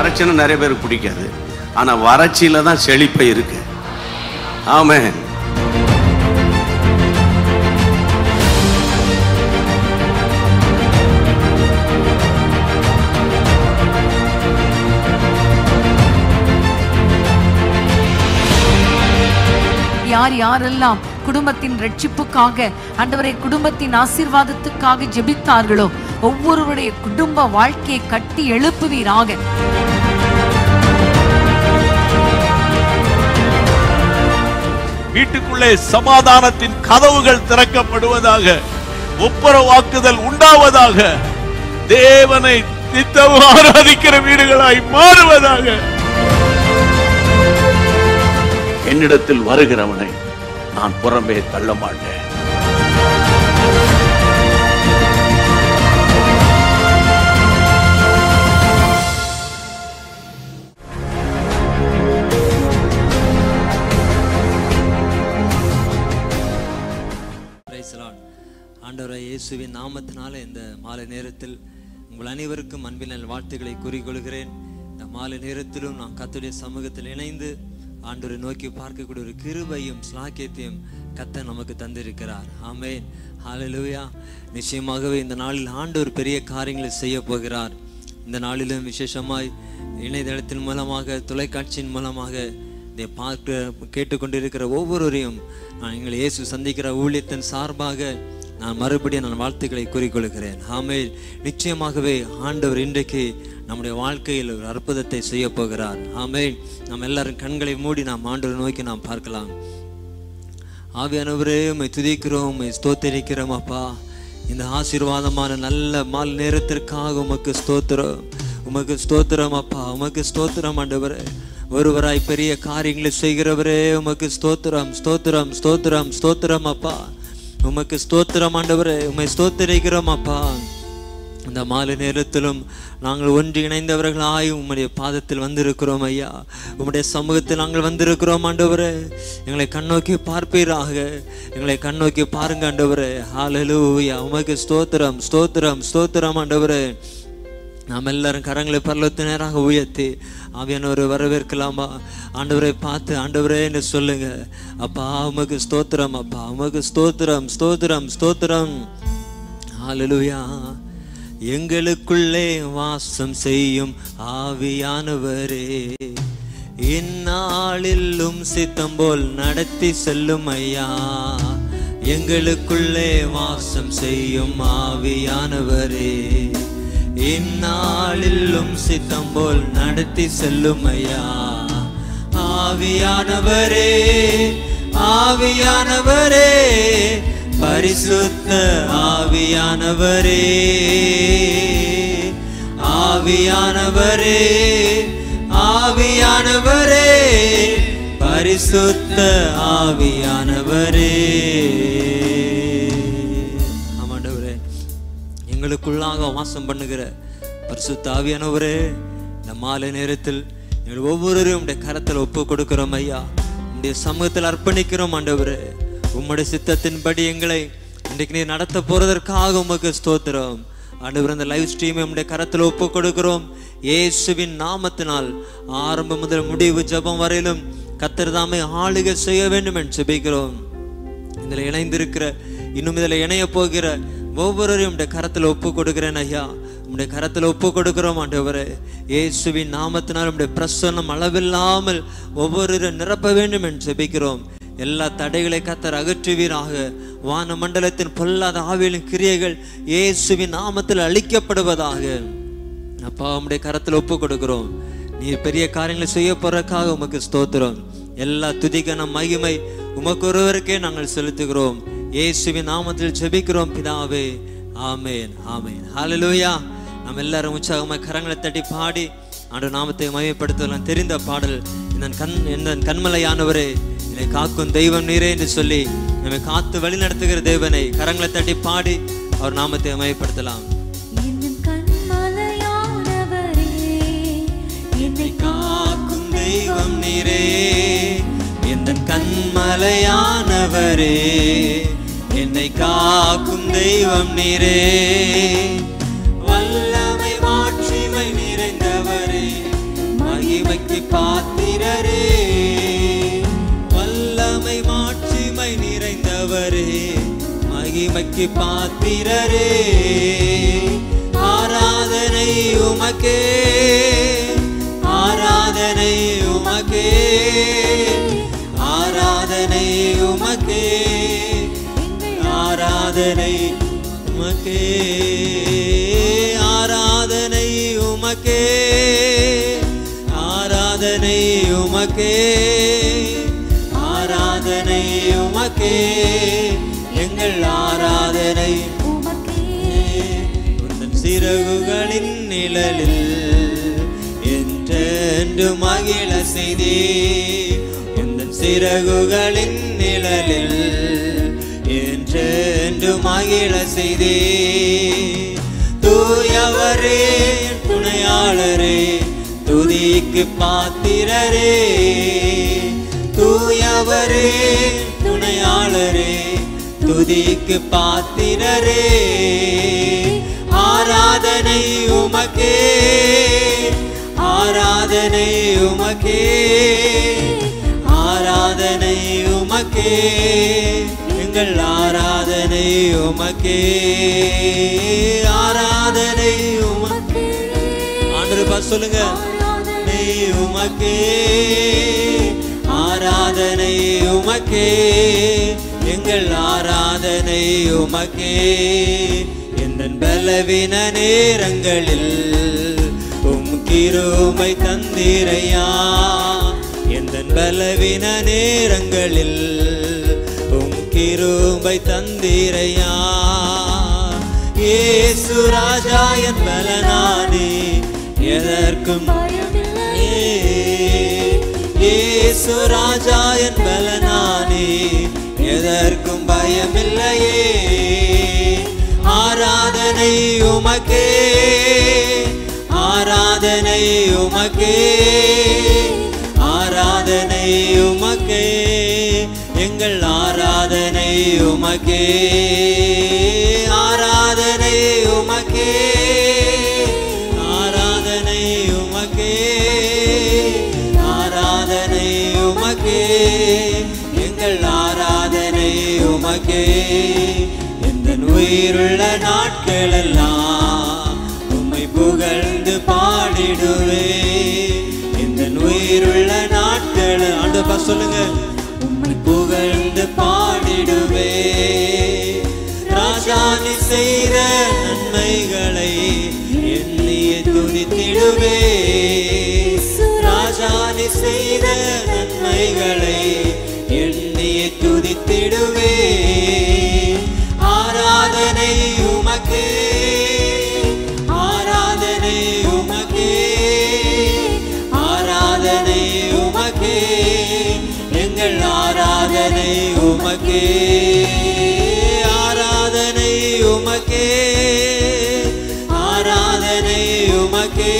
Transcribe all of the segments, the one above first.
வறட்சின்னா நிறைய பேருக்கு பிடிக்காது ஆனா வறட்சியில தான் செழிப்பை இருக்கு ஆமென் யார் யாரெல்லாம் குடும்பத்தின் ரட்சிப்புக்காக ஆண்டவரை குடும்பத்தின் ஆசீர்வாதத்துக்காக ஜெபித்தார்களோ ஒவ்வொருவருடைய குடும்ப வாழ்க்கையை கட்டி எழுப்புவீராக வீட்டுக்குள்ளே சமாதானத்தின் கதவுகள் திறக்கப்படுவதாக ஒப்புரவாக்குதல் உண்டாவதாக தேவனை நித்தமும் ஆராதிக்கிற வீடுகளாய் மாறுவதாக என்னிடத்தில் வருகிறவனை நான் புறம்பே தள்ள மாட்டேன் பிரைஸ் ஆண்டவரை இயேசுவின் நாமத்தினால இந்த மாலை நேரத்தில் உங்கள் அனைவருக்கும் அன்பின் நல் வாழ்த்துக்களை கூறிக்கொள்கிறேன் இந்த மாலை நேரத்திலும் நாம் கர்த்தருடைய சமூகத்தில் இணைந்து ஆண்டவரை நோக்கி பார்க்கக்கூடிய ஒரு கிருபையும் ஸ்லாக்கியத்தையும் கத்த நமக்கு தந்திருக்கிறார் ஆமென் ஹalleluya நிச்சயமாகவே இந்த நாளில் ஆண்டவர் பெரிய காரியங்களை செய்ய போகிறார் இந்த நாளிலும் விசேஷமாய் இணையதளத்தின் மூலமாக தொலைக்காட்சியின் மூலமாக இதை பார்க்க கேட்டுக்கொண்டிருக்கிற ஒவ்வொருவரையும் நான் எங்களை இயேசு சந்திக்கிற ஊழியத்தின் சார்பாக நான் மறுபடியும் நான் வாழ்த்துக்களை கூறிக்கொள்கிறேன் ஆமே நிச்சயமாகவே ஆண்டவர் இன்றைக்கு நம்முடைய வாழ்க்கையில் ஒரு அற்புதத்தை செய்ய போகிறார் ஆமே நாம் எல்லாரும் கண்களை மூடி நாம் ஆண்டவர் நோக்கி நாம் பார்க்கலாம் ஆவியானவரே உம்மை துதிக்கிறோம் உம்மை ஸ்தோத்தரிக்கிறோம் அப்பா இந்த ஆசீர்வாதமான நல்ல மால் நேரத்திற்காக உமக்கு ஸ்தோத்திரம் உமக்கு ஸ்தோத்திரம் அப்பா உமக்கு ஸ்தோத்திரம் ஆண்டவரே ஒருவராய் பெரிய காரியங்களை செய்கிறவரே உமக்கு ஸ்தோத்திரம் ஸ்தோத்திரம் ஸ்தோத்திரம் ஸ்தோத்திரம் அப்பா உமக்கு ஸ்தோத்திரம் ஆண்டவரே உம்மை ஸ்தோத்தரிக்கிறோம் அப்பா இந்த மாலை நேரத்திலும் நாங்கள் ஒன்று இணைந்தவர்களாய் உம்முடைய பாதத்தில் வந்திருக்கிறோம் ஐயா உம்முடைய சமூகத்தில் நாங்கள் வந்திருக்கிறோம் ஆண்டவரே எங்களை கண்ணோக்கி பார்ப்பீராக எங்களை கண்ணோக்கி பாருங்க ஆண்டவரே ஹalleluya உமக்கு ஸ்தோத்திரம் ஸ்தோத்திரம் ஸ்தோத்திரம் ஆண்டவரே நாம் எல்லாரும் கரங்களை பரலத்து நேராக உயர்த்தி ஆவியானவரை வரவேற்கலாமா ஆண்டவரை பார்த்து ஆண்டவரே என்று சொல்லுங்க அப்பா உமக்கு ஸ்தோத்திரம் அப்பா உமக்கு ஸ்தோத்திரம் ஸ்தோத்திரம் ஸ்தோத்திரம் ஹalleluya எங்களுக்குள்ளே வாசம் செய்யும் ஆவியானவரே இந்நாளிலும் சித்தம் போல் நடத்தி செல்லும் ஐயா எங்களுக்குள்ளே வாசம் செய்யும் ஆவியானவரே இந்நாளிலும் சித்தம் போல் நடத்தி செல்லும் ஐயா ஆவியானவரே ஆவியானவரே பரிசுத்த ஆவியானவரே ஆவியானவரே ஆவியானவரே பரிசுத்த ஆவியானவரே ஆமாண்டவரே எங்களுக்குள்ளாக வாசம் பண்ணுகிற பரிசுத்த ஆவியானவரே இந்த மாலை நேரத்தில் எங்கள் ஒவ்வொருவரையும் உடைய கரத்தில் ஒப்பு கொடுக்கிறோம் ஐயா உடைய சமூகத்தில் அர்ப்பணிக்கிறோம் ஆண்டவரே உம்முடைய சித்தத்தின்படி எங்களை இன்றைக்கு நீ நடத்த போறதற்காக உமக்கு ஸ்தோத்திரம் ஆண்டவர் அந்த லைவ் ஸ்ட்ரீமை உம்முடைய கரத்தில் ஒப்பு கொடுக்கிறோம் இயேசுவின் நாமத்தினால் ஆரம்பம் முதல் முடிவு ஜெபம் வரையிலும் கத்தர் தாமே ஆளுகை செய்ய வேண்டும் என்று ஜெபிக்கிறோம் இதில் இணைந்திருக்கிற இன்னும் இதில் இணைய போகிற ஒவ்வொருவரையும் உடைய கரத்தில் ஒப்பு கொடுக்கிறேன் ஐயா உடைய கரத்தில் ஒப்பு கொடுக்கிறோம் ஆண்டவரே இயேசுவின் நாமத்தினால் உடைய பிரசன்னம் அளவில்லாமல் ஒவ்வொருவரும் நிரப்ப வேண்டும் என்று ஜெபிக்கிறோம் எல்லா தடைகளை கத்தர் அகற்றுவீராக வான மண்டலத்தின் பொல்லாத ஆவியலின் கிரியைகள் இயேசுவின் நாமத்தில் அழிக்கப்படுவதாக அப்பா உம்முடைய கரத்தில் ஒப்பு கொடுக்கிறோம் நீர் பெரிய காரியங்களை செய்ய போறதுக்காக உமக்கு ஸ்தோத்திரம் எல்லா துதிகன மகிமை உமக்கு ஒருவருக்கே நாங்கள் செலுத்துகிறோம் இயேசுவின் நாமத்தில் ஜெபிக்கிறோம் பிதாவே ஆமேன் ஆமேன் ஹalleluya நம்ம எல்லாரும் உற்சாகமா கரங்களை தட்டி பாடி ஆண்டு நாமத்தை மகிமைப்படுத்தலாம் தெரிந்த பாடல் இந்த கண் இந்த கண்மலையானவரே என்னை காக்கும் தெய்வம் நீரே என்று சொல்லி நம்மை காத்து வழி நடத்துகிற தேவனை கரங்களை தட்டி பாடி அவர் நாமத்தை மகிமைப்படுத்தலாம் என்னும் கண்மலையானவரே என்னை காக்கும் தெய்வம் நீரே எந்த கண்மலையானவரே என்னை காக்கும் தெய்வம் நீரே வல்லமை மாட்சிமை நிறைந்தவரே பாத்திரரே வல்லமை மாட்சிமை நிறைந்தவரே மகிமைக்கு பாத்திரரே ஆராதனை உமக்கே ஆராதனை உமக்கே ஆராதனை உமக்கே ஆராதனை உமக்கே ஆராதனை உமக்கே ஆராதனை உமக்கே ஆராதனை உமக்கே எங்கள் ஆராதனை உந்தன் சிறகுகளின் நிழலில் என்றென்று மகிழ செய்தே எந்தன் சிறகுகளின் நிழலில் என்றென்று மகிழ செய்தே தூயவரே என் துணையாளரே துதிக்கு பாத்திரரே தூயவரே என் துணையாளரே துதிக்கு பாத்திரரே ஆராதனை உமக்கே ஆராதனை உமக்கே ஆராதனை உமக்கே எங்கள் ஆராதனை உமக்கே ஆராதனை உமக்கே ஆண்டு பாஸ் சொல்லுங்க ஆராதனை உமக்கே ஆராதனை உமக்கே எங்கள் ஆராதனை உமக்கே எந்த பலவீன நேரங்களில் உம் கிருமை தந்திரையா எந்த பலவீன நேரங்களில் உம் கிருபை தந்திரையா ஏசு ராஜா என் பலனானே எதற்கும் ஏசு ராஜா என் பலனானே எதற்கும் பயமில்லையே ஆராதனை உமக்கே ஆராதனை உமக்கே ஆராதனை உமக்கே எங்கள் ஆராதனை உமக்கே ஆராதனை உமக்கே ஆராதனை உமக்கே ஆராதனை உமக்கே எங்கள் ஆராதனை உமக்கே எந்த உயிருள்ள நாட்களெல்லாம் உம்மை புகழ்ந்து பாடிடுவே இந்த உயிருள்ள நாட்கள் ஆண்டு சொல்லுங்க உம்மை புகழ்ந்து பாடிடுவே ராஜானி செய்த நன்மைகளை எண்ணிய துதித்திடுவே ராஜானி செய்த நன்மைகளை எண்ணிய துதித்திடுவே ஆராதனை உமக்கே ஆராதனை உமக்கே ஆராதனை உமக்கே எங்கள் ஆராதனை உமக்கே ஆராதனை உமக்கே ஆராதனை உமக்கே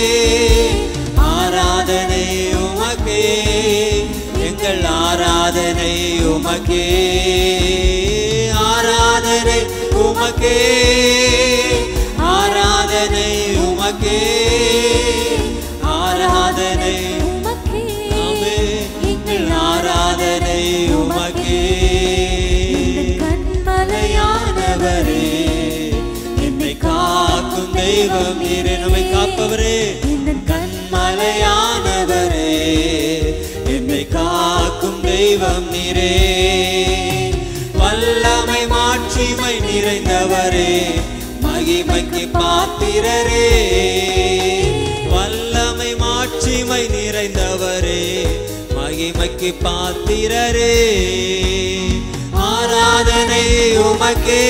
ஆராதனை உமக்கே எங்கள் ஆராதனை உமக்கே ஆராதனை உமக்கே ஆராதனை உமக்கே ஆராதனை ஆமே எங்கள் ஆராதனை உமக்கே கண்மலையானவரே என்னை காக்கும் தெய்வம் நீரே நம்மை காப்பவரே கண்மலையானவரே என்னை காக்கும் தெய்வம் நீரே வல்லமை மாட்சிமை நிறைந்தவரே மகிமைக்கு பாத்திரரே வல்லமை மாட்சிமை நிறைந்தவரே மகிமைக்கு பாத்திரரே ஆராதனை உமக்கே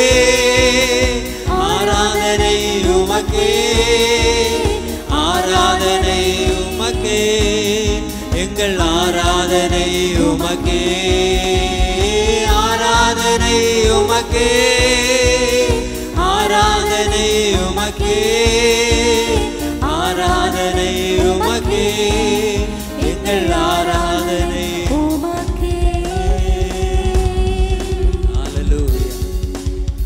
ஆராதனை உமக்கே ஆராதனை உமக்கே எங்கள் ஆராதனை உமக்கே ஆராதனை உமக்கே ஆராதனை உமக்கே ஆராதனை உமக்கே எங்கள் ஆராதனை Hallelujah.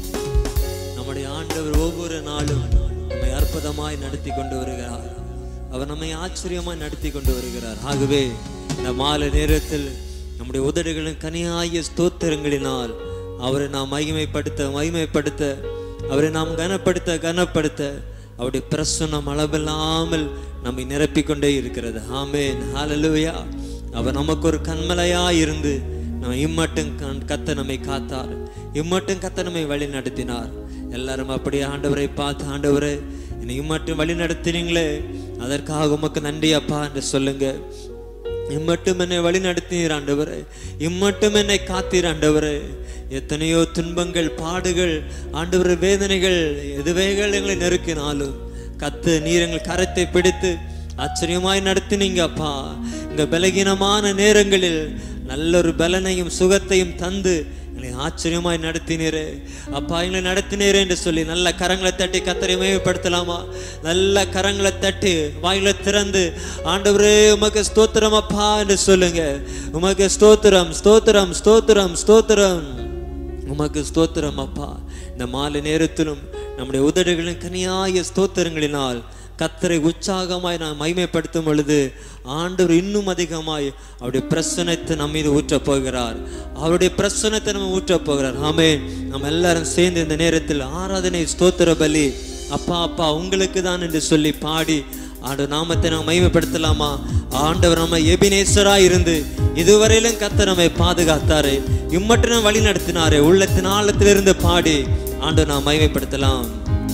நம்முடைய ஆண்டவர் ஒவ்வொரு நாளும் நம்மை அற்புதமாய் நடத்தி கொண்டு வருகிறார் அவர் நம்மை ஆச்சரியமாய் நடத்தி கொண்டு வருகிறார் ஆகவே இந்த மாலை நேரத்தில் நம்முடைய உதடுகளின் கனியாய ஸ்தோத்திரங்களினால் அவரை நாம் மகிமைப்படுத்த மகிமைப்படுத்த அவரை நாம் கனப்படுத்த கனப்படுத்த அவருடைய பிரசன்னம் அளவில்லாமல் நம்மை நிரப்பிக் கொண்டே இருக்கிறது ஆமென் ஹalleluya அவர் நமக்கு ஒரு கண்மலையா இருந்து நம்ம இம்மட்டும் கண்- கத்த நம்மை காத்தார் இம்மட்டும் கத்த நம்மை வழி நடத்தினார் எல்லாரும் அப்படியே ஆண்டவரை பார்த்து ஆண்டவரே என்னை இம்மட்டும் வழி நடத்தினீங்களே அதற்காக உமக்கு நன்றி அப்பா என்று சொல்லுங்க இம்மட்டும் என்னை வழி நடத்தினீர் ஆண்டவரே இம்மட்டும் என்னை காத்தீர் ஆண்டவரே எத்தனையோ துன்பங்கள் பாடுகள் ஆண்டவர் வேதனைகள் எதுவேகள் எங்களை நெருக்கினாலும் கத்து நீர் எங்கள் கரத்தை பிடித்து ஆச்சரியமாய் நடத்தினீங்க அப்பா இங்க பலகீனமான நேரங்களில் நல்ல ஒரு பலனையும் சுகத்தையும் தந்து எங்களை ஆச்சரியமாய் நடத்தினீரே அப்பா எங்களை நடத்தினீரே என்று சொல்லி நல்ல கரங்களை தட்டி கத்தரை மேம்படுத்தலாமா நல்ல கரங்களை தட்டி வாயில திறந்து ஆண்டவரே உமக்கு ஸ்தோத்திரம் அப்பா என்று சொல்லுங்க உமக்கு ஸ்தோத்திரம் ஸ்தோத்திரம் ஸ்தோத்திரம் ஸ்தோத்திரம் உமக்கு ஸ்தோத்திரம் அப்பா இந்த மாலை நேரத்திலும் நம்முடைய உதடுகளின் கனியாய ஸ்தோத்திரங்களினால் கத்தரை உற்சாகமாய் நாம் மகிமைப்படுத்தும் பொழுது ஆண்டவர் இன்னும் அதிகமாய் அவருடைய பிரசனத்தை நம்ம மீது ஊற்றப் போகிறார் அவருடைய பிரசனத்தை நம்ம ஊற்றப் போகிறார் ஆமே நம்ம எல்லாரும் சேர்ந்து இந்த நேரத்தில் ஆராதனை ஸ்தோத்திர பலி அப்பா அப்பா உங்களுக்கு தான் என்று சொல்லி பாடி ஆண்டு நாமத்தை நாம் மகிமைப்படுத்தலாமா ஆண்டவர் நம்ம எபினேசரா இருந்து இதுவரையிலும் கத்த நம்மை பாதுகாத்தாரு இம்மட்டும் நம்ம வழி நடத்தினாரு உள்ளத்தின் ஆழத்திலிருந்து பாடி ஆண்டு நாம் மகிமைப்படுத்தலாம்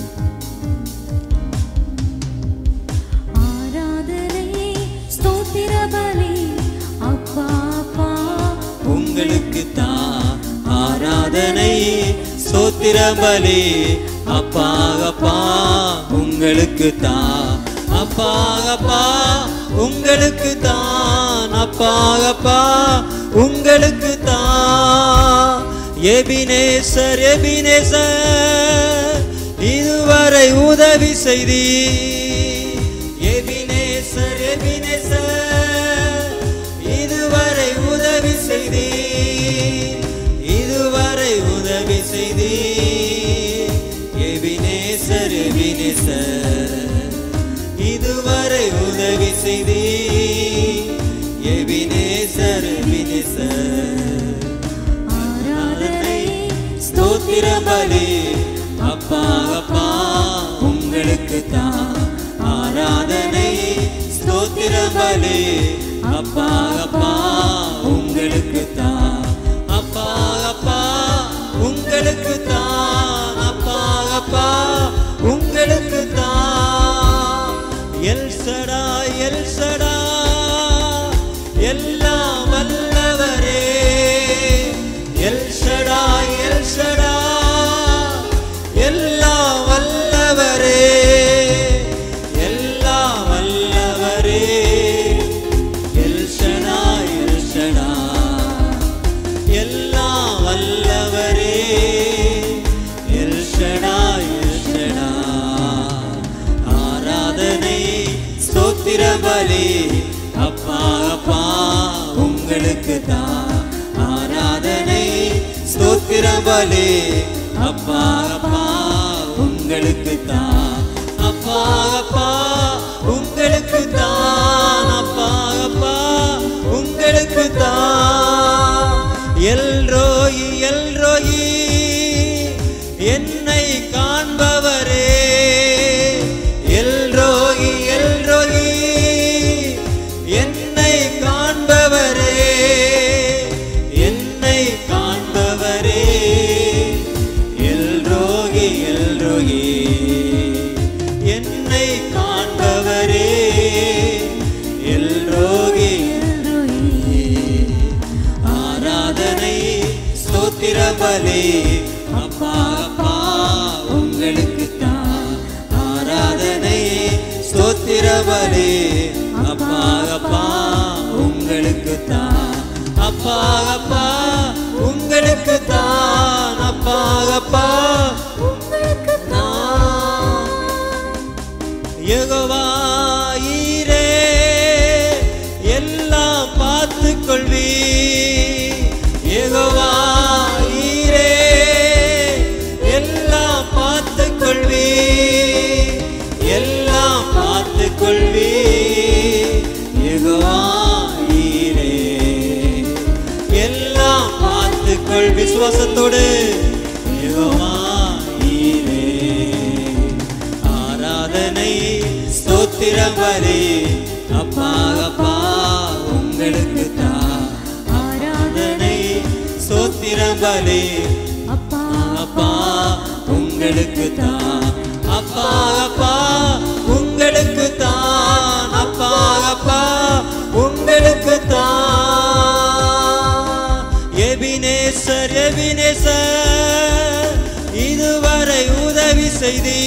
ஆராதனை ஸ்தோத்திர பலி அப்பா அப்பா உங்களுக்கு தான் ஆராதனை சோத்திர பலி அப்பா அப்பா உங்களுக்கு தான் அப்பா அப்பா உங்களுக்கு தான் அப்பா அப்பா உங்களுக்கு தான் எபினேசர் எபினேசர் இதுவரை உதவி செய்தி எபினேசர் எபினேசர் இதுவரை உதவி செய்தி இதுவரை உதவி செய்தி எபினேசர் எபினேசர் இதுவரை உதவி செய்தி எபினேசர் எபினேசர் ஆராதனை ஸ்தோத்திர பலி அப்பா அப்பா உங்களுக்கு தான் ஆராதனை ஸ்தோத்திர பலி அப்பா அப்பா உங்களுக்கு தான் அப்பா அப்பா உங்களுக்கு தான் அப்பா அப்பா உங்களுக்கு தான் எல் சடா எல் சடா எல்லாம் வல்லவரே எல் ஷடா எல் ஷடா எல்லாம் வல்லவரே எல்லாம் வல்லவரே எல் ஷடா எல் ஷடா எல்லாம் வல்லவரே எல் ஷடா எல் ஷடா ஆராதனை ஸ்தோத்திர பலி அப்பா அப்பா உங்களுக்கு தான் ஆராதனை ஸ்தோத்திர பலி அப்பா அப்பா உங்களுக்கு தான் அப்பா அப்பா உங்களுக்கு தான் அப்பா அப்பா உங்களுக்கு தான் எல்ரோயி எல்ரோயி என்னை காண்பவரே எல்ரோயி எல்ரோயி என்னை காண்பவரே என்னை காண்பவரே எல்ரோகி எல்ரோகி என்னை காண்பவரே எல்ரோகி ஆராதனை ஸ்தோத்திர பலி அப்பா அப்பா உங்களுக்கு தான் ஆராதனை ஸ்தோத்திர பலி அப்பா அப்பா உங்களுக்கு தான் அப்பா அப்பா உங்களுக்கு தான் அப்பா அப்பா உங்களுக்கு நான் யெகோவாயீரே எல்லாம் பார்த்து கொள்வி யெகோவாயீரே எல்லாம் பார்த்து கொள்வி எல்லாம் பார்த்து கொள்வி விசுவாசத்தோடு யெகோவா நீரே. ஆராதனை ஸ்தோத்திரம் பலி அப்பா அப்பா உங்களுக்கு தான் ஆராதனை ஸ்தோத்திரம் பலி அப்பா அப்பா உங்களுக்கு தான் அப்பா அப்பா உங்களுக்கு தான் அப்பா அப்பா உங்களுக்கு தான் எபினேசர் எபினேசர் இதுவரை உதவி செய்தி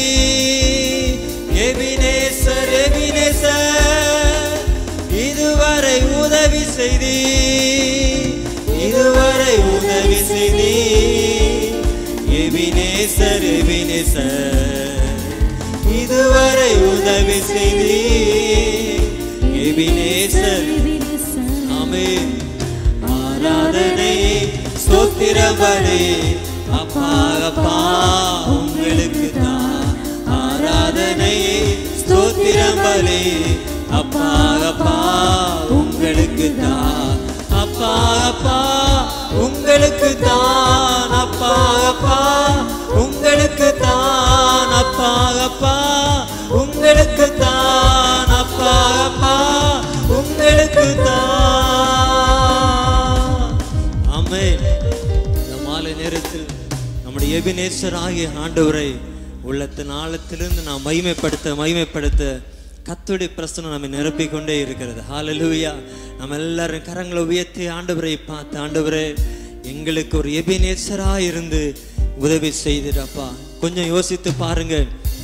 எபினேசர் எபினேசர் இதுவரை உதவி செய்தி இதுவரை உதவி செய்தி எபினேசர் எபினேசர் இதுவரை உதவி செய்தி எபினேசர் ஆமென் ஆராதனை ஸ்தோத்திரபலி அப்பா அப்பா உங்களுக்கு தான் ஆராதனை ஸ்தோத்திரபலி அப்பா அப்பா உங்களுக்கு தான் அப்பா அப்பா உங்களுக்கு தான் அப்பா அப்பா உங்களுக்கு தான் அப்பா அப்பா உங்களுக்கு தான் அப்பா அப்பா உங்களுக்கு தான் ஆமென் இந்த மாலை நேரத்தில் நம்முடைய எபினேசர் ஆகிய ஆண்டவரை உள்ளத்தின் ஆழத்திலிருந்து நாம் மகிமைப்படுத்த மகிமைப்படுத்த கத்துடைய பிரசனம் நம்மை நிரப்பிக் கொண்டே இருக்கிறது ஹalleluya நம்ம எல்லாரும் கரங்களை உயர்த்தி ஆண்டவரை பார்த்து ஆண்டவரே எங்களுக்கு ஒரு எபினேசரா இருந்து உதவி செய்திடப்பா கொஞ்சம் யோசித்து பாருங்க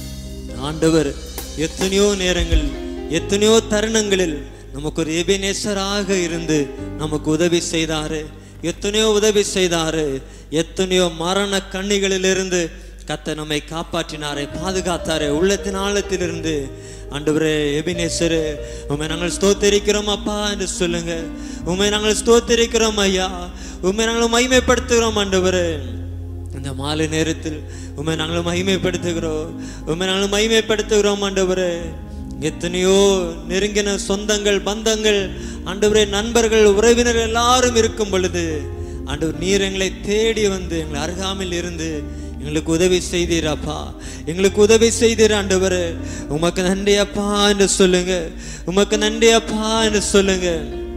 ஆண்டவர் எத்தனையோ நேரங்கள் எத்தனையோ தருணங்களில் நமக்கு ஒரு எபினேசராக இருந்து நமக்கு உதவி செய்தாரு எத்தனையோ உதவி செய்தாரு எத்தனையோ மரண கண்ணிகளிலிருந்து கத்த நம்மை காப்பாற்றினாரே பாதுகாத்தாரே உள்ளத்தின் ஆழத்திலிருந்து ஆண்டவரே எபினேசரு உண்மை நாங்கள் ஸ்தோத்தரிக்கிறோம் அப்பா என்று சொல்லுங்க உண்மை நாங்கள் ஸ்தோத்தரிக்கிறோம் ஐயா உண்மை நாங்கள் மகிமைப்படுத்துகிறோம் ஆண்டவரே இந்த மாலை நேரத்தில் உண்மை நாங்கள் மகிமைப்படுத்துகிறோம் உண்மை நாங்கள் மகிமைப்படுத்துகிறோம் ஆண்டவரே எத்தனையோ நெருங்கின சொந்தங்கள் பந்தங்கள் ஆண்டவரே நண்பர்கள் உறவினர்கள் எல்லாரும் இருக்கும் பொழுது ஆண்டவர் நீர் எங்களை தேடி வந்து எங்களை அருகாமையில் இருந்து எங்களுக்கு உதவி செய்தீரப்பா எங்களுக்கு உதவி செய்தீர் ஆண்டவரே உமக்கு நன்றி அப்பா என்று சொல்லுங்க உமக்கு நன்றி அப்பா என்று சொல்லுங்க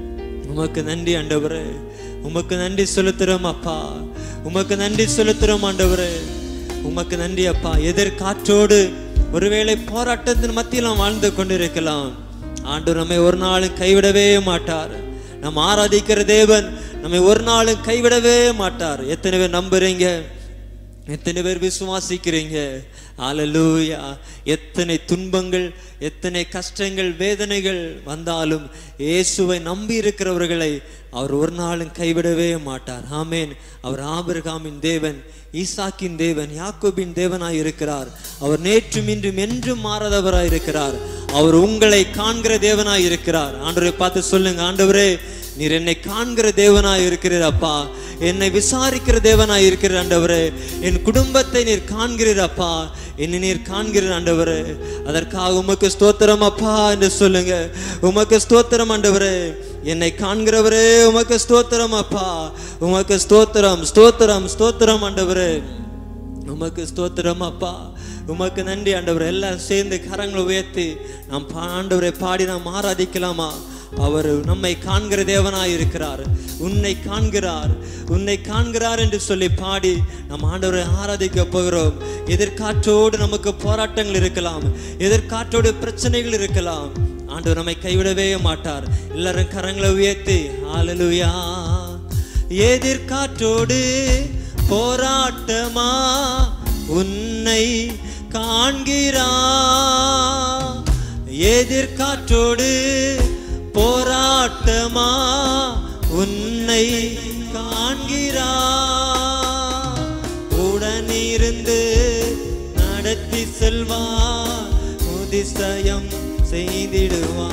உமக்கு நன்றி ஆண்டவரே உமக்கு நன்றி செலுத்துறோம் அப்பா உமக்கு நன்றி செலுத்துறோம் ஆண்டவரே உமக்கு நன்றி அப்பா எதிர்காற்றோடு ஒருவேளை போராட்டத்தின் மத்தியில் நாம் வாழ்ந்து கொண்டிருக்கலாம் ஆண்டவர் நம்மை ஒரு நாளும் கைவிடவே மாட்டார் நாம் ஆராதிக்கிற தேவன் நம்மை ஒரு நாளும் கைவிடவே மாட்டார் எத்தனை பேர் நம்புறீங்க எத்தனை பேர் விசுவாசிக்கிறீங்க ஹalleluya எத்தனை துன்பங்கள் எத்தனை கஷ்டங்கள் வேதனைகள் வந்தாலும் இயேசுவை நம்பி இருக்கிறவர்களை அவர் ஒரு நாளும் கைவிடவே மாட்டார் ஆமேன் அவர் ஆபிரகாமின் தேவன் ஈசாக்கின் தேவன் யாக்கோபின் தேவனாய் இருக்கிறார் அவர் நேற்றும் இன்றும் என்றும் மாறாதவராய் இருக்கிறார் அவர் உங்களை காண்கிற தேவனாய் இருக்கிறார் ஆண்டவரை பார்த்து சொல்லுங்க ஆண்டவரே நீர் என்னை காண்கிற தேவனாய் இருக்கிறீர் அப்பா என்னை விசாரிக்கிற தேவனாய் இருக்கிற ஆண்டவரே என் குடும்பத்தை நீர் காண்கிறீர் அப்பா என்னை நீர் காண்கிறீர் ஆண்டவரே அதற்காக உமக்கு ஸ்தோத்திரம் அப்பா என்று சொல்லுங்க உமக்கு ஸ்தோத்திரம் ஆண்டவரே என்னை காண்கிறவரே உமக்கு ஸ்தோத்திரம் அப்பா உமக்கு ஸ்தோத்திரம் ஸ்தோத்திரம் ஸ்தோத்திரம் ஆண்டவரே உமக்கு ஸ்தோத்திரம் அப்பா உமக்கு நன்றி ஆண்டவர் எல்லாம் சேர்ந்து கரங்களை உயர்த்தி நாம் பா- ஆண்டவரை பாடி நாம் ஆராதிக்கலாமா அவர் நம்மை காண்கிற தேவனாய் இருக்கிறார் உன்னை காண்கிறார் உன்னை காண்கிறார் என்று சொல்லி பாடி நம் ஆண்டவரை ஆராதிக்க போகிறோம் எதிர்காற்றோடு நமக்கு போராட்டங்கள் இருக்கலாம் எதிர்காற்றோடு பிரச்சனைகள் இருக்கலாம் ஆண்டவர் நம்மை கைவிடவே மாட்டார் எல்லாரும் கரங்களை உயர்த்தி ஹalleluya எதிர்காற்றோடு போராட்டமா உன்னை காண்கிறா எதிர்காற்றோடு போராட்டமா உன்னை காண்கிறா உடனிருந்து நடத்தி செல்வா உதிசயம் செய்திடுவா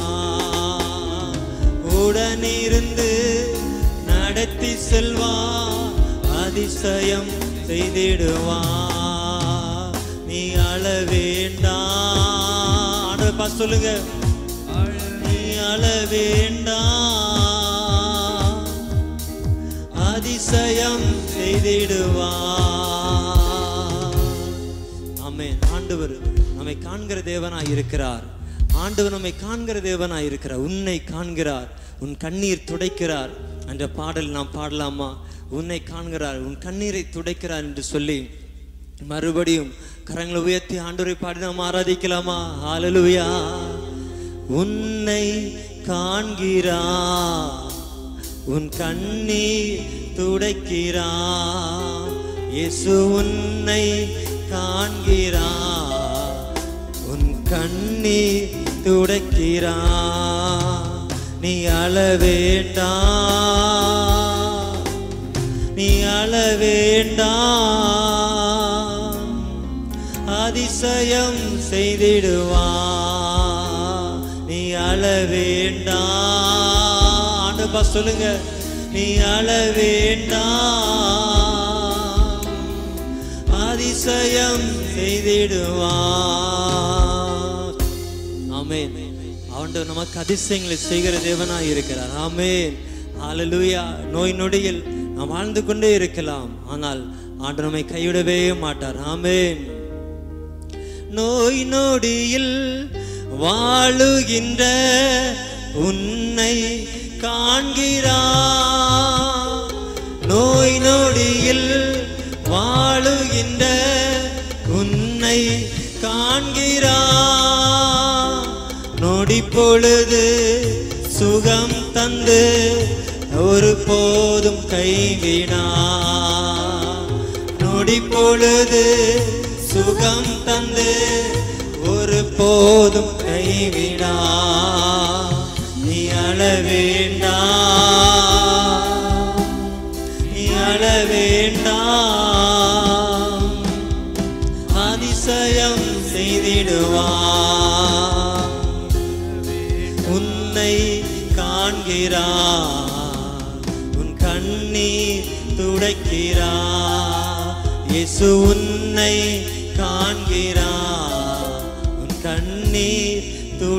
உடனிருந்து நடத்தி செல்வா அதிசயம் செய்திடுவா நீ அழ வேண்டாம் ஆண்டவர் பார்த்து சொல்லுங்க நீ அழ வேண்டாம் அதிசயம் செய்திடுவார் ஆமென் ஆண்டவர் நம்மை காண்கிற தேவனாய் இருக்கிறார் ஆண்டவர் நம்மை காண்கிற தேவனாய் இருக்கிறார் உன்னை காண்கிறார் உன் கண்ணீர் துடைக்கிறார் என்ற பாடல் நாம் பாடலாமா உன்னை காண்கிறார் உன் கண்ணீரை துடைக்கிறார் என்று சொல்லி மறுபடியும் கரங்களை உயர்த்தி ஆண்டவரை பாடி நாம் ஆராதிக்கலாமா ஹalleluya உன்னை காண்கிறார் உன் கண்ணீர் துடைக்கிறார் இயேசு உன்னை காண்கிறார் உன் கண்ணீர் துடைக்கிறார் நீ அழ வேண்டாம் நீ அழ வேண்டாம் அதிசயம் செய்திடுவான் நீ அழ வேண்டாம் ஆண்டப்பா சொல்லுங்க நீ அழ வேண்டாம் அதிசயம் செய்திடுவான் ஆமென் ஆண்டவர் நமக்கு அதிசயங்களை செய்கிற தேவனாய் இருக்கிறார் ஆமென் ஹalleluya நோய் நொடியில் நாம் வாழ்ந்து கொண்டே இருக்கலாம் ஆனால் ஆண்டவர் நம்மை கைவிடவே மாட்டார் ஆமென் நோய் நொடியில் வாழுகின்ற உன்னை காண்கிறார் நோய் நொடியில் வாழுகின்ற உன்னை காண்கிறார் நொடி பொழுது சுகம் தந்து ஒரு போதும் கைவினா நொடி பொழுது சுகம் தந்து ஒரு போதும் கைவினா நீ அழ வேண்டாம் நீ அழ வேண்டாம் அதிசயம் செய்திடுவான் உன்னை காண்கிறார் உன் கண்ணீர் துடைக்கிறார் இயேசு உன்னை காண்கிறார் உன் கண்ணீர்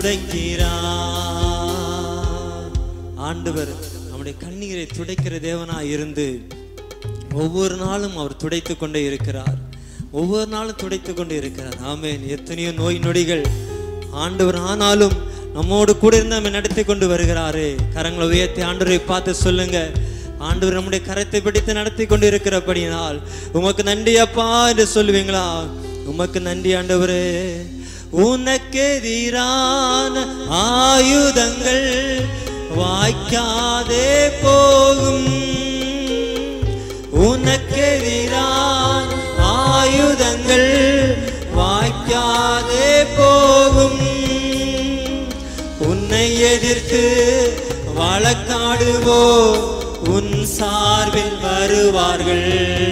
துடைக்கிறார் ஆண்டவர் நம்முடைய கண்ணீரை துடைக்கிற தேவனாய் இருந்து ஒவ்வொரு நாளும் அவர் துடைத்து கொண்டே இருக்கிறார் ஒவ்வொரு நாளும் துடைத்து கொண்டே இருக்கிறார் ஆமென் எத்தனையோ நோய் நொடிகள் ஆண்டவர் ஆனாலும் நம்மோடு கூட இருந்து நம்ம நடத்தி கொண்டு வருகிறாரு கரங்களை உயர்த்தி ஆண்டவரை பார்த்து சொல்லுங்க ஆண்டவர் நம்முடைய கரத்தை பிடித்து நடத்தி கொண்டு இருக்கிறபடியினால் உமக்கு நன்றி அப்பா என்று சொல்லுவீங்களா உமக்கு நன்றி ஆண்டவரே உனக்கு எதிரான ஆயுதங்கள் வாய்க்காதே போகும் உனக்கு எதிரான ஆயுதங்கள் வாய்க்காதே போகும் உன்னை எதிர்த்து வழக்காடுவோ உன் சார்பில் வருவார்கள்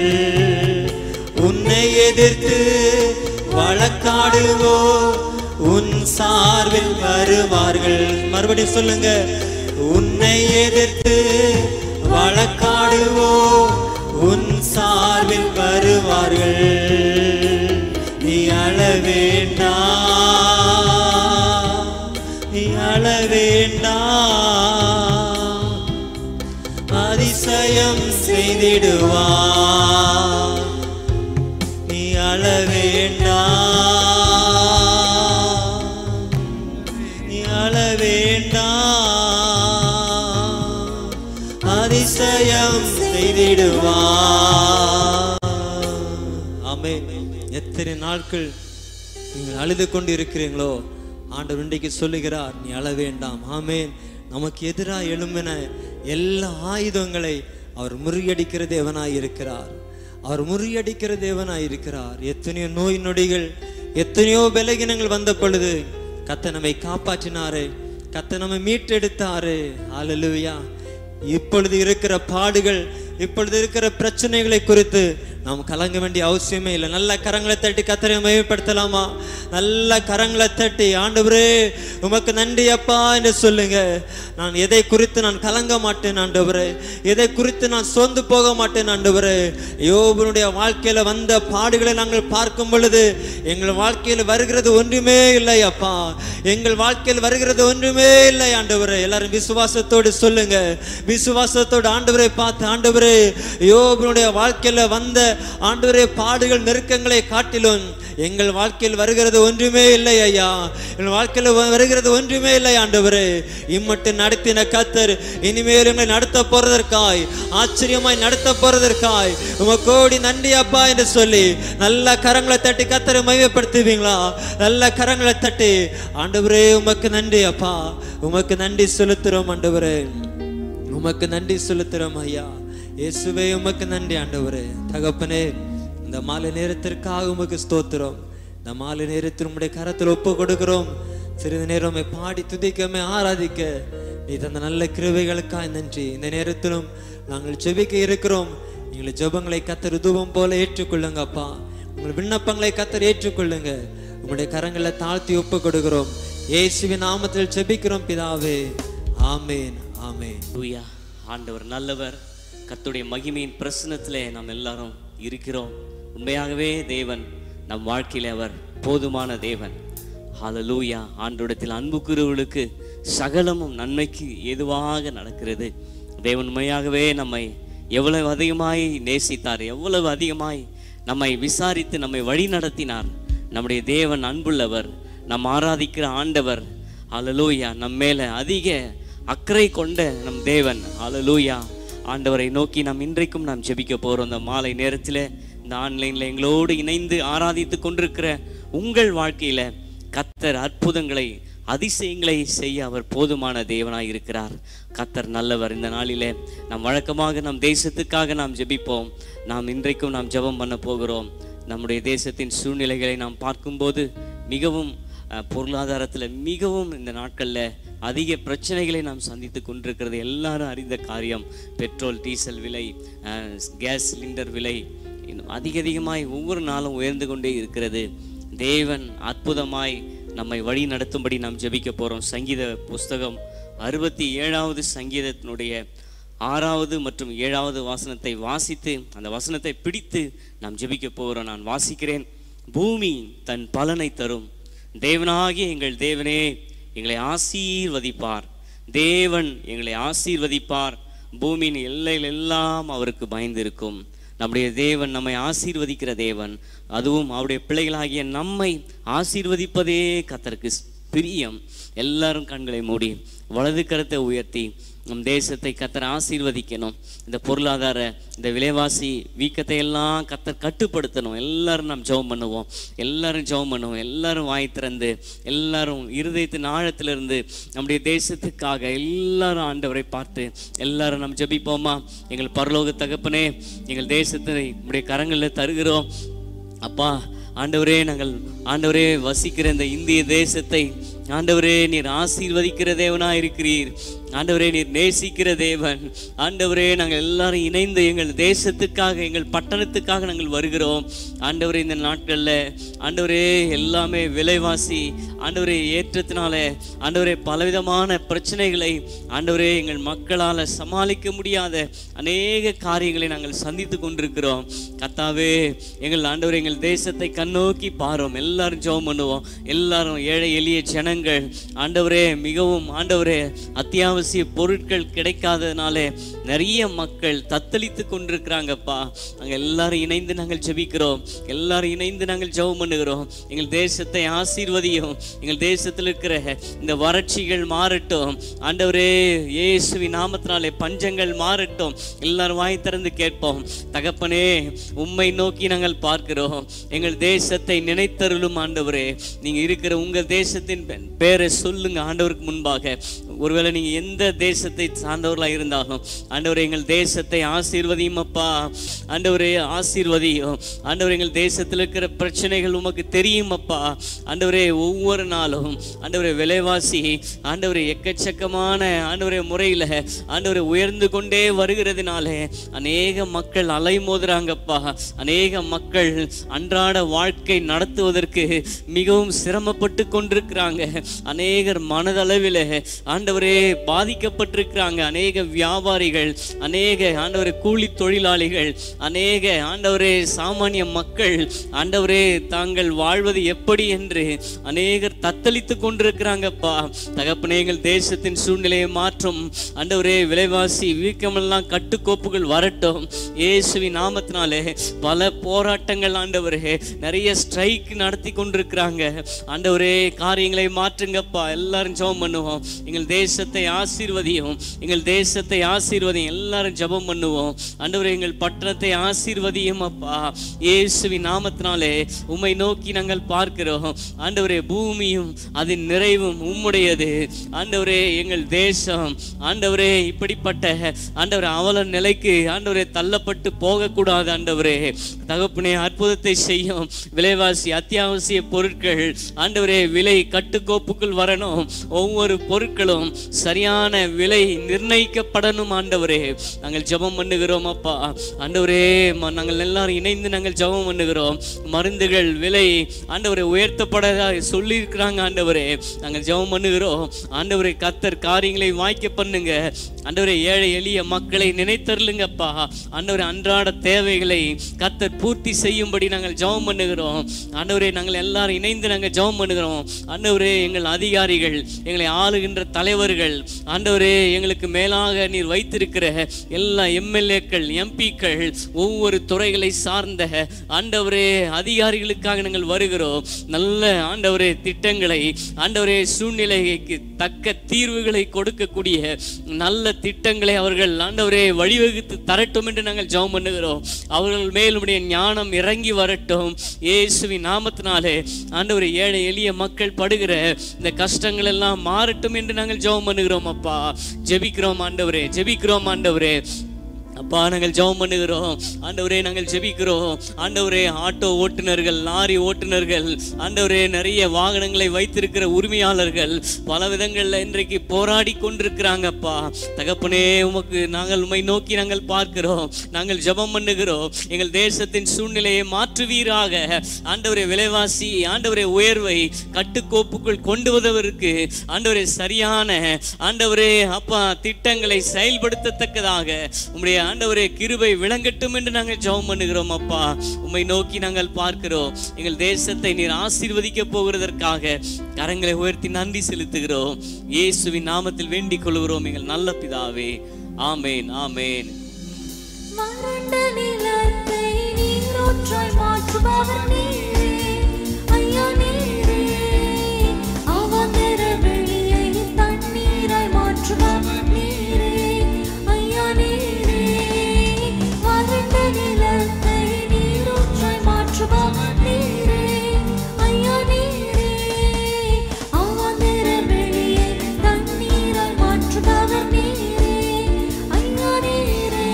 உன்னை எதிர்த்து வழக்காடுவோ உன் சார்பில் வருவார்கள் மறுபடியும் சொல்லுங்க உன்னை எதிர்த்து வழக்காடுவோ உன் சார்பில் வருவார்கள் நீ அழ வேண்டாம் நீ அழ வேண்டாம் அதிசயம் செய்திடுவார் நீ அழ வேண்டாம் நீ அழ வேண்டாம் அதிசயம் செய்திடுவார் ஆமே எத்தனை நாட்கள் நீங்கள் அழுது கொண்டு இருக்கிறீங்களோ ஆண்டவர் இன்றைக்கு சொல்லுகிறார் நீ அழ வேண்டாம் ஆமேன் நமக்கு எதிராக எழும்பின எல்லா ஆயுதங்களை அவர் முறியடிக்கிற தேவனாய் இருக்கிறார் அவர் முறியடிக்கிற தேவனாய் இருக்கிறார் எத்தனையோ நோய் நொடிகள் எத்தனையோ பலகீனங்கள் வந்த பொழுது கத்த நம்மை காப்பாற்றினாரு கத்த நம்மை மீட்டெடுத்தாரு அல்லேலூயா இப்பொழுது இருக்கிற பாடுகள் இப்பொழுது இருக்கிற பிரச்சனைகளை குறித்து நாம் கலங்க வேண்டிய அவசியமே இல்லை நல்ல கரங்களை தட்டி கத்தரை மகிமைப்படுத்தலாமா நல்ல கரங்களை தட்டி ஆண்டவரே உமக்கு நன்றி அப்பா என்று சொல்லுங்க நான் எதை குறித்து நான் கலங்க மாட்டேன் ஆண்டவரே எதை குறித்து நான் சோர்ந்து போக மாட்டேன் ஆண்டவரே யோபனுடைய வாழ்க்கையில வந்த பாடுகளை நாங்கள் பார்க்கும் பொழுது எங்கள் வாழ்க்கையில் வருகிறது ஒன்றுமே இல்லை அப்பா எங்கள் வாழ்க்கையில் வருகிறது ஒன்றுமே இல்லை ஆண்டவரே எல்லாரும் விசுவாசத்தோடு சொல்லுங்க விசுவாசத்தோடு ஆண்டவரை பார்த்து ஆண்டவரே யோபனுடைய வாழ்க்கையில வந்த ஆண்டவரே பாடுகள் நெருக்கங்களை காட்டிலும் எங்கள் வாழ்க்கையில் வருகிறது ஒன்றுமே இல்லை ஐயா எங்கள் வாழ்க்கையில் வ- வருகிறது ஒன்றுமே இல்லை ஆண்டவரே இம்மட்டு நடத்தின கத்தர் இனிமேல் எங்களை நடத்த போறதற்காய் ஆச்சரியமாய் நடத்த போறதற்காய் உமக்கோடி நன்றி அப்பா என்று சொல்லி நல்ல கரங்களை தட்டி கத்தரை மையப்படுத்துவீங்களா நல்ல கரங்களை தட்டி ஆண்டவரே உமக்கு நன்றி அப்பா உமக்கு நன்றி செலுத்துறோம் ஆண்டவரே உமக்கு நன்றி செலுத்துறோம் ஐயா இயேசுவே உமக்கு நன்றி ஆண்டவரே தகப்பனே இந்த மாலை நேரத்திற்காக உமக்கு ஸ்தோத்திரம் இந்த மாலை நேரத்தில் உம்முடைய கரத்தில் ஒப்பு கொடுக்கிறோம் சிறிது நேரம் உம்மை பாடி துதிக்கமே ஆராதிக்க நீ தந்த நல்ல கிருபைகளுக்காய் நன்றி இந்த நேரத்திலும் நாங்கள் ஜெபிக்க இருக்கிறோம் எங்களை ஜெபங்களை கத்தர் தூபம் போல ஏற்றுக்கொள்ளுங்க அப்பா உங்கள் விண்ணப்பங்களை கத்தர் ஏற்றுக்கொள்ளுங்க உங்களுடைய கரங்களை தாழ்த்தி ஒப்பு கொடுக்கிறோம் இயேசுவின் நாமத்தில் ஜெபிக்கிறோம் பிதாவே ஆமேன் ஆமேன் லூயா ஆண்டவர் நல்லவர் கர்த்தருடைய மகிமையின் பிரசனத்திலே நாம் எல்லாரும் இருக்கிறோம் உண்மையாகவே தேவன் நம் வாழ்க்கையிலே அவர் போதுமான தேவன் ஹalleluya ஆண்டவரிடத்தில் அன்பு கூறுவர்களுக்கு சகலமும் நன்மைக்கு ஏதுவாக நடக்கிறது தேவன் உண்மையாகவே நம்மை எவ்வளவு அதிகமாய் நேசித்தார் எவ்வளவு அதிகமாய் நம்மை விசாரித்து நம்மை வழி நடத்தினார் நம்முடைய தேவன் அன்புள்ளவர் நம் ஆராதிக்கிற ஆண்டவர் ஹalleluya நம் மேல அதிக அக்கறை கொண்ட நம் தேவன் ஹalleluya ஆண்டவரை நோக்கி நாம் இன்றைக்கும் நாம் ஜெபிக்க போறோம் இந்த மாலை நேரத்தில் இந்த ஆன்லைன்ல எங்களோடு இணைந்து ஆராதித்து கொண்டிருக்கிற உங்கள் வாழ்க்கையில கத்தர் அற்புதங்களை அதிசயங்களை செய்ய அவர் போதுமான தேவனாய் இருக்கிறார் கத்தர் நல்லவர் இந்த நாளிலே நாம் வழக்கமாக நம் தேசத்துக்காக நாம் ஜெபிப்போம் நாம் இன்றைக்கும் நாம் ஜெபம் பண்ண போகிறோம் நம்முடைய தேசத்தின் சூழ்நிலைகளை நாம் பார்க்கும்போது மிகவும் பொருளாதாரத்தில் மிகவும் இந்த நாட்களில் அதிக பிரச்சனைகளை நாம் சந்தித்து கொண்டிருக்கிறது எல்லாரும் அறிந்த காரியம் பெட்ரோல் டீசல் விலை அஹ், கேஸ் சிலிண்டர் விலை இன்னும் அதிக அதிகமாய் ஒவ்வொரு நாளும் உயர்ந்து கொண்டே இருக்கிறது தேவன் அற்புதமாய் நம்மை வழி நடத்தும்படி நாம் ஜெபிக்க போகிறோம் சங்கீத புஸ்தகம் அறுபத்தி ஏழாவது சங்கீதத்தினுடைய ஆறாவது மற்றும் ஏழாவது வாசனத்தை வாசித்து அந்த வசனத்தை பிடித்து நாம் ஜெபிக்க போகிறோம் நான் வாசிக்கிறேன் பூமி தன் பலனை தரும் தேவனாகிய எங்கள் தேவனே எங்களை ஆசீர்வதிப்பார் தேவன் எங்களை ஆசீர்வதிப்பார் பூமியின் எல்லையில் எல்லாம் அவருக்கு பயந்திருக்கும் நம்முடைய தேவன் நம்மை ஆசீர்வதிக்கிற தேவன் அதுவும் அவருடைய பிள்ளைகளாகிய நம்மை ஆசீர்வதிப்பதே கத்தருக்கு பிரியம் எல்லாரும் கண்களை மூடி வலது கரத்தை உயர்த்தி நம் தேசத்தை கத்தர் ஆசீர்வதிக்கணும் இந்த பொருளாதார இந்த விலைவாசி வீக்கத்தை எல்லாம் கத்தர் கட்டுப்படுத்தணும் எல்லாரும் நாம் ஜெபம் பண்ணுவோம் எல்லாரும் ஜெபம் பண்ணுவோம் எல்லாரும் வாய் திறந்து எல்லாரும் இருதயத்தின் ஆழத்திலிருந்து நம்முடைய தேசத்துக்காக எல்லாரும் ஆண்டவரை பார்த்து எல்லாரும் நாம் ஜெபிப்போமா எங்கள் பரலோக தகப்பனே எங்கள் தேசத்தை உடைய கரங்களில் தருகிறோம் அப்பா ஆண்டவரே நாங்கள் ஆண்டவரே வசிக்கிற இந்த இந்திய தேசத்தை ஆண்டவரே நீர் ஆசீர்வதிக்கிற தேவனா இருக்கிறீர் ஆண்டவரே நீர் நேசிக்கிற தேவன் ஆண்டவரே நாங்கள் எல்லாரும் இணைந்து எங்கள் தேசத்துக்காக எங்கள் பட்டணத்துக்காக நாங்கள் வருகிறோம் ஆண்டவரே இந்த நாட்களில் ஆண்டவரே எல்லாமே விலைவாசி ஆண்டவரே ஏற்றத்தினால ஆண்டவரே பலவிதமான பிரச்சனைகளை ஆண்டவரே எங்கள் மக்களால் சமாளிக்க முடியாத அநேக காரியங்களை நாங்கள் சந்தித்து கொண்டிருக்கிறோம் கத்தாவே எங்கள் ஆண்டவரே எங்கள் தேசத்தை கண்ணோக்கி பாரோம் எல்லாரும் ஜெபம் பண்ணுவோம் எல்லாரும் ஏழை எளிய ஜனங்கள் ஆண்டவரே மிகவும் ஆண்டவரே அத்தியாவசிய பொருட்கள் கிடைக்காததுனாலே நிறைய மக்கள் தத்தளித்து கொண்டிருக்கிறாங்கப்பா நாங்கள் எல்லாரும் இணைந்து நாங்கள் ஜெபிக்கிறோம் எல்லாரும் இணைந்து நாங்கள் ஜெபம் பண்ணுகிறோம் எங்கள் தேசத்தை ஆசீர்வதியும் எங்கள் தேசத்தில் இருக்கிற இந்த வறட்சிகள் மாறட்டும் ஆண்டவரே இயேசுவி நாமத்தினாலே பஞ்சங்கள் மாறட்டும் எல்லாரும் வாய் திறந்து கேட்போம் தகப்பனே உம்மை நோக்கி நாங்கள் பார்க்கிறோம் எங்கள் தேசத்தை நினைத்தருளும் ஆண்டவரே நீங்க இருக்கிற உங்க தேசத்தின் பெ- பேரை சொல்லுங்க ஆண்டவருக்கு முன்பாக ஒருவேளை நீங்க எந்த தேசத்தை சார்ந்தவர்களா இருந்தாலும் ஆண்டவரே எங்கள் தேசத்தை ஆசீர்வதியும் அப்பா ஆண்டவரே ஆசீர்வதியும் ஆண்டவரே எங்கள் தேசத்தில் இருக்கிற பிரச்சனைகள் உமக்கு தெரியும் அப்பா ஆண்டவரே ஒவ்வொரு நாளும் ஆண்டவரே விலைவாசி ஆண்டவரே எக்கச்சக்கமான ஆண்டவரே முறையில் ஆண்டவரே உயர்ந்து கொண்டே வருகிறதுனாலே அநேக மக்கள் அலைமோதுறாங்கப்பா அநேக மக்கள் அன்றாட வாழ்க்கை நடத்துவதற்கு மிகவும் சிரமப்பட்டு கொண்டிருக்கிறாங்க அநேகர் மனதளவில் ஆண்டவரே பாதிக்கப்பட்டிருக்கிறாங்க அநேக வியாபாரிகள் அநேக ஆண்டவரே கூலி தொழிலாளிகள் அநேக ஆண்டவரே சாமானிய மக்கள் ஆண்டவரே தாங்கள் வாழ்வது எப்படி என்று அநேகர் தத்தளித்து கொண்டிருக்கிறாங்கப்பா தகப்பனே எங்கள் தேசத்தின் சூழ்நிலையை மாற்றும் ஆண்டவரே விலைவாசி வீக்கமெல்லாம் கட்டுக்கோப்புகள் வரட்டும் இயேசுவின் நாமத்தினாலே பல போராட்டங்கள் ஆண்டவரே நிறைய ஸ்ட்ரைக் நடத்தி கொண்டிருக்கிறாங்க ஆண்டவரே காரியங்களை மாற்றுங்கப்பா எல்லாரும் ஜெபம் பண்ணுவோம் எங்கள் தேசத்தை ஆசீர்வதியும் எங்கள் தேசத்தை ஆசீர்வதியும் எல்லாரும் ஜெபம் பண்ணுவோம் ஆண்டவரே எங்கள் பட்டணத்தை ஆசீர்வதியும் அப்பா இயேசுவின் நாமத்தினாலே உம்மை நோக்கி நாங்கள் பார்க்கிறோம் ஆண்டவரே பூமியும் அதன் நிறைவும் உம்முடையது ஆண்டவரே எங்கள் தேசம் ஆண்டவரே இப்படிப்பட்ட ஆண்டவரே அவல நிலைக்கு ஆண்டவரே தள்ளப்பட்டு போகக்கூடாது ஆண்டவரே தகப்பனே அற்புதத்தை செய்யும் விலைவாசி அத்தியாவசிய பொருட்கள் ஆண்டவரே விலை கட்டுக்கோப்புக்குள் வரணும் ஒவ்வொரு பொருட்களும் சரியான விலை நிர்ணயிக்கப்படணும் ஆண்டவரே நாங்கள் ஜெபம் பண்ணுகிறோம் அப்பா ஆண்டவரே ம- நாங்கள் எல்லாரும் இணைந்து நாங்கள் ஜெபம் பண்ணுகிறோம் மருந்துகள் விலை ஆண்டவரை உயர்த்தப்பட சொல்லியிருக்கிறாங்க ஆண்டவரே நாங்கள் ஜெபம் பண்ணுகிறோம் ஆண்டவரை கத்தர் காரியங்களை வாய்க்க பண்ணுங்க ஆண்டவரே ஏழை எளிய மக்களை நினைத்தருளுங்கப்பா ஆண்டவரே அன்றாட தேவைகளை கத்தர் பூர்த்தி செய்யும்படி நாங்கள் ஜெபம் பண்ணுகிறோம் ஆண்டவரே நாங்கள் எல்லாரும் இணைந்து நாங்கள் ஜெபம் பண்ணுகிறோம் ஆண்டவரே எங்கள் அதிகாரிகள் எங்களை ஆளுகின்ற தலைவர்கள் ஆண்டவரே எங்களுக்கு மேலாக நீர் வைத்திருக்கிற எல்லா எம்எல்ஏக்கள் எம்பிக்கள் ஒவ்வொரு துறைகளை சார்ந்த ஆண்டவரே அதிகாரிகளுக்காக நாங்கள் வருகிறோம் நல்ல ஆண்டவரே திட்டங்களை ஆண்டவரே சூழ்நிலைக்கு தக்க தீர்வுகளை கொடுக்கக்கூடிய நல்ல திட்டங்களை அவர்கள் ஆண்டவரே வழிவகுத்து தரட்டும் என்று நாங்கள் ஜெபம் பண்ணுகிறோம் அவர்கள் மேல் உம்முடைய ஞானம் இறங்கி வரட்டும் இயேசுவின் நாமத்தினாலே ஆண்டவரே ஏழை எளிய மக்கள் படுகிற இந்த கஷ்டங்கள் எல்லாம் மாறட்டும் என்று நாங்கள் ஜெபம் பண்ணுகிறோம் அப்பா ஜெபிக்கிறோம் ஆண்டவரே ஜெபிக்கிறோம் ஆண்டவரே அப்பா நாங்கள் ஜெபம் பண்ணுகிறோம் ஆண்டவரே நாங்கள் ஜெபிக்கிறோம் ஆண்டவரே ஆட்டோ ஓட்டுநர்கள் லாரி ஓட்டுநர்கள் ஆண்டவரே நிறைய வாகனங்களை வைத்திருக்கிற உரிமையாளர்கள் பல விதங்களில் இன்றைக்கு போராடி கொண்டிருக்கிறாங்கப்பா தகப்பனே உமக்கு நாங்கள் உம்மை நோக்கி நாங்கள் பார்க்கிறோம் நாங்கள் ஜெபம் பண்ணுகிறோம் எங்கள் தேசத்தின் சூழ்நிலையை மாற்றுவீராக ஆண்டவரே விலைவாசி ஆண்டவரே உயர்வை கட்டுக்கோப்புக்குள் கொண்டு வருவதற்கு ஆண்டவரே சரியான ஆண்டவரே அப்பா திட்டங்களை செயல்படுத்தத்தக்கதாக உம்முடைய ஆண்டவரே கிருபை விளங்கட்டும் என்று நாங்கள் ஜெபம் பண்ணுகிறோம் அப்பா உம்மை நோக்கி நாங்கள் பார்க்கிறோம் எங்கள் தேசத்தை நீர் ஆசீர்வதிக்க போகிறதற்காக கரங்களை உயர்த்தி நன்றி செலுத்துகிறோம் இயேசுவின் நாமத்தில் வேண்டிக் கொள்கிறோம் எங்கள் நல்ல பிதாவே ஆமேன் ஆமேன் வறண்ட நிலத்தை நீரூற்றாய் மாற்றுபவர் நீரே ஐயா நீரே அவாந்தர வெளியை தண்ணீராய் மாற்றுபவர் நீரே ஐயா நீரே வறண்ட நிலத்தை நீரூற்றாய் மாற்றுபவர் நீரே ஐயா நீரே அவாந்தர வெளியை தண்ணீராய் மாற்றுபவர் நீரே ஐயா நீரே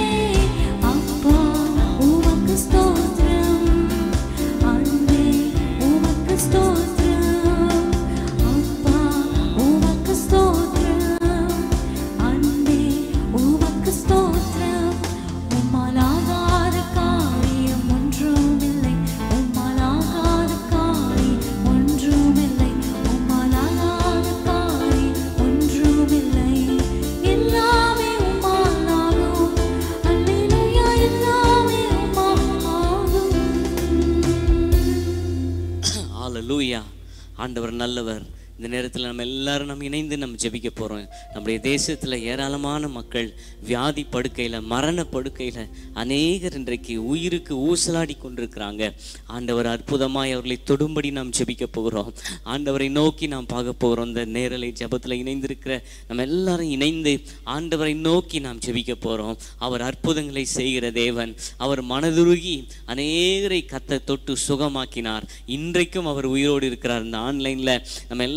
அப்பா உமக்கு ஸ்தோத்திரம் அன்பே உமக்கு ஸ்தோத்திரம் அப்பா உமக்கு ஸ்தோத்திரம் அன்பே உமக்கு ஸ்தோத்திரம் உம்மாலாகாத காரியம் ஒன்றுமில்லை உம்மாலாகாத காரியம் ஒன்றுமில்லை உம்மாலாகாத காரியம் ஒன்றுமில்லை எல்லாமே உம்மாலாகும் அல்லேலூயா எல்லாமே உம்மாலாகும் ஹalleluya ஆண்டவர் நல்லவர் இந்த நேரத்தில் நம்ம எல்லாரும் நம்ம இணைந்து நம்ம ஜெபிக்க போகிறோம் நம்முடைய தேசத்தில் ஏராளமான மக்கள் வியாதி படுக்கையில் மரண படுக்கையில் அநேகர் இன்றைக்கு உயிருக்கு ஊசலாடி கொண்டிருக்கிறாங்க ஆண்டவர் அற்புதமாய் அவர்களை தொடும்படி நாம் ஜெபிக்க போகிறோம் ஆண்டவரை நோக்கி நாம் பார்க்க போகிறோம் இந்த நேரலை ஜெபத்தில் இணைந்திருக்கிற நம்ம எல்லாரும் இணைந்து ஆண்டவரை நோக்கி நாம் ஜெபிக்க போகிறோம் அவர் அற்புதங்களை செய்கிற தேவன் அவர் மனதுருகி அநேகரை கத்த தொட்டு சுகமாக்கினார் இன்றைக்கும் அவர் உயிரோடு இருக்கிறார் இந்த ஆன்லைனில் நம்ம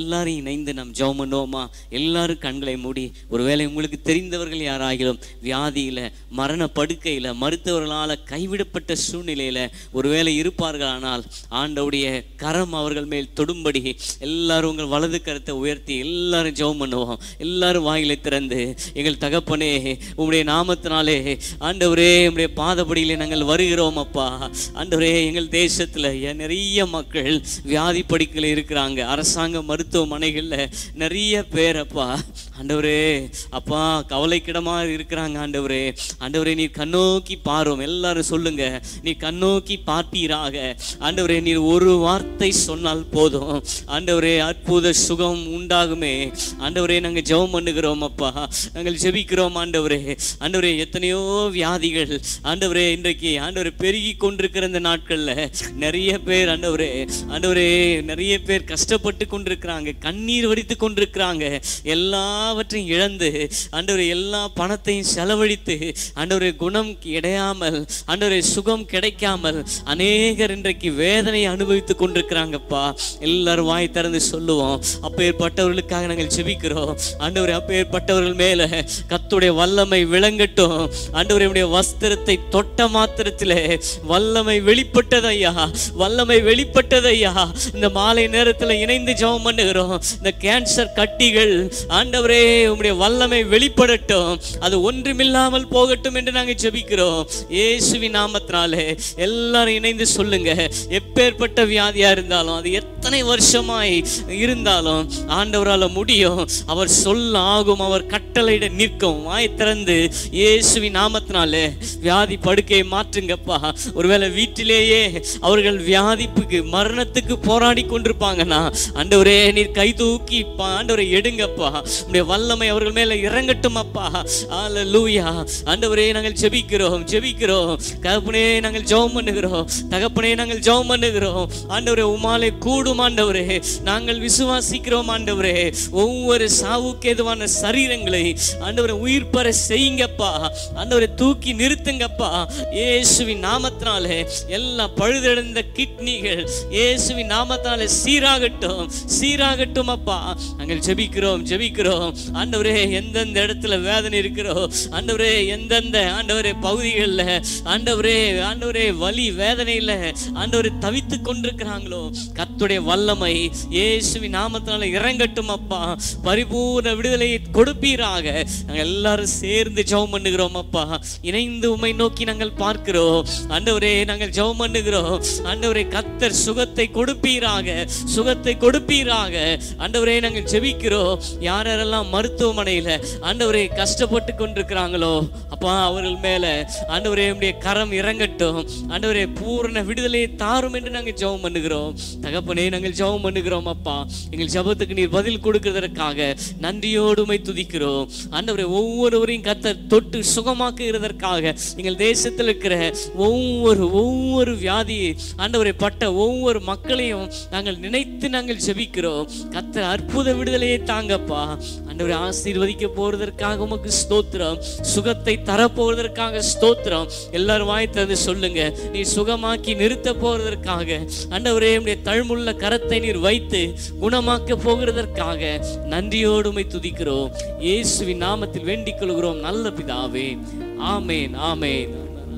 எல்லாரும் இணைந்து நாம் ஜெபம் பண்ணுவோமா எல்லாரும் கண்களை மூடி ஒருவேளை உங்களுக்கு தெரிந்தவர்கள் யாராகிலும் வியாதியில மரண படுக்கையில மருத்துவர்களால் கைவிடப்பட்ட சூழ்நிலையில ஒருவேளை இருப்பார்களானால் ஆண்டவுடைய கரம் அவர்கள் மேல் தொடும்படி எல்லாரும் உங்கள் வலது கரத்தை உயர்த்தி எல்லாரும் ஜெபம் பண்ணுவோம் எல்லாரும் வாயிலை திறந்து எங்கள் தகப்பனே உம்முடைய நாமத்தினாலே ஆண்டவரே உம்முடைய பாதபடியிலே நாங்கள் வருகிறோம் அப்பா ஆண்டவரே எங்கள் தேசத்துல ஏன் நிறைய மக்கள் வியாதி படுக்கையில் இருக்கிறாங்க அரசாங்க மருத்துவமனைகள்ல நிறைய பேர் அப்பா ஆண்டவரே அப்பா கவலைக்கிடமா இருக்கிறாங்க ஆண்டவரே ஆண்டவரே நீர் கண்ணோக்கி பாரும் எல்லாரும் சொல்லுங்க நீ கண்ணோக்கி பார்ப்பீராக ஆண்டவரே நீர் ஒரு வார்த்தை சொன்னால் போதும் ஆண்டவரே அற்புத சுகம் உண்டாகுமே ஆண்டவரே நாங்க ஜெபம் பண்ணுகிறோம் அப்பா நாங்கள் ஜெபிக்கிறோம் ஆண்டவரே ஆண்டவரே எத்தனையோ வியாதிகள் ஆண்டவரே இன்றைக்கு ஆண்டவரே பெருகி கொண்டிருக்கிற இந்த நாட்கள்ல நிறைய பேர் ஆண்டவரே ஆண்டவரே நிறைய பேர் கஷ்டப்பட்டு கொண்டிருக்கிறாங்க கண்ணீர் வடித்து கொண்டிருக்கிறாங்க எல்லாவற்றையும் இழந்து ஆண்டவரே எல்லா பணத்தையும் செலவழித்து ஆண்டவரே குணம் கிடையாமல் ஆண்டவரே சுகம் கிடைக்காமல் அநேகர் இன்றைக்கு வேதனை அனுபவித்து கொண்டிருக்கிறாங்கப்பா எல்லாரும் வாய் திறந்து சொல்லுவோம் அப்பேற்பட்டவர்களுக்காக நாங்கள் ஜெபிக்கிறோம் ஆண்டவரே அப்பேற்பட்டவர்கள் மேல கத்துடைய வல்லமை விளங்கட்டும் ஆண்டவரே உடைய வஸ்திரத்தை தொட்ட மாத்திரத்திலே வல்லமை வெளிப்பட்டது ஐயா வல்லமை வெளிப்பட்டது ஐயா இந்த மாலை நேரத்துல இணைந்து ஜெபம் பண்ணுகிறோம் இந்த கேன்சர் கட்டிகள் ஆண்டவரே உம்முடைய வல்லமை வெளிப்படட்டும் அது ஒன்றுமில்லாமல் போகட்டும் என்று நாங்கள் ஜெபிக்கிறோம் இயேசுவின் நாமத்தினாலே எல்லாரும் இணைந்து சொல்லுங்க எப்பேற்பட்ட வியாதியா இருந்தாலும் அது எத்தனை வருஷமாய் இருந்தாலும் ஆண்டவரால முடியும் அவர் சொல்ல ஆகும் அவர் கட்டளையிட நிற்கும் வாய் திறந்து இயேசுவின் நாமத்தினாலே வியாதி படுக்கையை மாற்றுங்கப்பா ஒருவேளை வீட்டிலேயே அவர்கள் வியாதிப்புக்கு மரணத்துக்கு போராடி கொண்டிருப்பாங்கன்னா ஆண்டவரே நீர் கை தூக்கி பா- ஆண்டவரை எடுங்கப்பா உடைய வல்லமை அவர்கள் மேல இறங்கட்டும் அப்பா அல்லேலூயா ஆண்டவரே நாங்கள் ஜெபிக்கிறோம் ஜெபிக்கிறோம் தகப்பனே நாங்கள் ஜெபம் பண்ணுகிறோம் தகப்பனே நாங்கள் ஜெபம் பண்ணுகிறோம் ஆண்டவரே உமாலே கூடும் ஆண்டவரே நாங்கள் விசுவாசிக்கிறோம் ஆண்டவரே ஒவ்வொரு சாவுக்கு ஏதுவான சரீரங்களை ஆண்டவரை உயிர் பெற செய்யுங்கப்பா ஆண்டவரை தூக்கி நிறுத்துங்கப்பா இயேசுவின் நாமத்தினாலே எல்லா பழுதடைந்த கிட்னிகள் இயேசுவின் நாமத்தினாலே சீராகட்டும் சீராகட்டும் அப்பா நாங்கள் ஜெபிக்கிறோம் ஜெபிக்கிறோம் ஆண்டவரே எந்தெந்த இடத்துல வேதனை இருக்கிறோ ஆண்டவரே எந்தெந்த ஆண்டவரே பகுதிகளில் ஆண்டவரே ஆண்டவரே வலி வேதனையில் ஆண்டவரே தவித்து கொண்டிருக்கிறாங்களோ கர்த்தருடைய வல்லமை இயேசுவின் நாமத்தினால இறங்கட்டும் அப்பா பரிபூர்ண விடுதலையை கொடுப்பீராக நாங்கள் எல்லாரும் சேர்ந்து ஜெபம் பண்ணுகிறோம் அப்பா இணைந்து உம்மை நோக்கி நாங்கள் பார்க்கிறோம் ஆண்டவரே நாங்கள் ஜெபம் பண்ணுகிறோம் ஆண்டவரே கத்தர் சுகத்தை கொடுப்பீராக சுகத்தை கொடுப்பீராக ஆண்டவரே நாங்கள் ஜெபிக்கிறோம் யார் யாரெல்லாம் மருத்துவமனையில் ஆண்டவரே கஷ்டப்பட்டு கொண்டிருக்கிறாங்களோ அப்பா அவர்கள் மேல ஆண்டவரே உம்முடைய கரம் இறங்கட்டும் ஆண்டவரே பூரண விடுதலையை தாரும் என்று நாங்கள் ஜெபம் பண்ணுகிறோம் தகப்பனே நாங்கள் ஜெபம் பண்ணுகிறோம் அப்பா எங்கள் ஜெபத்துக்கு நீர் பதில் கொடுக்கிறதற்காக நன்றியோடு உம்மை துதிக்கிறோம் ஆண்டவரே ஒவ்வொருவரையும் கத்தர் தொட்டு சுகமாக்குகிறதற்காக எங்கள் தேசத்தில் இருக்கிற ஒவ்வொரு ஒவ்வொரு வியாதி ஆண்டவரை பட்ட ஒவ்வொரு மக்களையும் நாங்கள் நினைத்து நாங்கள் ஜெபிக்கிறோம் கத்தர் அற்புத விடுதலையை தாங்கப்பா ஆண்டவரை ஆசீர்வதிக்க போறதற்காக உமக்கு ஸ்தோத்திரம் சுகத்தை தரப்போவதற்காக ஸ்தோத்திரம் எல்லாரும் வாய் திறந்து சொல்லுங்க நீ சுகமாக்கி நிறுத்த போறதற்காக ஆண்டவரே உம்முடைய தழுமுள்ள கரத்தை நீர் வைத்து குணமாக்க போகிறதற்காக நன்றியோடு உம்மை துதிக்கிறோம் இயேசுவின் நாமத்தில் வேண்டிக் கொள்கிறோம் நல்ல பிதாவே ஆமேன் ஆமேன்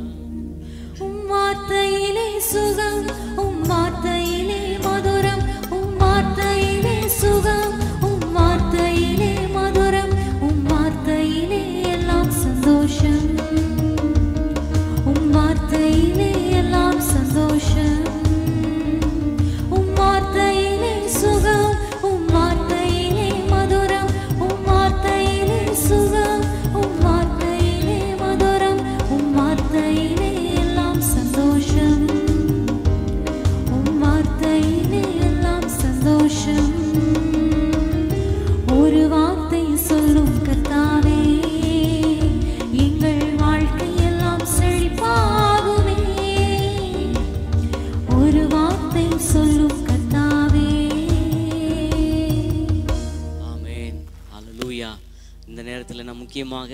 உம் வார்த்தையிலே சுகம் உம் வார்த்தையிலே மதுரம் உம் வார்த்தையிலே சுகம் உம் வார்த்தையிலே மதுரம் உம் வார்த்தையிலே எல்லாம் சந்தோஷம் உம் வார்த்தையிலே எல்லாம் சந்தோஷம் உம் வார்த்தையிலே சுகம் உம் வார்த்தையிலே மதுரம் உம் வார்த்தையிலே சுகம் உம் வார்த்தையிலே மதுரம் உம் வார்த்தையிலே எல்லாம் சந்தோஷம் உம் வார்த்தையிலே எல்லாம் சந்தோஷம் ஒரு வார்த்தை சொல்லும் கர்த்தாவே எங்கள் வாழ்க்கையெல்லாம் செழிப்பாகுமே ஒரு வார்த்தை சொல்லும் கர்த்தாவே ஆமென் ஹalleluya இந்த நேரத்தில் நான் முக்கியமாக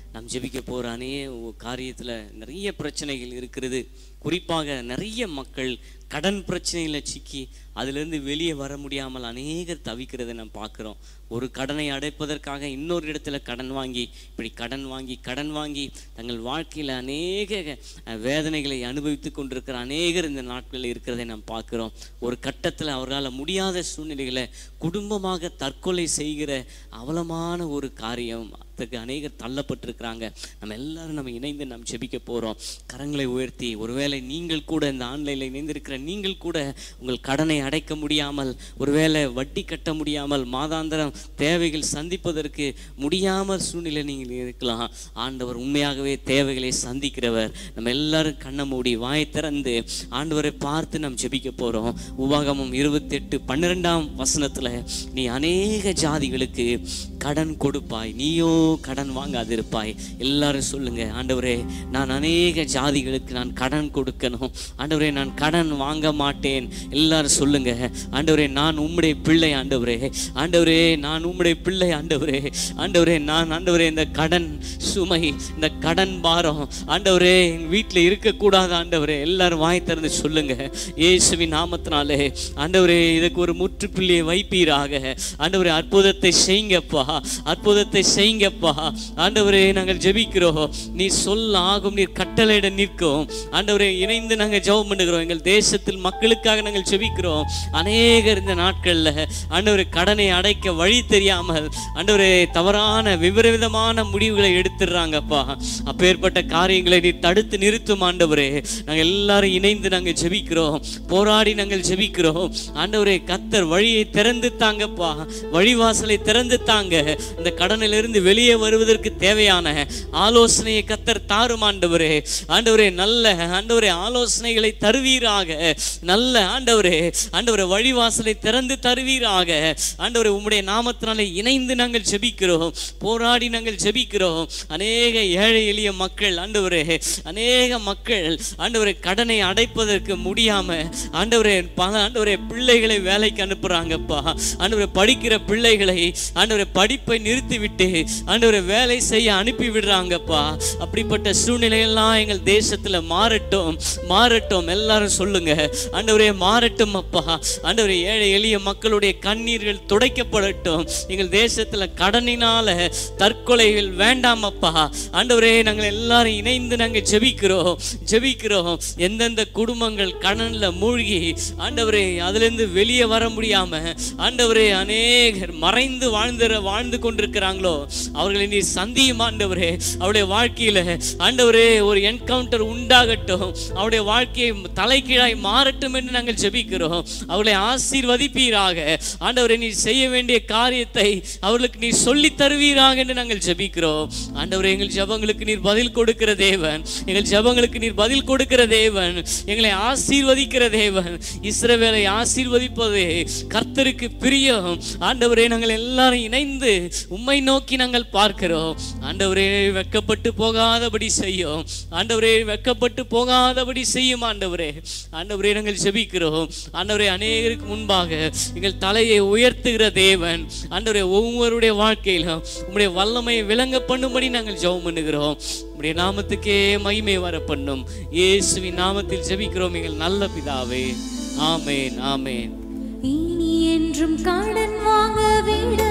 நாம் ஜெபிக்க போகிற அநேக காரியத்தில் நிறைய பிரச்சனைகள் இருக்கிறது குறிப்பாக நிறைய மக்கள் கடன் பிரச்சனையில் சிக்கி அதிலிருந்து வெளியே வர முடியாமல் அநேகர் தவிக்கிறதை நாம் பார்க்குறோம் ஒரு கடனை அடைப்பதற்காக இன்னொரு இடத்துல கடன் வாங்கி இப்படி கடன் வாங்கி கடன் வாங்கி தங்கள் வாழ்க்கையில் அநேக அஹ், வேதனைகளை அனுபவித்து கொண்டிருக்கிற அநேகர் இந்த நாட்களில் இருக்கிறதை நாம் பார்க்குறோம் ஒரு கட்டத்தில் அவர்களால் முடியாத சூழ்நிலைகளை குடும்பமாக தற்கொலை செய்கிற அவலமான ஒரு காரியம் அதுக்கு அநேகர் தள்ளப்பட்டிருக்கிறாங்க நம்ம எல்லாரும் நம்ம இணைந்து நாம் ஜெபிக்க போகிறோம் கரங்களை உயர்த்தி ஒருவேளை நீங்கள் கூட இந்த ஆன்லைனில் இணைந்திருக்கிற நீங்கள் கூட உங்கள் கடனை அடைக்க முடியாமல் ஒருவேளை வட்டி கட்ட முடியாமல் மாதாந்திரம் தேவைகள் சந்திப்பதற்கு முடியாமல் சூழ்நிலை நீங்கள் இருக்கலாம் ஆண்டவர் உண்மையாகவே தேவைகளை சந்திக்கிறவர் நம்ம எல்லாரும் கண்ணை மூடி வாயை திறந்து ஆண்டவரை பார்த்து நாம் ஜெபிக்க போகிறோம் உபாகமம் இருபத்தெட்டு பன்னிரெண்டாம் வசனத்தில் நீ அநேக ஜாதிகளுக்கு கடன் கொடுப்பாய் நீயோ கடன் வாங்காதிருப்பாய் எல்லாரும் சொல்லுங்க ஆண்டவரே நான் அநேக ஜாதிகளுக்கு நான் கடன் கொடுக்கணும் ஆண்டவரே நான் கடன் வாங்க மாட்டேன் எல்லாரும் சொல்லுங்க ஆண்டவரே நான் உம்முடைய பிள்ளை ஆண்டவரே ஆண்டவரே நான் உம்முடைய பிள்ளை ஆண்டவரே ஆண்டவரே நான் ஆண்டவரே இந்த கடன் சுமை இந்த கடன் பாரம் ஆண்டவரே எங்க வீட்டில் இருக்கக்கூடாது ஆண்டவரே எல்லாரும் வாய் திறந்து சொல்லுங்க இயேசுவின் நாமத்தினாலே ஆண்டவரே இதுக்கு ஒரு முற்றுப்புள்ளியை வைப்பீராக ஆண்டவரே அற்புதத்தை செய்யுங்கப்பா அற்புதத்தை செய்யுங்கப்பா ஆண்டவரே நாங்கள் ஜெபிக்கிறோம் நீ சொல்ல ஆகும் நீர் கட்டளையிட நிற்கும் ஆண்டவரே இணைந்து நாங்கள் ஜெபம் பண்ணுகிறோம் எங்கள் தேசத்தில் மக்களுக்காக நாங்கள் ஜெபிக்கிறோம் அநேகர் இந்த நாட்களில் ஆண்டவரே கடனை அடைக்க வழி தெரியாமல் ஆண்டவரே தவறான விபரீதமான முடிவுகளை எடுத்துடுறாங்கப்பா அப்பேற்பட்ட காரியங்களை நீ தடுத்து நிறுத்தும் ஆண்டவரே நாங்கள் எல்லாரும் இணைந்து நாங்கள் ஜெபிக்கிறோம் போராடி நாங்கள் ஜெபிக்கிறோம் ஆண்டவரே கத்தர் வழியை திறந்து தாங்கப்பா வழிவாசலை திறந்து தாங்க இந்த கடனிலிருந்து வெளியே வருவதற்கு தேவையான ஆலோசனையை கத்தர் தாரும் ஆண்டவரே ஆண்டவரே நல்ல ஆண்டவரே ஆலோசனைகளை தருவீராக நல்ல ஆண்டவரே ஆண்டவரே வழிவாசலை திறந்து தருவீராக ஆண்டவரே உம்முடைய நாமத்தினாலே இணைந்து நாங்கள் ஜெபிக்கிறோம் போராடி நாங்கள் ஜெபிக்கிறோம் அநேக ஏழை எளிய மக்கள் ஆண்டவரே அநேக மக்கள் ஆண்டவரே கடனை அடைப்பதற்கு முடியாம ஆண்டவரே பல ஆண்டவரே பிள்ளைகளை வேலைக்கு அனுப்புறாங்கப்பா ஆண்டவரே படிக்கிற பிள்ளைகளை ஆண்டவரே படிப்பை நிறுத்திவிட்டு ஆண்டவரே வேலை செய்ய அனுப்பி விடுறாங்கப்பா அப்படிப்பட்ட சூழ்நிலையெல்லாம் எங்கள் தேசத்துல மாறட்டும் மாறட்டும் எல்லாரும் சொல்லுங்க ஆண்டவரே மாறட்டும் அப்பா ஆண்டவரே ஏழை எளிய மக்களுடைய கண்ணீர்கள் துடைக்கப்படட்டும் எங்கள் தேசத்துல கடனினால தற்கொலைகள் வேண்டாம் அப்பா ஆண்டவரே நாங்கள் எல்லாரும் இணைந்து நாங்கள் ஜெபிக்கிறோம் ஜெபிக்கிறோம் எந்தெந்த குடும்பங்கள் கடன்ல மூழ்கி ஆண்டவரே அதிலிருந்து வெளியே வர முடியாம ஆண்டவரே அநேகர் மறைந்து வாழ்ந்துற வாழ்ந்து கொண்டிருக்கிறாங்களோ அவர்களை நீ சந்தியும் ஆண்டவரே அவருடைய வாழ்க்கையில ஆண்டவரே ஒரு என்கவுண்டர் உண்டாகட்டும் அவருடைய வாழ்க்கையை தலைகீழாய் மாறட்டும் என்று நாங்கள் ஜெபிக்கிறோம் அவர்களை ஆசீர்வதிப்பீராக ஆண்டவரே நீ செய்ய வேண்டிய காரியத்தை அவர்களுக்கு நீ சொல்லி தருவீராக என்று நாங்கள் ஜெபிக்கிறோம் ஆண்டவரே எங்கள் ஜெபங்களுக்கு நீர் பதில் கொடுக்கிற தேவன் எங்கள் ஜெபங்களுக்கு நீர் பதில் கொடுக்கிற தேவன் எங்களை ஆசீர்வதிக்கிற தேவன் இஸ்ரவேலை ஆசீர்வதிப்பது கர்த்தருக்கு பிரியம் ஆண்டவரே நாங்கள் எல்லாரும் இணைந்து உம்மை நோக்கி நாங்கள் பார்க்கிறோம் ஆண்டவரே வெக்கப்பட்டு போகாதபடி செய்யும் ஆண்டவரே வெக்கப்பட்டு போகாதபடி செய்யும் ஆண்டவரே ஆண்டவரே நாங்கள் ஜெபிக்கிறோம் ஆண்டவரே அநேகருக்கு முன்பாக எங்கள் தலையை உயர்த்துகிற தேவன் ஆண்டவரே ஒவ்வொருடைய வாழ்க்கையிலும் உம்முடைய வல்லமையை விளங்க பண்ணும்படி நாங்கள் ஜெபம் பண்ணுகிறோம் உம்முடைய நாமத்துக்கே மகிமை வர பண்ணும் இயேசுவின் நாமத்தில் ஜெபிக்கிறோம் எங்கள் நல்ல பிதாவே ஆமேன் ஆமேன் இனி என்றும் கடன் வாங்க விட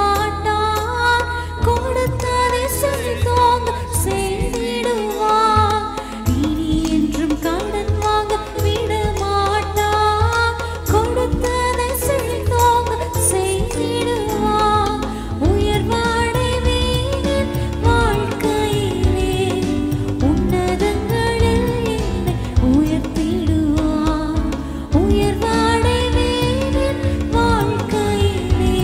மாட்டார் கொடுத்ததை செலுத்தோங்க செய்திடுவார் இனி என்றும் கடன் வாங்க விட மாட்டார் கொடுத்ததை செலுத்தோங்க செய்திடுவார் உயர்வாடைவேன் வாழ்க்கையிலே உன்னதங்களில் என்னை உயர்த்திடுவார் உயர்வாடைவேன் வாழ்க்கையிலே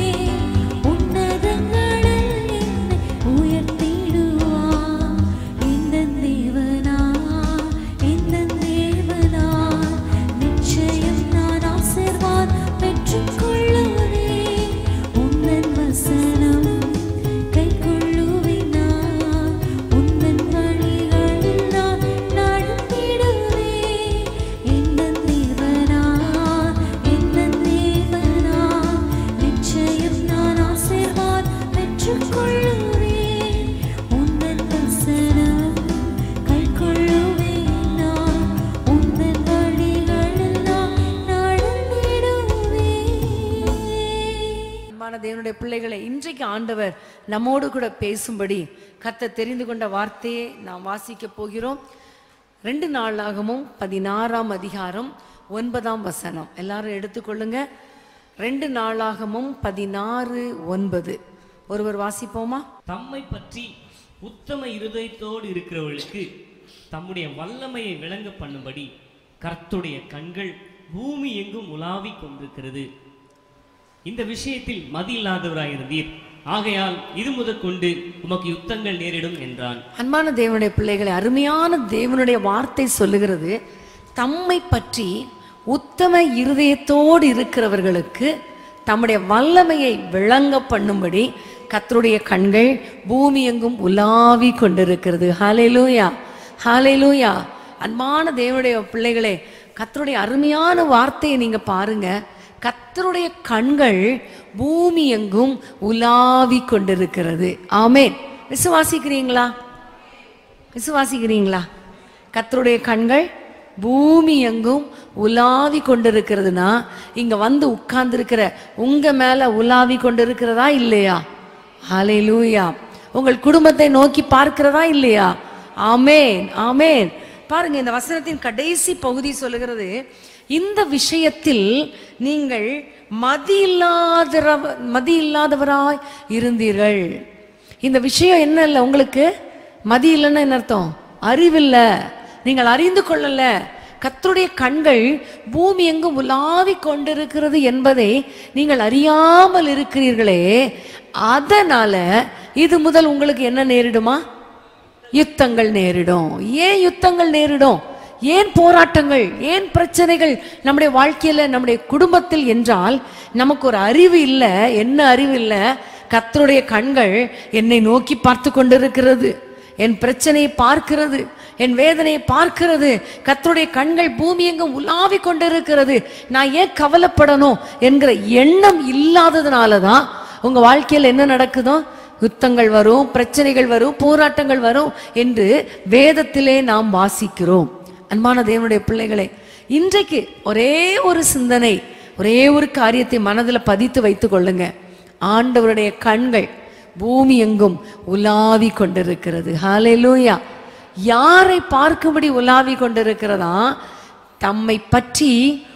உன்னதங்களில் என்னை உயர்த்திடுவார் இந்த தேவனா இந்த தேவனா நிச்சயம் நான் ஆசீர்வாத் பெற்றுக்கொள்ளுவேன் உந்தன் வசனம் கைக்கொள்ளுவேன் நான் உந்தன் வழிகளில் நான் நடந்திடுவேன் இந்த தேவனா இந்த தேவனா நிச்சயம் நான் ஆசீர்வாத் பெற்றுக்கொள்ளுவேன் உந்தன் தேவனுடைய பிள்ளைகளை இன்றைக்கு ஆண்டவர் நம்மோடு கூட பேசும்படி கர்த்தர் தெரிந்து கொண்ட வார்த்தையை நாம் வாசிக்க போகிறோம் ரெண்டு நாளாகமும் பதினாறாம் அதிகாரம் ஒன்பதாம் வசனம் எல்லாரும் எடுத்துக்கொள்ளுங்க ரெண்டு நாளாகமும் பதினாறு ஒன்பது ஒருவர் வாசிப்போமா தம்மை பற்றி உத்தம இருதயத்தோடு இருக்கிறவர்களுக்கு தம்முடைய வல்லமையை விளங்க பண்ணும்படி கர்த்துடைய கண்கள் பூமி எங்கும் உலாவிக் கொண்டிருக்கிறது இந்த விஷயத்தில் மதி இல்லாதவராயிருந்தீர் ஆகையால் இது முதற்கொண்டு உமக்கு யுத்தங்கள் நேரிடும் என்றான் அன்பான தேவனுடைய பிள்ளைகளை அருமையான தேவனுடைய வார்த்தை சொல்லுகிறது தம்மை பற்றி உத்தம இருதயத்தோடு இருக்கிறவர்களுக்கு தம்முடைய வல்லமையை விளங்க பண்ணும்படி கர்த்தருடைய கண்கள் பூமி எங்கும் உலாவி கொண்டிருக்கிறது ஹalleluya ஹalleluya அன்பான தேவனுடைய பிள்ளைகளே கர்த்தருடைய அருமையான வார்த்தையை நீங்க பாருங்க கர்த்தருடைய கண்கள் பூமி எங்கும் உலாவி கொண்டிருக்கிறது ஆமென் விசுவாசிக்கிறீங்களா விசுவாசிக்கிறீங்களா கர்த்தருடைய கண்கள் பூமி எங்கும் உலாவி கொண்டிருக்கிறதுனா இங்க வந்து உட்கார்ந்திருக்கிற உங்க மேல உலாவி கொண்டிருக்கிறதா இல்லையா ஹalleluya உங்கள் குடும்பத்தை நோக்கி பார்க்கிறதா இல்லையா ஆமென் ஆமென் பாருங்க இந்த வசனத்தின் கடைசி பகுதி சொல்லுகிறது இந்த விஷயத்தில் நீங்கள் மதி இல்லாதவ மதி இல்லாதவராய் இருந்தீர்கள் இந்த விஷயம் என்ன இல்லை உங்களுக்கு மதி இல்லைன்னா என்ன அர்த்தம் அறிவில்ல நீங்கள் அறிந்து கொள்ளல கர்த்தருடைய கண்கள் பூமி எங்கும் உலாவி கொண்டிருக்கிறது என்பதை நீங்கள் அறியாமல் இருக்கிறீர்களே அதனால இது முதல் உங்களுக்கு என்ன நேரிடுமா யுத்தங்கள் நேரிடும் ஏன் யுத்தங்கள் நேரிடும் ஏன் போராட்டங்கள் ஏன் பிரச்சனைகள் நம்முடைய வாழ்க்கையில நம்முடைய குடும்பத்தில் என்றால் நமக்கு ஒரு அறிவு இல்லை என்ன அறிவு இல்லை கர்த்தருடைய கண்கள் என்னை நோக்கி பார்த்து கொண்டிருக்கிறது என் பிரச்சனையை பார்க்கிறது என் வேதனையை பார்க்கிறது கர்த்தருடைய கண்கள் பூமி எங்கும் உலாவி கொண்டிருக்கிறது நான் ஏன் கவலைப்படணும் என்கிற எண்ணம் இல்லாததுனால தான் உங்க வாழ்க்கையில் என்ன நடக்குதோ யுத்தங்கள் வரும் பிரச்சனைகள் வரும் போராட்டங்கள் வரும் என்று வேதத்திலே நாம் வாசிக்கிறோம் அன்பான தேவனுடைய பிள்ளைகளே இன்றைக்கு ஒரே ஒரு சிந்தனை ஒரே ஒரு காரியத்தை மனதில் பதித்து வைத்துக் கொள்ளுங்க ஆண்டவருடைய கண்கள் பூமி எங்கும் உலாவி கொண்டிருக்கிறது ஹalleluya யாரை பார்க்கும்படி உலாவி கொண்டிருக்கிறதா தம்மை பற்றி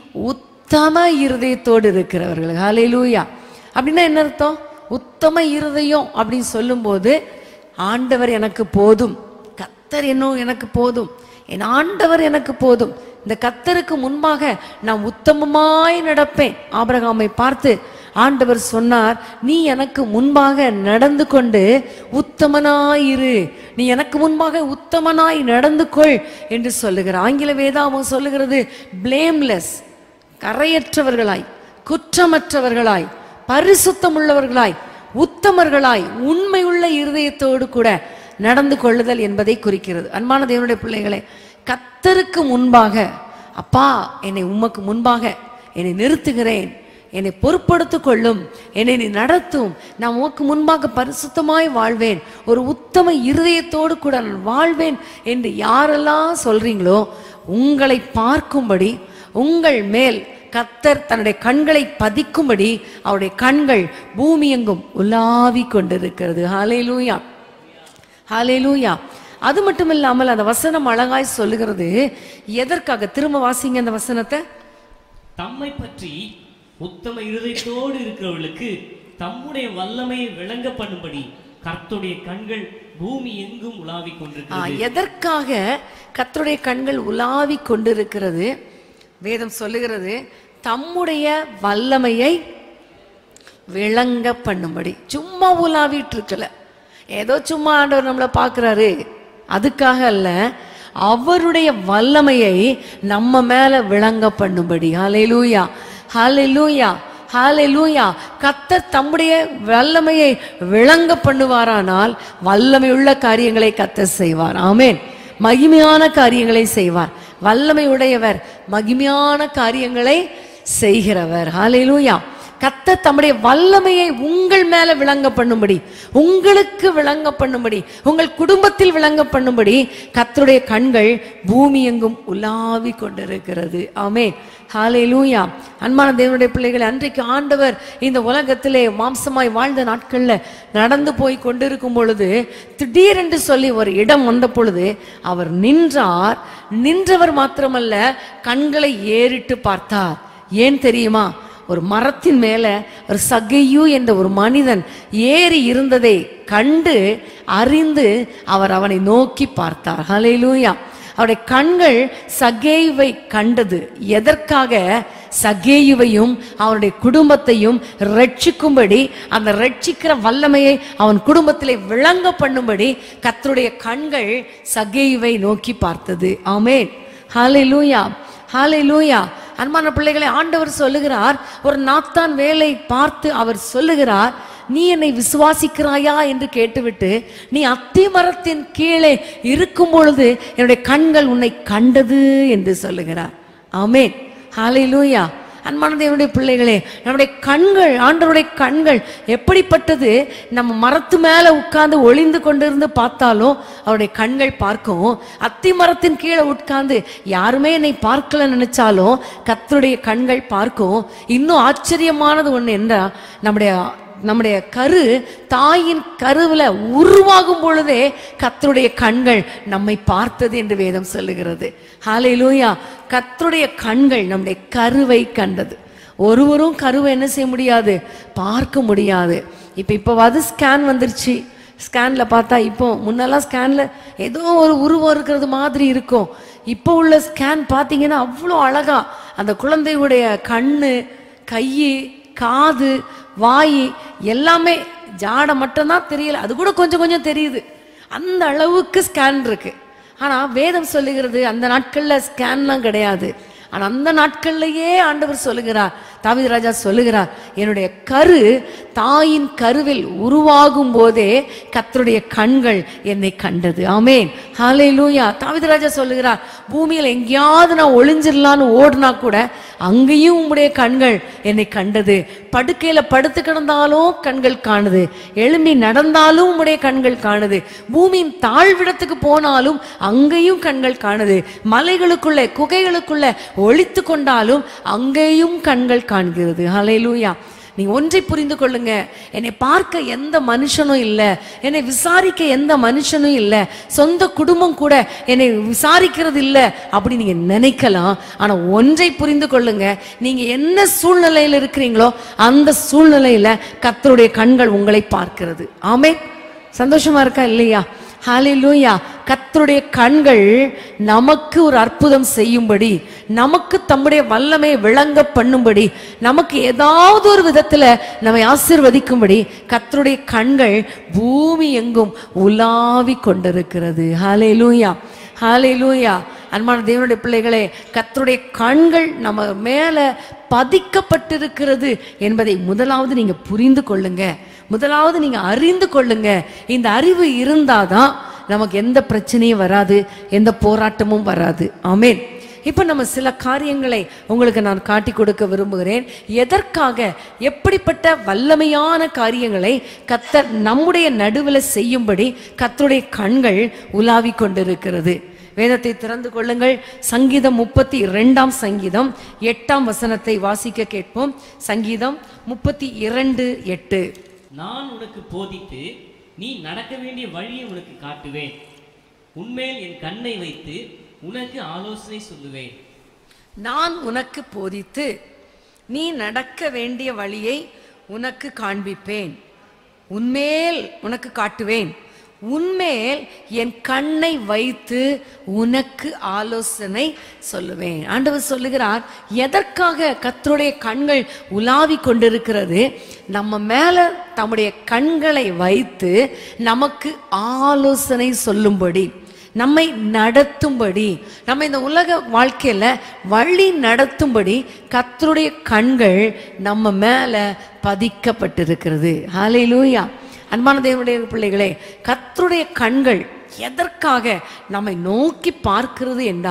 உத்தம இருதயத்தோடு இருக்கிறவர்கள் ஹalleluya அப்படின்னா என்ன அர்த்தம் உத்தம இருதயம் அப்படின்னு சொல்லும்போது ஆண்டவர் எனக்கு போதும் கத்தர் என்னும் எனக்கு போதும் என் ஆண்டவர் எனக்கு போதும் இந்த கத்தருக்கு முன்பாக நான் உத்தமமாய் நடப்பேன் ஆபிரகாமை பார்த்து ஆண்டவர் சொன்னார் நீ எனக்கு முன்பாக நடந்து கொண்டு உத்தமனாயிரு நீ எனக்கு முன்பாக உத்தமனாய் நடந்து கொள் என்று சொல்லுகிறார் ஆங்கில வேதாமம் சொல்லுகிறது பிளேம்லெஸ் கரையற்றவர்களாய் குற்றமற்றவர்களாய் பரிசுத்தமுள்ளவர்களாய் உத்தமர்களாய் உண்மையுள்ள இருதயத்தோடு கூட நடந்து கொள்ளுதல் என்பதை குறிக்கிறது அன்பான தேவனுடைய பிள்ளைகளே கத்தருக்கு முன்பாக அப்பா என்னை உமக்கு முன்பாக என்னை நிறுத்துகிறேன் என்னை பொறுப்படுத்திக் கொள்ளும் என்னை நீ நடத்தும் நான் உமக்கு முன்பாக பரிசுத்தமாய் வாழ்வேன் ஒரு உத்தம இருதயத்தோடு கூட நான் வாழ்வேன் என்று யாரெல்லாம் சொல்றீங்களோ உங்களை பார்க்கும்படி உங்கள் மேல் கத்தர் தன்னுடைய கண்களை பதிக்கும்படி அவருடைய கண்கள் பூமி எங்கும் உலாவி கொண்டிருக்கிறது ஹalleluya ஹalleluya அது மட்டும் இல்லாமல் அந்த வசனம் அழகாய் சொல்லுகிறது எதற்காக திரும்ப வாசிங்க அந்த வசனத்தை தம்மை பற்றி உத்தம இருதயத்தோடு இருக்கிறவர்களுக்கு தம்முடைய வல்லமையை விளங்க பண்ணும்படி கர்த்தருடைய கண்கள் பூமி எங்கும் உலாவிக் ஆ, கொண்டிருக்கிறது எதற்காக கர்த்தருடைய கண்கள் உலாவி கொண்டிருக்கிறது வேதம் சொல்லுகிறது தம்முடைய வல்லமையை விளங்க பண்ணும்படி சும்மா உலாவிட்டு இருக்கல ஏதோ சும்மா ஆண்டவர் நம்மளை பார்க்குறாரு அதுக்காக அல்ல அவருடைய வல்லமையை நம்ம மேல விளங்க பண்ணும்படி ஹalleluya ஹalleluya ஹalleluya கத்தர் தம்முடைய வல்லமையை விளங்க பண்ணுவாரானால் வல்லமையுள்ள காரியங்களை கத்தர் செய்வார் ஆமென் மகிமையான காரியங்களை செய்வார் வல்லமை உடையவர் மகிமையான காரியங்களை செய்கிறவர் ஹalleluya கத்த தம்முடைய வல்லமையை உங்கள் மேல விளங்க பண்ணும்படி உங்களுக்கு விளங்க பண்ணும்படி உங்கள் குடும்பத்தில் விளங்க பண்ணும்படி கத்தருடைய கண்கள் பூமி எங்கும் உலாவி கொண்டிருக்கிறது ஆமே ஹalleluya அன்பான தேவனுடைய பிள்ளைகளை அன்றைக்கு ஆண்டவர் இந்த உலகத்திலே மாம்சமாய் வாழ்ந்த நாட்கள்ல நடந்து போய் கொண்டிருக்கும் பொழுது திடீரென்று சொல்லி ஒரு இடம் வந்த பொழுது அவர் நின்றார் நின்றவர் மாத்திரமல்ல கண்களை ஏறிட்டு பார்த்தார் ஏன் தெரியுமா ஒரு மரத்தின் மேல ஒரு சகையு என்ற ஒரு மனிதன் ஏறி இருந்ததை கண்டு அறிந்து அவர் அவனை நோக்கி பார்த்தார் ஹalleluya அவருடைய கண்கள் சகேயுவை கண்டது எதற்காக சகேயுவையும் அவனுடைய குடும்பத்தையும் ரட்சிக்கும்படி அந்த ரட்சிக்கிற வல்லமையை அவன் குடும்பத்திலே விளங்க பண்ணும்படி கர்த்தருடைய கண்கள் சகேயுவை நோக்கி பார்த்தது ஆமென் ஹalleluya ஹalleluya அன்பான பிள்ளைகளை ஆண்டவர் சொல்லுகிறார் ஒரு நாத்தான் வேலை பார்த்து அவர் சொல்லுகிறார் நீ என்னை விசுவாசிக்கிறாயா என்று கேட்டுவிட்டு நீ அத்தி மரத்தின் கீழே இருக்கும் பொழுது என்னுடைய கண்கள் உன்னை கண்டது என்று சொல்லுகிறார் ஆமென் ஹalleluya அன்பான தேவனுடைய பிள்ளைகளே நம்முடைய கண்கள் ஆண்டவருடைய கண்கள் எப்படிப்பட்டது நம்ம மரத்து மேல உட்கார்ந்து ஒளிந்து கொண்டிருந்து பார்த்தாலும் அவருடைய கண்கள் பார்க்கும் அத்தி மரத்தின் கீழே உட்கார்ந்து யாருமே என்னை பார்க்கல நினைச்சாலும் கர்த்தருடைய கண்கள் பார்க்கும் இன்னும் ஆச்சரியமானது ஒண்ணு என்றா நம்முடைய நம்முடைய கரு தாயின் கருவுல உருவாகும் பொழுதே கர்த்தருடைய கண்கள் நம்மை பார்த்தது என்று வேதம் சொல்லுகிறது ஹalleluya கர்த்தருடைய கண்கள் நம்முடைய கருவை கண்டது ஒருவரும் கருவை என்ன செய்ய முடியாது பார்க்க முடியாது இப்போ இப்போவாது ஸ்கேன் வந்துருச்சு ஸ்கேனில் பார்த்தா இப்போ முன்னெல்லாம் ஸ்கேனில் ஏதோ ஒரு உருவம் இருக்கிறது மாதிரி இருக்கும் இப்போ உள்ள ஸ்கேன் பார்த்தீங்கன்னா அவ்வளோ அழகா அந்த குழந்தையுடைய கண்ணு கை காது வாய் எல்லாமே ஜாடை மட்டும்தான் தெரியல அது கூட கொஞ்சம் கொஞ்சம் தெரியுது அந்த அளவுக்கு ஸ்கேன் இருக்கு ஆனா வேதம் சொல்லுகிறது அந்த நாட்கள்ல ஸ்கேன்லாம் கிடையாது ஆனா அந்த நாட்கள்லயே ஆண்டவர் சொல்லுகிறார் தாவீது ராஜா சொல்லுகிறார் என்னுடைய கரு தாயின் கருவில் உருவாகும் போதே கர்த்தருடைய கண்கள் என்னை கண்டது ஆமென் ஹalleluya தாவீது ராஜா சொல்லுகிறார் பூமியில் எங்கேயாவது நான் ஒளிஞ்சிடலான்னு ஓடுனா கூட அங்கேயும் உம்முடைய கண்கள் என்னை கண்டது படுக்கையில படுத்து கிடந்தாலும் கண்கள் காணுது எழும்பி நடந்தாலும் உம்முடைய கண்கள் காணுது பூமியின் தாழ்விடத்துக்கு போனாலும் அங்கேயும் கண்கள் காணுது மலைகளுக்குள்ள குகைகளுக்குள்ள ஒளித்து கொண்டாலும் அங்கேயும் கண்கள் காண்கிறது ஹalleluya நீங்க ஒன்றை புரிந்து கொள்ளுங்க என்னை பார்க்க எந்த மனுஷனும் இல்லை என்னை விசாரிக்க எந்த மனுஷனும் இல்லை சொந்த குடும்பம் கூட என்னை விசாரிக்கிறது இல்லை அப்படி நீங்க நினைக்கலாம் ஆனா ஒன்றை புரிந்து கொள்ளுங்க நீங்க என்ன சூழ்நிலையில இருக்கிறீங்களோ அந்த சூழ்நிலையில கர்த்தருடைய கண்கள் உங்களை பார்க்கிறது ஆமே சந்தோஷமா இருக்கா இல்லையா ஹalleluya கர்த்தருடைய கண்கள் நமக்கு ஒரு அற்புதம் செய்யும்படி நமக்கு தம்முடைய வல்லமையை விளங்க பண்ணும்படி நமக்கு ஏதாவது ஒரு விதத்துல நம்மை ஆசிர்வதிக்கும்படி கர்த்தருடைய கண்கள் பூமி எங்கும் உலாவி கொண்டிருக்கிறது ஹalleluya ஹalleluya அன்பான தேவனுடைய பிள்ளைகளே கர்த்தருடைய கண்கள் நம்ம மேல பதிக்கப்பட்டிருக்கிறது என்பதை முதலாவது நீங்க புரிந்து கொள்ளுங்க முதலாவது நீங்க அறிந்து கொள்ளுங்க இந்த அறிவு இருந்தாதான் நமக்கு எந்த பிரச்சனையும் வராது எந்த போராட்டமும் வராது ஆமென் இப்போ நம்ம சில காரியங்களை உங்களுக்கு நான் காட்டி கொடுக்க விரும்புகிறேன் எதற்காக எப்படிப்பட்ட வல்லமையான காரியங்களை கத்தர் நம்முடைய நடுவில் செய்யும்படி கத்தருடைய கண்கள் உலாவி கொண்டிருக்கிறது வேதத்தை திறந்து கொள்ளுங்கள் சங்கீதம் முப்பத்தி இரண்டாம் சங்கீதம் எட்டாம் வசனத்தை வாசிக்க கேட்போம் சங்கீதம் முப்பத்தி இரண்டு எட்டு நான் உனக்கு போதித்து நீ நடக்க வேண்டிய வழியை உனக்கு காட்டுவேன் உன்மேல் என் கண்ணை வைத்து உனக்கு ஆலோசனை சொல்லுவேன் நான் உனக்கு போதித்து நீ நடக்க வேண்டிய வழியை உனக்கு காண்பிப்பேன் உன்மேல் உனக்கு காட்டுவேன் உன்மேல் என் கண்ணை வைத்து உனக்கு ஆலோசனை சொல்லுவேன் ஆண்டவர் சொல்லுகிறார் எதற்காக கர்த்தருடைய கண்கள் உலாவி கொண்டிருக்கிறது நம்ம மேல தம்முடைய கண்களை வைத்து நமக்கு ஆலோசனை சொல்லும்படி நம்மை நடத்தும்படி நம்ம இந்த உலக வாழ்க்கையில வழி நடத்தும்படி கர்த்தருடைய கண்கள் நம்ம மேல பதிக்கப்பட்டிருக்கிறது ஹalleluya அன்பான தேவனுடைய பிள்ளைகளே கர்த்தருடைய கண்கள் எதற்காக நம்மை நோக்கி பார்க்கிறது என்றா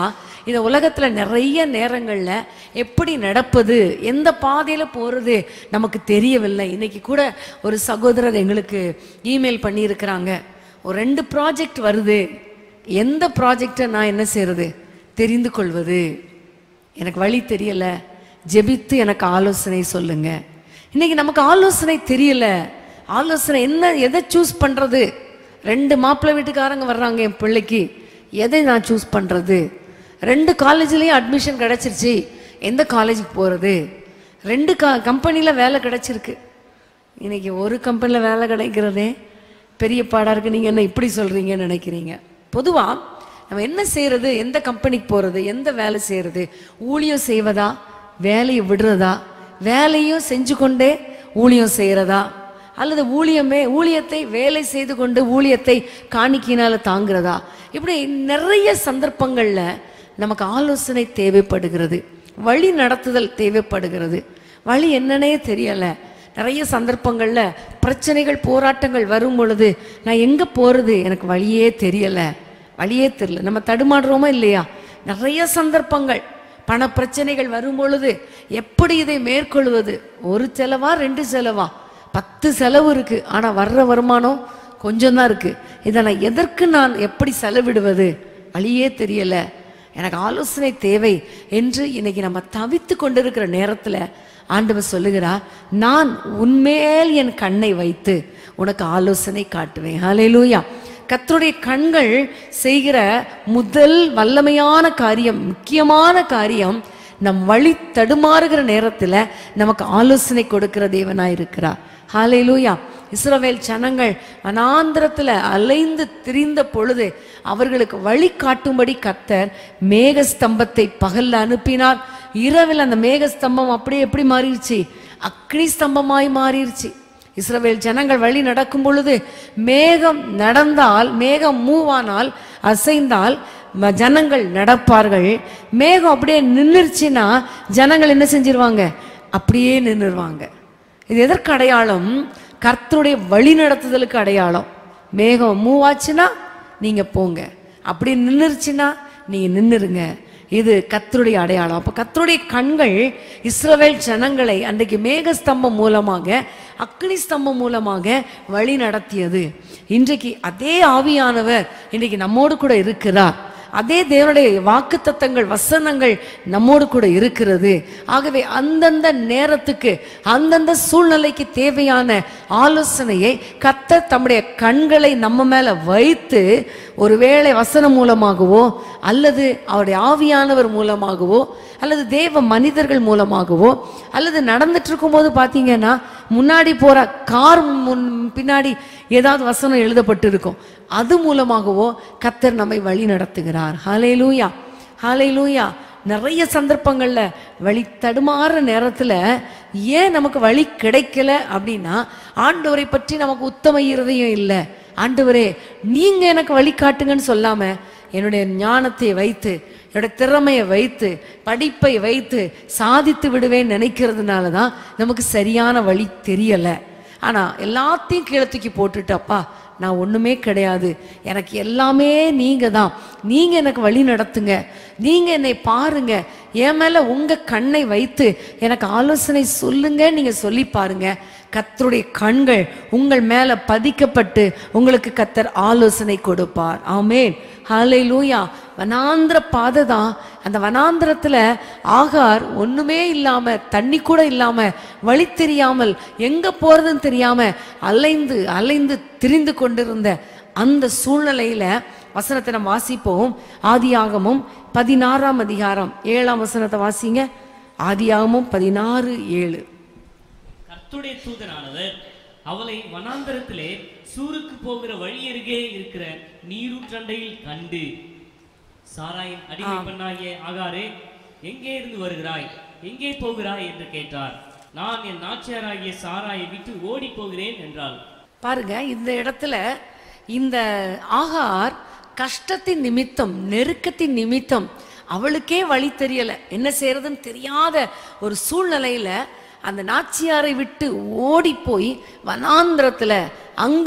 இந்த உலகத்துல நிறைய நேரங்கள்ல எப்படி நடப்பது எந்த பாதையில போறது நமக்கு தெரியவில்லை இன்னைக்கு கூட ஒரு சகோதரர் எங்களுக்கு இமெயில் பண்ணியிருக்கிறாங்க ஒரு ரெண்டு ப்ராஜெக்ட் வருது எந்த ப்ராஜெக்டை நான் என்ன செய்யறது தெரிந்து கொள்வது எனக்கு வழி தெரியல ஜெபித்து எனக்கு ஆலோசனை சொல்லுங்க இன்னைக்கு நமக்கு ஆலோசனை தெரியல ஆலோசனை என்ன எதை சூஸ் பண்றது ரெண்டு மாப்பிள்ளை வீட்டுக்காரங்க வர்றாங்க என் பிள்ளைக்கு எதை நான் சூஸ் பண்றது ரெண்டு காலேஜ்லயும் அட்மிஷன் கிடைச்சிருச்சு எந்த காலேஜுக்கு போறது ரெண்டு க கம்பெனியில் வேலை கிடைச்சிருக்கு இன்னைக்கு ஒரு கம்பெனியில் வேலை கிடைக்கிறதே பெரிய பாடா இருக்கு நீங்க என்ன இப்படி சொல்றீங்கன்னு நினைக்கிறீங்க பொதுவா நம்ம என்ன செய்யறது எந்த கம்பெனிக்கு போறது எந்த வேலை செய்யறது ஊழியம் செய்வதா வேலையை விடுறதா வேலையும் செஞ்சு கொண்டே ஊழியம் செய்யறதா அல்லது ஊழியமே ஊழியத்தை வேலை செய்து கொண்டு ஊழியத்தை காணிக்கையினால தாங்கிறதா இப்படி நிறைய சந்தர்ப்பங்கள்ல நமக்கு ஆலோசனை தேவைப்படுகிறது வழி நடத்துதல் தேவைப்படுகிறது வழி என்னன்னே தெரியல நிறைய சந்தர்ப்பங்கள்ல பிரச்சனைகள் போராட்டங்கள் வரும் பொழுது நான் எங்க போறது எனக்கு வழியே தெரியல வழியே தெரியல நம்ம தடுமாடுறோமா இல்லையா நிறைய சந்தர்ப்பங்கள் பண பிரச்சனைகள் வரும் பொழுது எப்படி இதை மேற்கொள்வது ஒரு செலவா ரெண்டு செலவா பத்து செலவு இருக்கு ஆனா வர்ற வருமானம் கொஞ்சம் தான் இருக்கு இதை நான் எதற்கு நான் எப்படி செலவிடுவது வழியே தெரியல எனக்கு ஆலோசனை தேவை என்று இன்னைக்கு நம்ம தவித்து கொண்டிருக்கிற நேரத்துல ஆண்டவர் சொல்லுகிறார் நான் உன்மேல் என் கண்ணை வைத்து உனக்கு ஆலோசனை காட்டுவேன் ஹalleluya கர்த்தருடைய கண்கள் செய்கிற முதல் வல்லமையான காரியம் முக்கியமான காரியம் நம் வழி தடுமாறுகிற நேரத்துல நமக்கு ஆலோசனை கொடுக்கிற தேவனாய் இருக்கிறார் ஹalleluya இஸ்ரவேல் ஜனங்கள் வனாந்திரத்துல அலைந்து திரிந்த பொழுது அவர்களுக்கு வழி காட்டும்படி கத்தர் மேகஸ்தம்பத்தை பகல்ல அனுப்பினார் இரவில் அந்த மேகஸ்தம்பம் அப்படியே எப்படி மாறிடுச்சு அக்னி ஸ்தம்பமாய் மாறிடுச்சு இஸ்ரவேல் ஜனங்கள் வழி நடக்கும் பொழுது மேகம் நடந்தால் மேகம் மூவானால் அசைந்தால் ம- ஜனங்கள் நடப்பார்கள் மேகம் அப்படியே நின்றுச்சுன்னா ஜனங்கள் என்ன செஞ்சிருவாங்க அப்படியே நின்றுருவாங்க இது எதற்கு அடையாளம் கர்த்தருடைய வழி நடத்துதலுக்கு அடையாளம் மேகம் மூவாச்சுன்னா நீங்க போங்க அப்படி நின்றுச்சுன்னா நீங்க நின்னுருங்க இது கர்த்தருடைய அடையாளம் அப்ப கர்த்தருடைய கண்கள் இஸ்ரவேல் ஜனங்களை அன்றைக்கு மேகஸ்தம்பம் மூலமாக அக்னி ஸ்தம்பம் மூலமாக வழி நடத்தியது இன்றைக்கு அதே ஆவியானவர் இன்றைக்கு நம்மோடு கூட இருக்கிறார் அதே தேவனுடைய வாக்குத்தத்தங்கள் வசனங்கள் நம்மோடு கூட இருக்கிறது ஆகவே அந்தந்த நேரத்துக்கு அந்தந்த சூழ்நிலைக்கு தேவையான ஆலோசனையை கர்த்தர் தம்முடைய கண்களை நம்ம மேல வைத்து ஒருவேளை வசனம் மூலமாகவோ அல்லது அவருடைய ஆவியானவர் மூலமாகவோ அல்லது தேவ மனிதர்கள் மூலமாகவோ அல்லது நடந்துட்டு இருக்கும்போது பார்த்தீங்கன்னா முன்னாடி போற கார் முன் பின்னாடி ஏதாவது வசனம் எழுதப்பட்டு இருக்கும் அது மூலமாகவோ கத்தர் நம்மை வழி நடத்துகிறார் ஹalleluya ஹalleluya நிறைய சந்தர்ப்பங்கள்ல வழி தடுமாற நேரத்துல ஏன் நமக்கு வழி கிடைக்கல அப்படின்னா ஆண்டவரை பற்றி நமக்கு உத்தம இருதயம் இல்லை ஆண்டவரே நீங்க எனக்கு வழி காட்டுங்கன்னு சொல்லாம என்னுடைய ஞானத்தை வைத்து என்னோட திறமையை வைத்து படிப்பை வைத்து சாதித்து விடுவேன் நினைக்கிறதுனால தான் நமக்கு சரியான வழி தெரியல ஆனா எல்லாத்தையும் கீழே தூக்கி போட்டுட்டு அப்பா நான் ஒண்ணுமே கிடையாது எனக்கு எல்லாமே நீங்க தான் நீங்க எனக்கு வழி நடத்துங்க நீங்க என்னை பாருங்க என் மேல உங்க கண்ணை வைத்து எனக்கு ஆலோசனை சொல்லுங்க நீங்க சொல்லி பாருங்க கத்தருடைய கண்கள் உங்கள் மேல பதிக்கப்பட்டு உங்களுக்கு கத்தர் ஆலோசனை கொடுப்பார் ஆமென் ஹalleluya வனாந்திர பாதை தான் அந்த வனாந்திரத்துல ஆகார் ஒண்ணுமே இல்லாம தண்ணி கூட இல்லாம வழி தெரியாமல் எங்க போறதுன்னு தெரியாம அலைந்து அலைந்து திரிந்து கொண்டிருந்த அந்த சூழ்நிலையில வசனத்தை நம்ம வாசிப்போம் ஆதியாகமும் பதினாறாம் அதிகாரம் ஏழாம் வசனத்தை வாசிங்க ஆதியாகமும் பதினாறு ஏழு கர்த்தருடைய தூதனானவர் அவளை வனாந்தரத்திலே சூருக்கு போகிற வழியருகே இருக்கிற நீரூற்றண்டையில் கண்டு சாராயின் அடிமை பெண்ணாகிய ஆகாரே எங்கே இருந்து வருகிறாய் எங்கே போகிறாய் என்று கேட்டார் நான் என் நாச்சியாராகிய சாராயை விட்டு ஓடி போகிறேன் என்றாள் பாருங்க இந்த இடத்துல இந்த ஆகார் கஷ்டத்தின் நிமித்தம் நெருக்கத்தின் நிமித்தம் அவளுக்கே வழி தெரியல என்ன செய்யறதுன்னு தெரியாத ஒரு சூழ்நிலையில அந்த நாச்சியாரை விட்டு ஓடி போய் வனாந்திரத்துல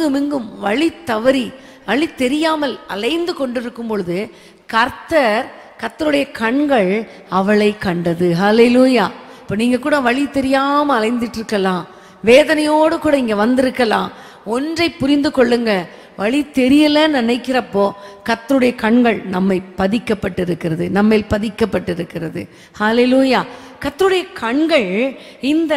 அங்குமிங்கும் வழி தவறி வழி தெரியாமல் அலைந்து கொண்டிருக்கும் பொழுது கர்த்தர் கர்த்தருடைய கண்கள் அவளை கண்டது ஹalleluya இப்போ நீங்க கூட வழி தெரியாம அலைந்துட்டு இருக்கலாம் வேதனையோடு கூட இங்க வந்திருக்கலாம் ஒன்றை புரிந்து கொள்ளுங்க வழி தெரியலன்னு நினைக்கிறப்போ கர்த்தருடைய கண்கள் நம்மை பதிக்கப்பட்டிருக்கிறது நம்மை பதிக்கப்பட்டிருக்கிறது ஹalleluya கர்த்தருடைய கண்கள் இந்த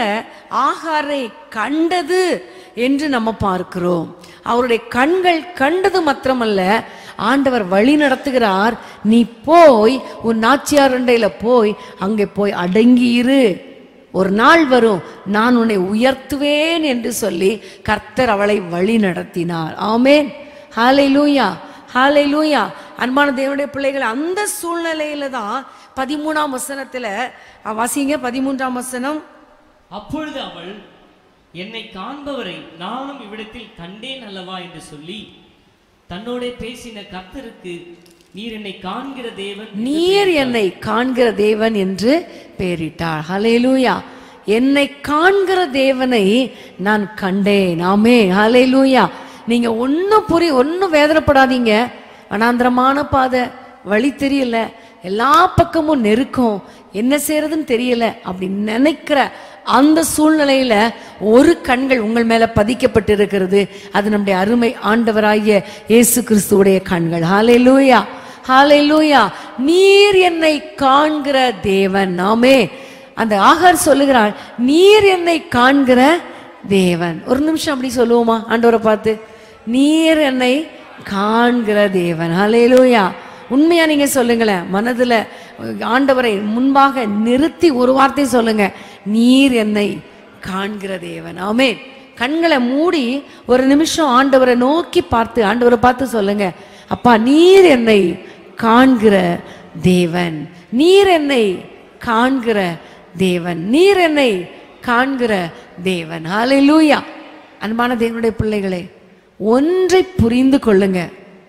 ஆகாரை கண்டது என்று நம்ம பார்க்கிறோம் அவருடைய கண்கள் கண்டது மாத்திரமல்ல ஆண்டவர் வழி நடத்துகிறார் நீ போய் உன் நாச்சியார் அண்டையில போய் அங்கே போய் அடங்கி இரு ஒரு நாள் வரும் நான் உன்னை உயர்த்துவேன் என்று சொல்லி கர்த்தர் அவளை வழி நடத்தினார் ஆமேன் ஹாலை லூயா ஹாலை லூயா அன்பான தேவனுடைய பிள்ளைகள் அந்த சூழ்நிலையில தான் பதிமூணாம் வசனத்துல அஹ், வாசிங்க பதிமூன்றாம் வசனம் அப்பொழுது அவள் என்னை காண்பவரை நானும் இவ்விடத்தில் கண்டேன் அல்லவா என்று சொல்லி தன்னோட பேசின கர்த்தருக்கு நீர் என்னை காண்கிற தேவன் என்று நீர் என்னை காண்கிற தேவன் என்று பெயரிட்டார் ஹalleluya என்னை காண்கிற தேவனை நான் கண்டேன் ஆமே ஹalleluya நீங்க ஒன்றும் புரி ஒன்றும் வேதனைப்படாதீங்க வனாந்திரமான பாதை வழி தெரியல எல்லா பக்கமும் நெருக்கம் என்ன செய்யறதுன்னு தெரியல அப்படி நினைக்கிற அந்த சூழ்நிலையில ஒரு கண்கள் உங்கள் மேல பதிக்கப்பட்டிருக்கிறது அது நம்முடைய அருமை ஆண்டவராகிய இயேசு கிறிஸ்துவுடைய கண்கள் ஹalleluya ஹalleluya நீர் என்னை காண்கிற தேவன் நாமே அந்த ஆகார் சொல்லுகிறாள் நீர் என்னை காண்கிற தேவன் ஒரு நிமிஷம் அப்படி சொல்லுவோமா ஆண்டவரை பார்த்து நீர் என்னை காண்கிற தேவன் ஹalleluya உண்மையா நீங்க சொல்லுங்களேன் மனதுல ஆண்டவரை முன்பாக நிறுத்தி ஒரு வார்த்தை சொல்லுங்க நீர் என்னை காண்கிற தேவன் ஆமென் கண்களை மூடி ஒரு நிமிஷம் ஆண்டவரை நோக்கி பார்த்து ஆண்டவரை பார்த்து சொல்லுங்க அப்பா நீர் என்னை காண்கிற தேவன் நீர் என்னை காண்கிற தேவன் நீர் என்னை காண்கிற தேவன் ஹalleluya அன்பான தேவனுடைய பிள்ளைகளே ஒன்றை புரிந்து கொள்ளுங்க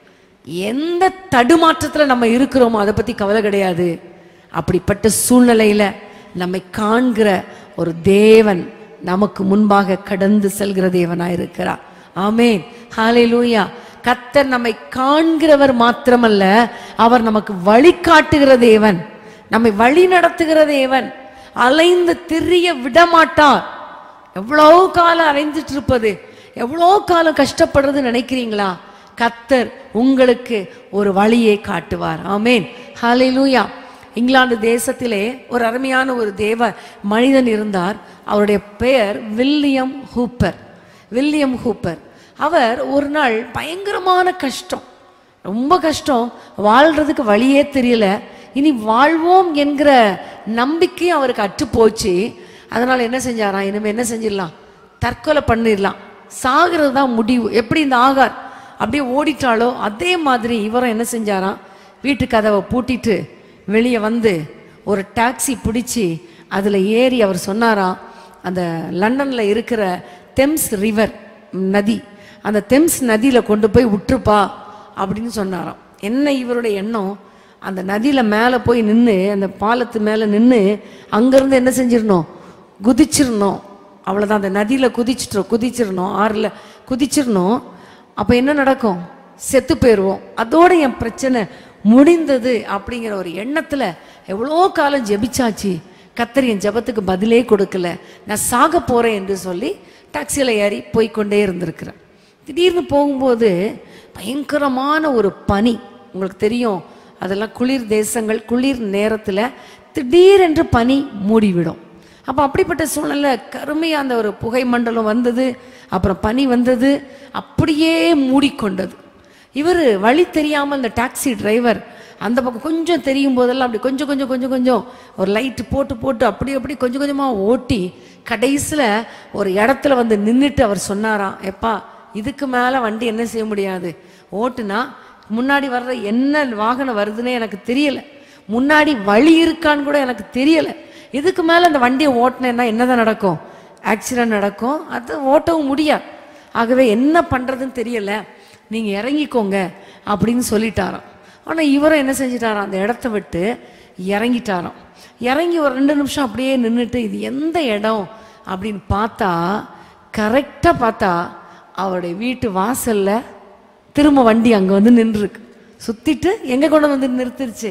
எந்த தடுமாற்றத்துல நம்ம இருக்கிறோமோ அதை பத்தி கவலை கிடையாது அப்படிப்பட்ட சூழ்நிலையில நம்மை காண்கிற ஒரு தேவன் நமக்கு முன்பாக கடந்து செல்கிற தேவனாய் இருக்கிறார் ஆமென் ஹalleluya கர்த்தர் நம்மை காண்கிறவர் மாத்திரமல்ல அவர் நமக்கு வழிகாட்டுகிற தேவன் நம்மை வழி நடத்துகிற தேவன் அலைந்து திரிய விடமாட்டார் எவ்வளோ காலம் அலைந்துட்டு இருப்பது எவ்வளோ காலம் கஷ்டப்படுறது நினைக்கிறீங்களா கத்தர் உங்களுக்கு ஒரு வழியை காட்டுவார் ஆமேன் ஹalleluya இங்கிலாந்து தேசத்திலே ஒரு அருமையான ஒரு தேவ மனிதன் இருந்தார் அவருடைய பெயர் வில்லியம் ஹூப்பர் வில்லியம் ஹூப்பர் அவர் ஒரு நாள் பயங்கரமான கஷ்டம் ரொம்ப கஷ்டம் வாழ்றதுக்கு வழியே தெரியல இனி வாழ்வோம் என்கிற நம்பிக்கையும் அவருக்கு அற்று போச்சு அதனால என்ன செஞ்சாராம் இனிமே என்ன செஞ்சிடலாம் தற்கொலை பண்ணிடலாம் சாகிறது தான் முடிவு எப்படி இந்த ஆகார் அப்படியே ஓடிட்டாலோ அதே மாதிரி இவரும் என்ன செஞ்சாராம் வீட்டு கதவை பூட்டிட்டு வெளியே வந்து ஒரு டாக்ஸி பிடிச்சி அதில் ஏறி அவர் சொன்னாராம் அந்த லண்டனில் இருக்கிற தெம்ஸ் ரிவர் நதி அந்த தெம்ஸ் நதியில் கொண்டு போய் விட்டுருப்பா அப்படின்னு சொன்னாராம் என்ன இவருடைய எண்ணம் அந்த நதியில் மேலே போய் நின்று அந்த பாலத்து மேலே நின்று அங்கேருந்து என்ன செஞ்சிடணும் குதிச்சிடணும் அவ்வளோதான் அந்த நதியில் குதிச்சிட்டோம் குதிச்சிடணும் ஆறில் குதிச்சிடணும் அப்போ என்ன நடக்கும் செத்து போயிடுவோம் அதோட என் பிரச்சனை முடிந்தது அப்படிங்கிற ஒரு எண்ணத்தில் எவ்வளோ காலம் ஜெபிச்சாச்சு கத்தர் என் ஜெபத்துக்கு பதிலே கொடுக்கல நான் சாக போகிறேன் என்று சொல்லி டாக்ஸியில் ஏறி போய்க்கொண்டே இருந்திருக்கிறேன் திடீர்னு போகும்போது பயங்கரமான ஒரு பனி உங்களுக்கு தெரியும் அதெல்லாம் குளிர் தேசங்கள் குளிர் நேரத்தில் திடீரென்று பனி மூடிவிடும் அப்போ அப்படிப்பட்ட சூழ்நிலை கருமையாக அந்த ஒரு புகை மண்டலம் வந்தது அப்புறம் பனி வந்தது அப்படியே மூடிக்கொண்டது இவர் வழி தெரியாமல் இந்த டாக்ஸி டிரைவர் அந்த பக்கம் கொஞ்சம் தெரியும் போதெல்லாம் அப்படி கொஞ்சம் கொஞ்சம் கொஞ்சம் கொஞ்சம் ஒரு லைட்டு போட்டு போட்டு அப்படி அப்படி கொஞ்சம் கொஞ்சமாக ஓட்டி கடைசியில் ஒரு இடத்துல வந்து நின்றுட்டு அவர் சொன்னாராம் எப்பா இதுக்கு மேலே வண்டி என்ன செய்ய முடியாது ஓட்டுனா முன்னாடி வர்ற என்ன வாகனம் வருதுன்னே எனக்கு தெரியல முன்னாடி வழி இருக்கான்னு கூட எனக்கு தெரியல இதுக்கு மேலே அந்த வண்டியை ஓட்டினேன்னா என்னதான் நடக்கும் ஆக்சிடென்ட் நடக்கும் அது ஓட்டவும் முடியாது ஆகவே என்ன பண்ணுறதுன்னு தெரியல நீங்கள் இறங்கிக்கோங்க அப்படின்னு சொல்லிட்டாராம் ஆனால் இவரும் என்ன செஞ்சிட்டாராம் அந்த இடத்த விட்டு இறங்கிட்டாராம் இறங்கி ஒரு ரெண்டு நிமிஷம் அப்படியே நின்றுட்டு இது எந்த இடம் அப்படின்னு பார்த்தா கரெக்டாக பார்த்தா அவருடைய வீட்டு வாசல்ல திரும்ப வண்டி அங்கே வந்து நின்றுருக்கு சுத்திட்டு எங்கே கொண்டு வந்து நிறுத்திருச்சு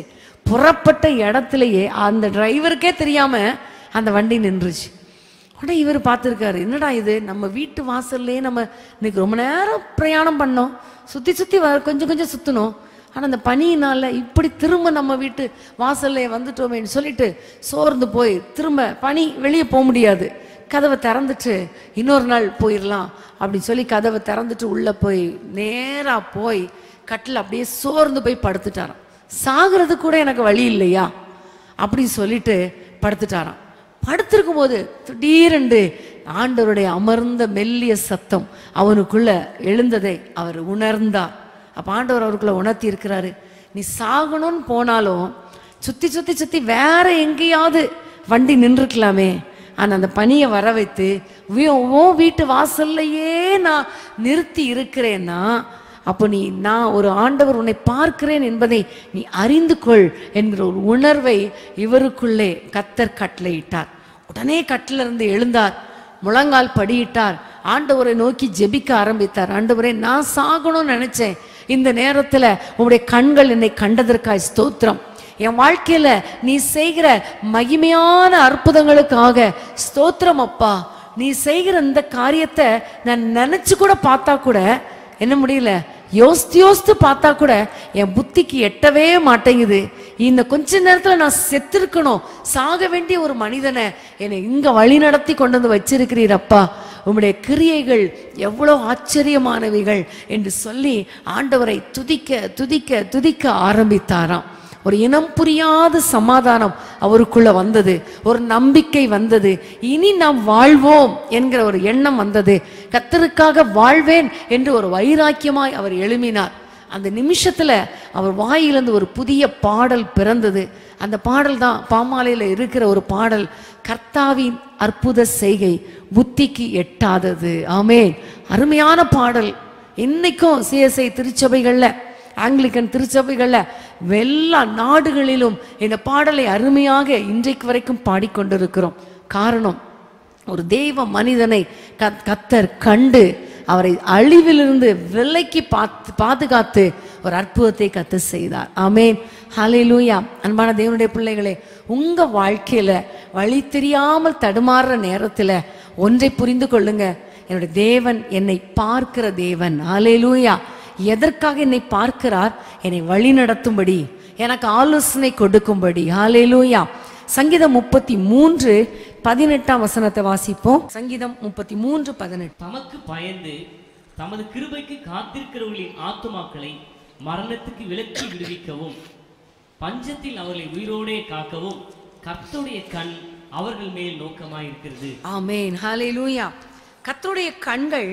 புறப்பட்ட இடத்துலயே அந்த டிரைவருக்கே தெரியாம அந்த வண்டி நின்றுச்சு உடனே இவர் பார்த்துருக்காரு என்னடா இது நம்ம வீட்டு வாசல்லையே நம்ம இன்னைக்கு ரொம்ப நேரம் பிரயாணம் பண்ணோம் சுற்றி சுற்றி வ கொஞ்சம் கொஞ்சம் சுற்றணும் ஆனால் அந்த பனியினால இப்படி திரும்ப நம்ம வீட்டு வாசல்ல வந்துட்டோமேன்னு சொல்லிட்டு சோர்ந்து போய் திரும்ப பனி வெளியே போக முடியாது கதவை திறந்துட்டு இன்னொரு நாள் போயிடலாம் அப்படின்னு சொல்லி கதவை திறந்துட்டு உள்ளே போய் நேராக போய் கட்டில் அப்படியே சோர்ந்து போய் படுத்துட்டாராம் சாகிறது கூட எனக்கு வழி இல்லையா அப்படி சொல்லிட்டு படுத்துட்டாராம் படுத்திருக்கும் போது திடீரென்று ஆண்டவருடைய அமர்ந்த மெல்லிய சத்தம் அவனுக்குள்ள எழுந்ததை அவர் உணர்ந்தார் அப்ப ஆண்டவர் அவருக்குள்ள உணர்த்தி இருக்கிறாரு நீ சாகணும்னு போனாலும் சுத்தி சுத்தி சுத்தி வேற எங்கேயாவது வண்டி நின்றுக்கலாமே ஆனா அந்த பனியை வர வைத்து வி- உன் வீட்டு வாசல்லையே நான் நிறுத்தி இருக்கிறேன்னா அப்போ நீ நான் ஒரு ஆண்டவர் உன்னை பார்க்கிறேன் என்பதை நீ அறிந்து கொள் என்கிற ஒரு உணர்வை இவருக்குள்ளே கத்தர் கட்டளையிட்டார் உடனே கட்டிலிருந்து எழுந்தார் முழங்கால் படியிட்டார் ஆண்டவரை நோக்கி ஜெபிக்க ஆரம்பித்தார் ஆண்டவரே நான் சாகணும்னு நினைச்சேன் இந்த நேரத்துல உங்களுடைய கண்கள் என்னை கண்டதற்காய் ஸ்தோத்திரம் என் வாழ்க்கையில நீ செய்கிற மகிமையான அற்புதங்களுக்காக ஸ்தோத்திரம் அப்பா நீ செய்கிற இந்த காரியத்தை நான் நினைச்சு கூட பார்த்தா கூட என்ன முடியல யோசித்து யோசித்து பார்த்தா கூட என் புத்திக்கு எட்டவே மாட்டேங்குது இந்த கொஞ்ச நேரத்துல நான் செத்திருக்கணும் சாக வேண்டிய ஒரு மனிதனை என்னை இங்க வழி நடத்தி கொண்டு வந்து வச்சிருக்கிறீர் அப்பா உம்முடைய கிரியைகள் எவ்வளவு ஆச்சரியமானவைகள் என்று சொல்லி ஆண்டவரை துதிக்க துதிக்க துதிக்க ஆரம்பித்தாராம் ஒரு இனம் புரியாத சமாதானம் அவருக்குள்ள வந்தது ஒரு நம்பிக்கை வந்தது இனி நாம் வாழ்வோம் என்கிற ஒரு எண்ணம் வந்தது கத்தருக்காக வாழ்வேன் என்று ஒரு வைராக்கியமாய் அவர் எழும்பினார் அந்த நிமிஷத்துல அவர் வாயிலிருந்து ஒரு புதிய பாடல் பிறந்தது அந்த பாடல் தான் பாமாலையில இருக்கிற ஒரு பாடல் கர்த்தாவின் அற்புத செய்கை புத்திக்கு எட்டாதது ஆமென் அருமையான பாடல் இன்னைக்கும் சிஎஸ்ஐ திருச்சபைகள்ல ஆங்கிலிக்கன் திருச்சபைகள்ல எல்லா நாடுகளிலும் இந்த பாடலை அருமையாக இன்றைக்கு வரைக்கும் பாடிக்கொண்டிருக்கிறோம் காரணம் ஒரு தெய்வ மனிதனை கத்- கத்தர் கண்டு அவரை அழிவிலிருந்து விலைக்கு பார்த்து பாதுகாத்து ஒரு அற்புதத்தை கத்து செய்தார் ஆமென் ஹalleluya அன்பான தேவனுடைய பிள்ளைகளே உங்க வாழ்க்கையில வழி தெரியாமல் தடுமாறுற நேரத்துல ஒன்றை புரிந்து கொள்ளுங்க என்னுடைய தேவன் என்னை பார்க்கிற தேவன் ஹalleluya எதற்காக என்னை பார்க்கிறார் என்னை வழி நடத்தும்படி எனக்கு ஆலோசனை கொடுக்கும்படி ஹalleluya சங்கீதம் முப்பத்தி மூன்று பதினெட்டாம் வசனத்தை வாசிப்போம் சங்கீதம் முப்பத்தி மூன்று பதினெட்டு தமக்கு பயந்து தமது கிருபைக்கு காத்திருக்கிறவர்களின் ஆத்துமாக்களை மரணத்துக்கு விலக்கி விடுவிக்கவும் பஞ்சத்தில் அவர்களை உயிரோடே காக்கவும் கர்த்தருடைய கண் அவர்கள் மேல் நோக்கமாயிருக்கிறது ஆமென் ஹalleluya கர்த்தருடைய கண்கள்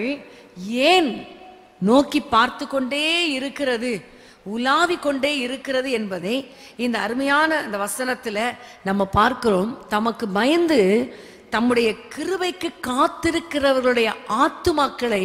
ஏன் நோக்கி பார்த்து கொண்டே இருக்கிறது உலாவிக் கொண்டே இருக்கிறது என்பதை இந்த அருமையான இந்த வசனத்துல நம்ம பார்க்கிறோம் தமக்கு பயந்து தம்முடைய கிருபைக்கு காத்திருக்கிறவர்களுடைய ஆத்துமாக்களை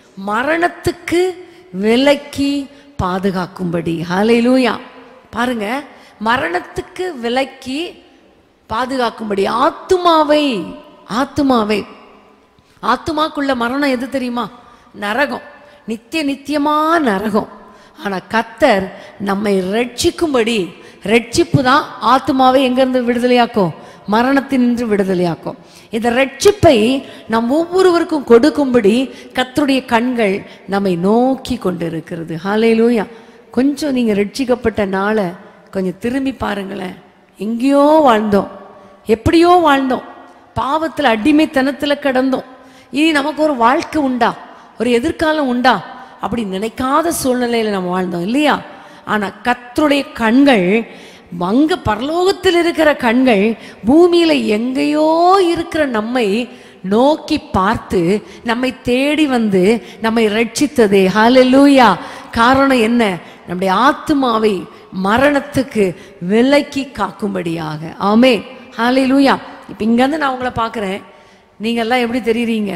மரணத்துக்கு விலக்கி பாதுகாக்கும்படி ஹalleluya பாருங்க மரணத்துக்கு விலக்கி பாதுகாக்கும்படி ஆத்துமாவை ஆத்துமாவை ஆத்துமாக்குள்ள மரணம் எது தெரியுமா நரகம் நித்திய நித்தியமா நரகம் ஆனா கத்தர் நம்மை ரட்சிக்கும்படி ரட்சிப்பு தான் ஆத்துமாவை எங்கிருந்து விடுதலையாக்கும் மரணத்தினின்று விடுதலையாக்கும் இந்த ரட்சிப்பை நம் ஒவ்வொருவருக்கும் கொடுக்கும்படி கத்தருடைய கண்கள் நம்மை நோக்கி கொண்டிருக்கிறது ஹalleluya கொஞ்சம் நீங்க ரட்சிக்கப்பட்ட நாளை கொஞ்சம் திரும்பி பாருங்களேன் எங்கேயோ வாழ்ந்தோம் எப்படியோ வாழ்ந்தோம் பாவத்துல அடிமைத்தனத்துல கிடந்தோம் இனி நமக்கு ஒரு வாழ்க்கை உண்டா ஒரு எதிர்காலம் உண்டா அப்படி நினைக்காத சூழ்நிலையில நம்ம வாழ்ந்தோம் இல்லையா ஆனா கர்த்தருடைய கண்கள் அங்க பரலோகத்தில் இருக்கிற கண்கள் பூமியில எங்கேயோ இருக்கிற நம்மை நோக்கி பார்த்து நம்மை தேடி வந்து நம்மை ரட்சித்ததே ஹalleluya காரணம் என்ன நம்முடைய ஆத்துமாவை மரணத்துக்கு விலக்கி காக்கும்படியாக ஆமே ஹalleluya இப்போ இங்கேருந்து நான் உங்களை பார்க்குறேன் நீங்கள்லாம் எப்படி தெரியுறீங்க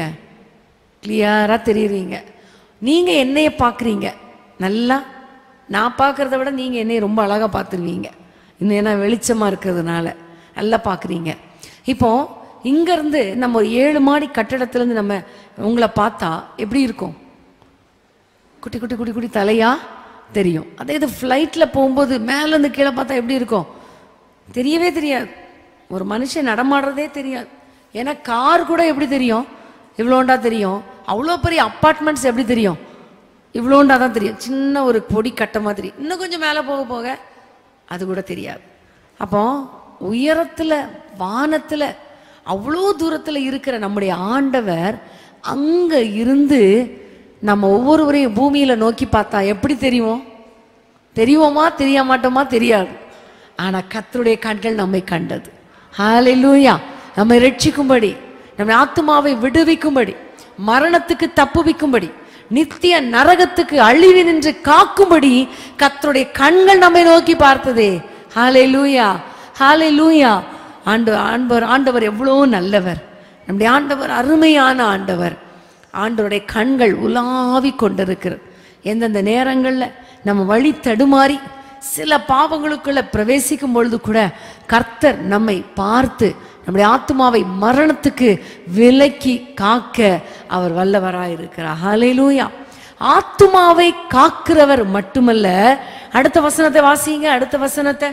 கிளியராக தெரியுறீங்க நீங்கள் என்னைய பார்க்குறீங்க நல்லா நான் பார்க்குறத விட நீங்கள் என்னைய ரொம்ப அழகாக பார்த்துருவீங்க இன்னும் ஏன்னா வெளிச்சமாக இருக்கிறதுனால நல்லா பார்க்குறீங்க இப்போ இங்கேருந்து நம்ம ஒரு ஏழு மாடி கட்டடத்துலேருந்து நம்ம உங்களை பார்த்தா எப்படி இருக்கும் குட்டி குட்டி குட்டி குட்டி தலையா தெரியும் அதே இது ஃப்ளைட்டில் போகும்போது மேலேருந்து கீழே பார்த்தா எப்படி இருக்கும் தெரியவே தெரியாது ஒரு மனுஷன் நடமாடுறதே தெரியாது ஏன்னா கார் கூட எப்படி தெரியும் இவ்வளோண்டா தெரியும் அவ்வளோ பெரிய அப்பார்ட்மெண்ட்ஸ் எப்படி தெரியும் இவ்வளோண்டா தான் தெரியும் சின்ன ஒரு பொடி கட்ட மாதிரி இன்னும் கொஞ்சம் மேலே போக போக அது கூட தெரியாது அப்போ உயரத்தில் வானத்தில் அவ்வளோ தூரத்தில் இருக்கிற நம்முடைய ஆண்டவர் அங்கே இருந்து நம்ம ஒவ்வொருவரையும் பூமியில் நோக்கி பார்த்தா எப்படி தெரியும் தெரியுமா தெரிய மாட்டோமா தெரியாது ஆனா கர்த்தருடைய கண்கள் நம்மை கண்டது ஹalleluya நம்மை ரட்சிக்கும்படி நம்மை ஆத்துமாவை விடுவிக்கும்படி மரணத்துக்கு தப்புவிக்கும்படி நித்திய நரகத்துக்கு அழிவு நின்று காக்கும்படி கர்த்தருடைய கண்கள் நம்மை நோக்கி பார்த்ததே ஹalleluya ஹalleluya ஆண்டு ஆண்டவர் ஆண்டவர் எவ்வளோ நல்லவர் நம்முடைய ஆண்டவர் அருமையான ஆண்டவர் ஆண்டவருடைய கண்கள் உலாவி கொண்டிருக்கிறது எந்தெந்த நேரங்களில் நம்ம வழி தடுமாறி சில பாவங்களுக்குள்ள பிரவேசிக்கும் பொழுது கூட கர்த்தர் நம்மை பார்த்து நம்முடைய ஆத்மாவை மரணத்துக்கு விலக்கி காக்க அவர் வல்லவராயிருக்கிறார் ஹalleluya ஆத்துமாவை காக்கிறவர் மட்டுமல்ல அடுத்த வசனத்தை வாசிங்க அடுத்த வசனத்தை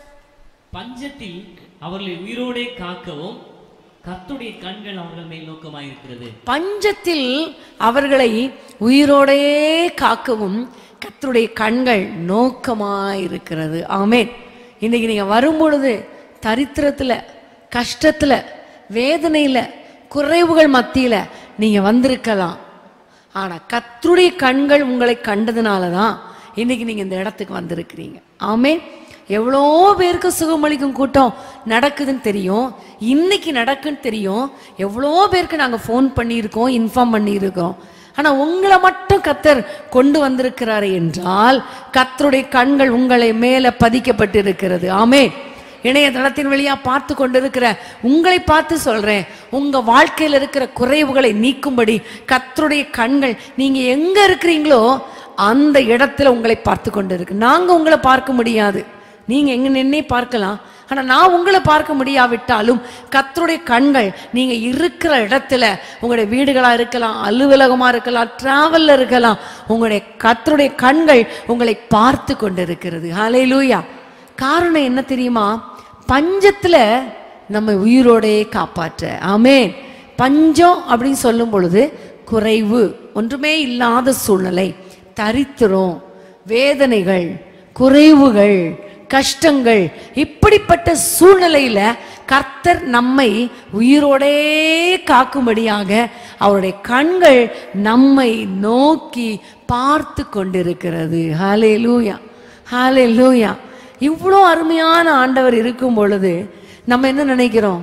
பஞ்சத்தில் அவர்களை உயிரோடே காக்கவும் கர்த்தருடைய கண்கள் அவர்கள் மேல் நோக்கமாயிருக்கிறது பஞ்சத்தில் அவர்களை உயிரோடே காக்கவும் கர்த்தருடைய கண்கள் நோக்கமாயிருக்கிறது ஆமென் இன்னைக்கு நீங்க வரும் பொழுது தரித்திரத்துல கஷ்டத்துல வேதனையில குறைவுகள் மத்தியில நீங்க வந்திருக்கலாம் ஆனா கர்த்தருடைய கண்கள் உங்களை கண்டதுனால தான் இன்னைக்கு நீங்க இந்த இடத்துக்கு வந்திருக்கிறீங்க ஆமென் எவ்வளோ பேருக்கு சுகமளிக்கும் கூட்டம் நடக்குதுன்னு தெரியும் இன்னைக்கு நடக்குன்னு தெரியும் எவ்வளோ பேருக்கு நாங்கள் ஃபோன் பண்ணியிருக்கோம் இன்ஃபார்ம் பண்ணியிருக்கோம் ஆனால் உங்களை மட்டும் கத்தர் கொண்டு வந்திருக்கிறாரு என்றால் கத்தருடைய கண்கள் உங்களை மேலே பதிக்கப்பட்டிருக்கிறது ஆமே இணையதளத்தின் வழியா பார்த்து கொண்டிருக்கிற உங்களை பார்த்து சொல்றேன் உங்க வாழ்க்கையில் இருக்கிற குறைவுகளை நீக்கும்படி கத்தருடைய கண்கள் நீங்க எங்க இருக்கிறீங்களோ அந்த இடத்துல உங்களை பார்த்து கொண்டிருக்கு நாங்க உங்களை பார்க்க முடியாது நீங்க எங்க நின்னே பார்க்கலாம் ஆனா நான் உங்களை பார்க்க முடியாவிட்டாலும் கத்தருடைய கண்கள் நீங்க இருக்கிற இடத்துல உங்களுடைய வீடுகளா இருக்கலாம் அலுவலகமா இருக்கலாம் டிராவல்ல இருக்கலாம் உங்களுடைய கத்தருடைய கண்கள் உங்களை பார்த்து கொண்டிருக்கிறது ஹalleluya காரணம் என்ன தெரியுமா பஞ்சத்துல நம்ம உயிரோடே காப்பாற்ற ஆமென் பஞ்சம் அப்படின்னு சொல்லும் பொழுது குறைவு ஒன்றுமே இல்லாத சூழ்நிலை தரித்திரம் வேதனைகள் குறைவுகள் கஷ்டங்கள் இப்படிப்பட்ட சூழ்நிலையில கர்த்தர் நம்மை உயிரோடே காக்கும்படியாக அவருடைய கண்கள் நம்மை நோக்கி பார்த்து கொண்டிருக்கிறது ஹாலே லூயா ஹாலே லூயா இவ்வளோ அருமையான ஆண்டவர் இருக்கும் பொழுது நம்ம என்ன நினைக்கிறோம்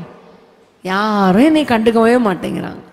யாரும் என்னை கண்டுக்கவே மாட்டேங்கிறாங்க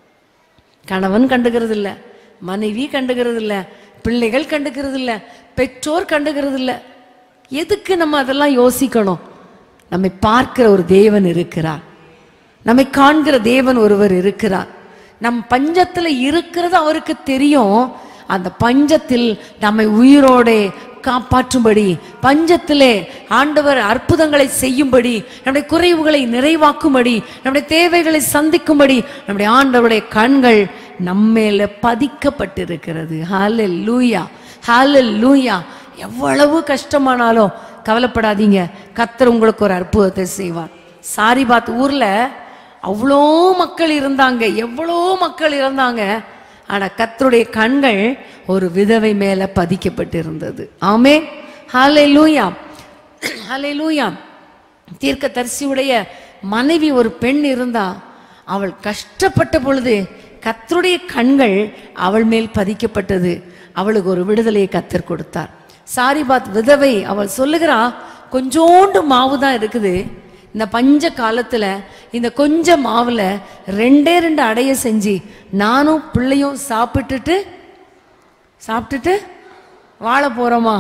கணவன் கண்டுக்கிறது இல்ல மனைவி கண்டுக்கிறது இல்ல பிள்ளைகள் கண்டுக்கிறது இல்ல பெற்றோர் கண்டுக்கிறது இல்ல எதுக்கு நம்ம அதெல்லாம் யோசிக்கணும் நம்மை பார்க்கிற ஒரு தேவன் இருக்கிறார் நம்மை காண்கிற தேவன் ஒருவர் இருக்கிறார் நம் பஞ்சத்துல இருக்கிறது அவருக்கு தெரியும் அந்த பஞ்சத்தில் நம்மை உயிரோடே காப்பாற்றும்படி பஞ்சத்திலே ஆண்டவர் அற்புதங்களை செய்யும்படி நம்முடைய குறைவுகளை நிறைவாக்கும்படி நம்முடைய தேவைகளை சந்திக்கும்படி நம்முடைய ஆண்டவருடைய கண்கள் நம்மேல பதிக்கப்பட்டிருக்கிறது ஹாலல் லூயா ஹாலல் லூயா எவ்வளவு கஷ்டமானாலும் கவலைப்படாதீங்க கத்தர் உங்களுக்கு ஒரு அற்புதத்தை செய்வார் சாரிபாத் ஊர்ல அவ்வளோ மக்கள் இருந்தாங்க எவ்வளோ மக்கள் இருந்தாங்க ஆனா கத்தருடைய கண்கள் ஒரு விதவை மேல பதிக்கப்பட்டிருந்தது ஆமே ஹாலே லூயா ஹாலே லூயா தீர்க்க தரிசியுடைய மனைவி ஒரு பெண் இருந்தா அவள் கஷ்டப்பட்ட பொழுது கத்தருடைய கண்கள் அவள் மேல் பதிக்கப்பட்டது அவளுக்கு ஒரு விடுதலையை கத்தர் கொடுத்தார் சாரிபாத் விதவை அவள் சொல்லுகிறா கொஞ்சோண்டு மாவு தான் இருக்குது இந்த பஞ்ச காலத்துல இந்த கொஞ்ச மாவுல ரெண்டே ரெண்டு அடைய செஞ்சு நானும் பிள்ளையும் சாப்பிட்டுட்டு சாப்பிட்டுட்டு வாழ போறோமா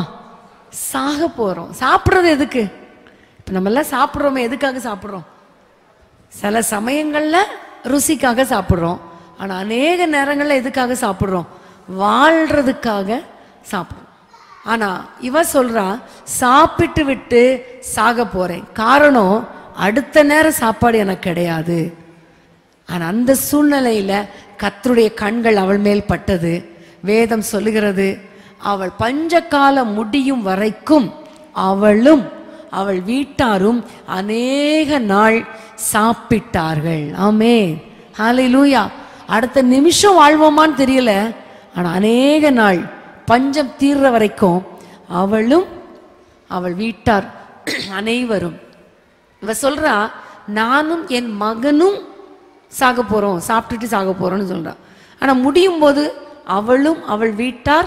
சாக போறோம் சாப்பிட்றது எதுக்கு இப்போ நம்ம எல்லாம் சாப்பிட்றோமே எதுக்காக சாப்பிட்றோம் சில சமயங்கள்ல ருசிக்காக சாப்பிட்றோம் ஆனா அநேக நேரங்கள்ல எதுக்காக சாப்பிட்றோம் வாழ்றதுக்காக சாப்பிட்றோம் ஆனா இவ சொல்றா சாப்பிட்டு விட்டு சாக போறேன் காரணம் அடுத்த நேரம் சாப்பாடு எனக்கு கிடையாது ஆனா அந்த சூழ்நிலையில கர்த்தருடைய கண்கள் அவள் மேல் பட்டது வேதம் சொல்லுகிறது அவள் பஞ்சகாலம் முடியும் வரைக்கும் அவளும் அவள் வீட்டாரும் அநேக நாள் சாப்பிட்டார்கள் ஆமே ஹalleluya அடுத்த நிமிஷம் வாழ்வோமான்னு தெரியல ஆனா அநேக நாள் பஞ்சம் தீர்ற வரைக்கும் அவளும் அவள் வீட்டார் அனைவரும் இவ சொல்றா நானும் என் மகனும் சாக போறோம் சாப்பிட்டுட்டு சாக போறோம்னு சொல்றா ஆனா முடியும் போது அவளும் அவள் வீட்டார்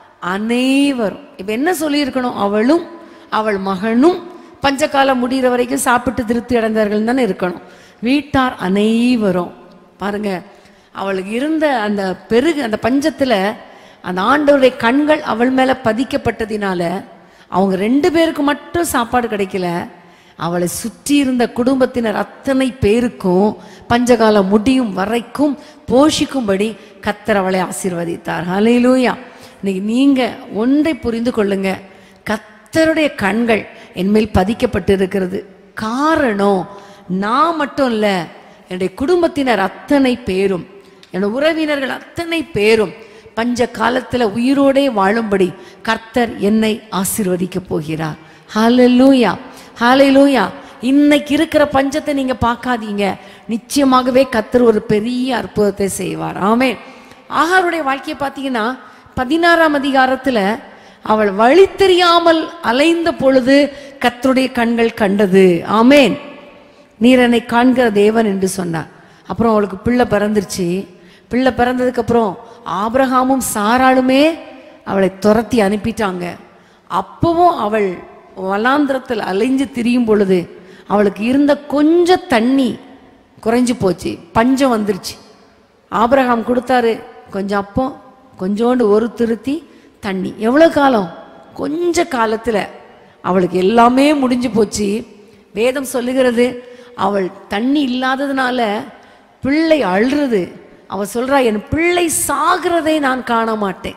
அனைவரும் இப்ப என்ன சொல்லியிருக்கணும் அவளும் அவள் மகனும் பஞ்சகாலம் முடிகிற வரைக்கும் சாப்பிட்டு திருப்தி அடைந்தார்கள் தானே இருக்கணும் வீட்டார் அனைவரும் பாருங்க அவளுக்கு இருந்த அந்த பெருகு அந்த பஞ்சத்துல அந்த ஆண்டவருடைய கண்கள் அவள் மேல பதிக்கப்பட்டதினால அவங்க ரெண்டு பேருக்கு மட்டும் சாப்பாடு கிடைக்கல அவளை சுற்றி இருந்த குடும்பத்தினர் அத்தனை பேருக்கும் பஞ்சகாலம் முடியும் வரைக்கும் போஷிக்கும்படி கத்தர் அவளை ஆசீர்வதித்தார் ஹalleluya இன்னைக்கு நீங்க ஒன்றை புரிந்து கொள்ளுங்க கத்தருடைய கண்கள் என்மேல் பதிக்கப்பட்டு இருக்கிறது காரணம் நான் மட்டும் இல்ல என்னுடைய குடும்பத்தினர் அத்தனை பேரும் என்னோட உறவினர்கள் அத்தனை பேரும் பஞ்ச காலத்துல உயிரோடே வாழும்படி கர்த்தர் என்னை ஆசீர்வதிக்க போகிறார் ஹalleluya ஹalleluya இன்னைக்கு இருக்கிற பஞ்சத்தை நீங்க பார்க்காதீங்க நிச்சயமாகவே கர்த்தர் ஒரு பெரிய அற்புதத்தை செய்வார் ஆமே ஆகாருடைய வாழ்க்கையை பார்த்தீங்கன்னா பதினாறாம் அதிகாரத்துல அவள் வழி தெரியாமல் அலைந்த பொழுது கர்த்தருடைய கண்கள் கண்டது ஆமேன் நீர் என்னை காண்கிற தேவன் என்று சொன்னார் அப்புறம் அவளுக்கு பிள்ளை பிறந்துருச்சு பிள்ளை பிறந்ததுக்கு அப்புறம் ஆபிரகாமும் சாராளுமே அவளை துரத்தி அனுப்பிட்டாங்க அப்பவும் அவள் வலாந்திரத்தில் அலைஞ்சு திரியும் பொழுது அவளுக்கு இருந்த கொஞ்சம் தண்ணி குறைஞ்சு போச்சு பஞ்சம் வந்துருச்சு ஆபிரகாம் கொடுத்தாரு கொஞ்சம் அப்பம் கொஞ்சோண்டு ஒரு திருத்தி தண்ணி எவ்வளோ காலம் கொஞ்ச காலத்துல அவளுக்கு எல்லாமே முடிஞ்சு போச்சு வேதம் சொல்லுகிறது அவள் தண்ணி இல்லாததுனால பிள்ளை அழுறது அவ சொல்றா என் பிள்ளை சாகிறதை நான் காண மாட்டேன்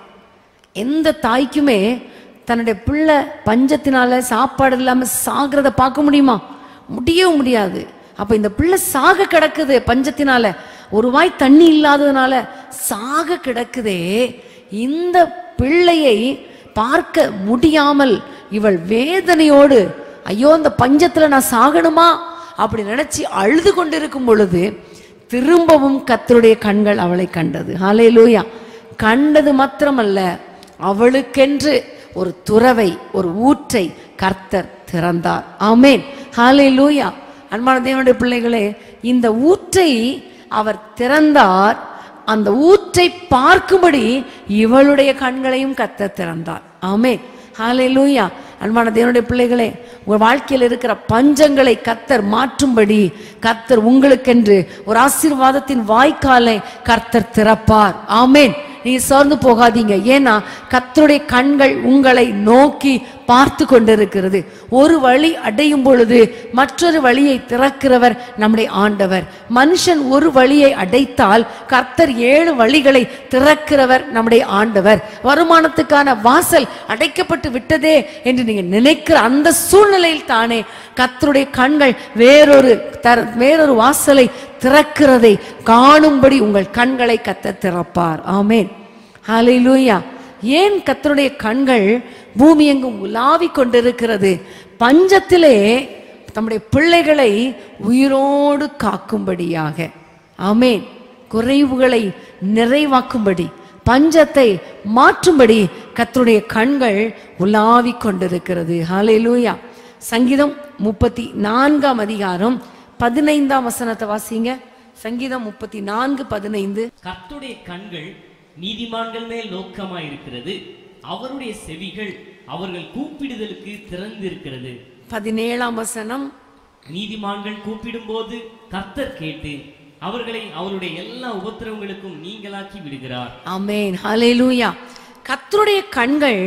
எந்த தாய்க்குமே தன்னுடைய பிள்ளை பஞ்சத்தினால சாப்பாடு இல்லாம சாகிறத பார்க்க முடியுமா முடியவும் முடியாது அப்ப இந்த பிள்ளை சாக கிடக்குது பஞ்சத்தினால ஒரு வாய் தண்ணி இல்லாததுனால சாக கிடக்குதே இந்த பிள்ளையை பார்க்க முடியாமல் இவள் வேதனையோடு ஐயோ இந்த பஞ்சத்துல நான் சாகணுமா அப்படி நினைச்சு அழுது கொண்டிருக்கும் பொழுது திரும்பவும் கத்தருடைய கண்கள் அவளை கண்டது ஹalleluya கண்டது மாத்திரமல்ல அவளுக்கென்று ஒரு துறவை ஒரு ஊற்றை கர்த்தர் திறந்தார் ஆமென் ஹalleluya அன்பான தேவனுடைய பிள்ளைகளே இந்த ஊற்றை அவர் திறந்தார் அந்த ஊற்றை பார்க்கும்படி இவளுடைய கண்களையும் கர்த்தர் திறந்தார் ஆமென் ஹalleluya அன்பான தேவனுடைய பிள்ளைகளே உங்கள் வாழ்க்கையில் இருக்கிற பஞ்சங்களை கத்தர் மாற்றும்படி கர்த்தர் உங்களுக்கென்று ஒரு ஆசீர்வாதத்தின் வாய்க்காலை கர்த்தர் திறப்பார் ஆமென் நீங்க சோர்ந்து போகாதீங்க ஏன்னா கர்த்தருடைய கண்கள் உங்களை நோக்கி பார்த்து கொண்டிருக்கிறது ஒரு வழி அடையும் பொழுது மற்றொரு வழியை திறக்கிறவர் நம்முடைய ஆண்டவர் மனுஷன் ஒரு வழியை அடைத்தால் கர்த்தர் ஏழு வழிகளை திறக்கிறவர் நம்முடைய ஆண்டவர் வருமானத்துக்கான வாசல் அடைக்கப்பட்டு விட்டதே என்று நீங்க நினைக்கிற அந்த சூழ்நிலையில் தானே கர்த்தருடைய கண்கள் வேறொரு தர வேறொரு வாசலை திறக்கிறதை காணும்படி உங்கள் கண்களை கத்த திறப்பார் ஆமென் ஹalleluya ஏன் கர்த்தருடைய கண்கள் பூமி எங்கும் உலாவிக் கொண்டிருக்கிறது பஞ்சத்திலே தம்முடைய பிள்ளைகளை உயிரோடு காக்கும்படியாக ஆமென் குறைவுகளை நிறைவாக்கும்படி பஞ்சத்தை மாற்றும்படி கர்த்தருடைய கண்கள் உலாவிக் கொண்டிருக்கிறது ஹalleluya சங்கீதம் முப்பத்தி நான்காம் அதிகாரம் பதினைந்தாம் வசனத்தை வாசிங்க சங்கீதம் முப்பத்தி நான்கு பதினைந்து கர்த்தருடைய கண்கள் நீதிமான்கள் மேல் நோக்கமாயிருக்கிறது அவருடைய செவிகள் அவர்கள் கூப்பிடுதலுக்கு திறந்திருக்கிறது பதினேழாம் வசனம் நீதிமான்கள் கூப்பிடும்போது கர்த்தர் கேட்டு அவர்களை அவருடைய எல்லா உபத்திரவங்களுக்கும் நீங்களாக்கி விடுகிறார் ஆமென் ஹalleluya கர்த்தருடைய கண்கள்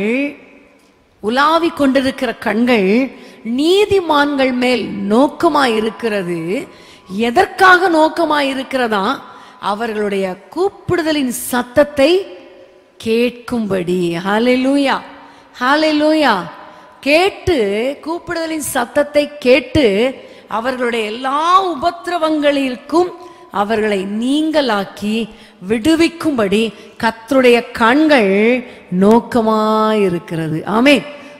உலாவிக் கொண்டிருக்கிற கண்கள் நீதிமான்கள் மேல் நோக்கமாய் இருக்கிறது எதற்காக நோக்கமாய் இருக்கிறதா அவர்களுடைய கூப்பிடுதலின் சத்தத்தை கேட்கும்படி ஹalleluya ஹalleluya கேட்டு கூப்பிடுதலின் சத்தத்தை கேட்டு அவர்களுடைய எல்லா உபத்திரவங்களிற்கும் அவர்களை நீங்களாக்கி விடுவிக்கும்படி கர்த்தருடைய கண்கள் நோக்கமாயிருக்கிறது ஆமென்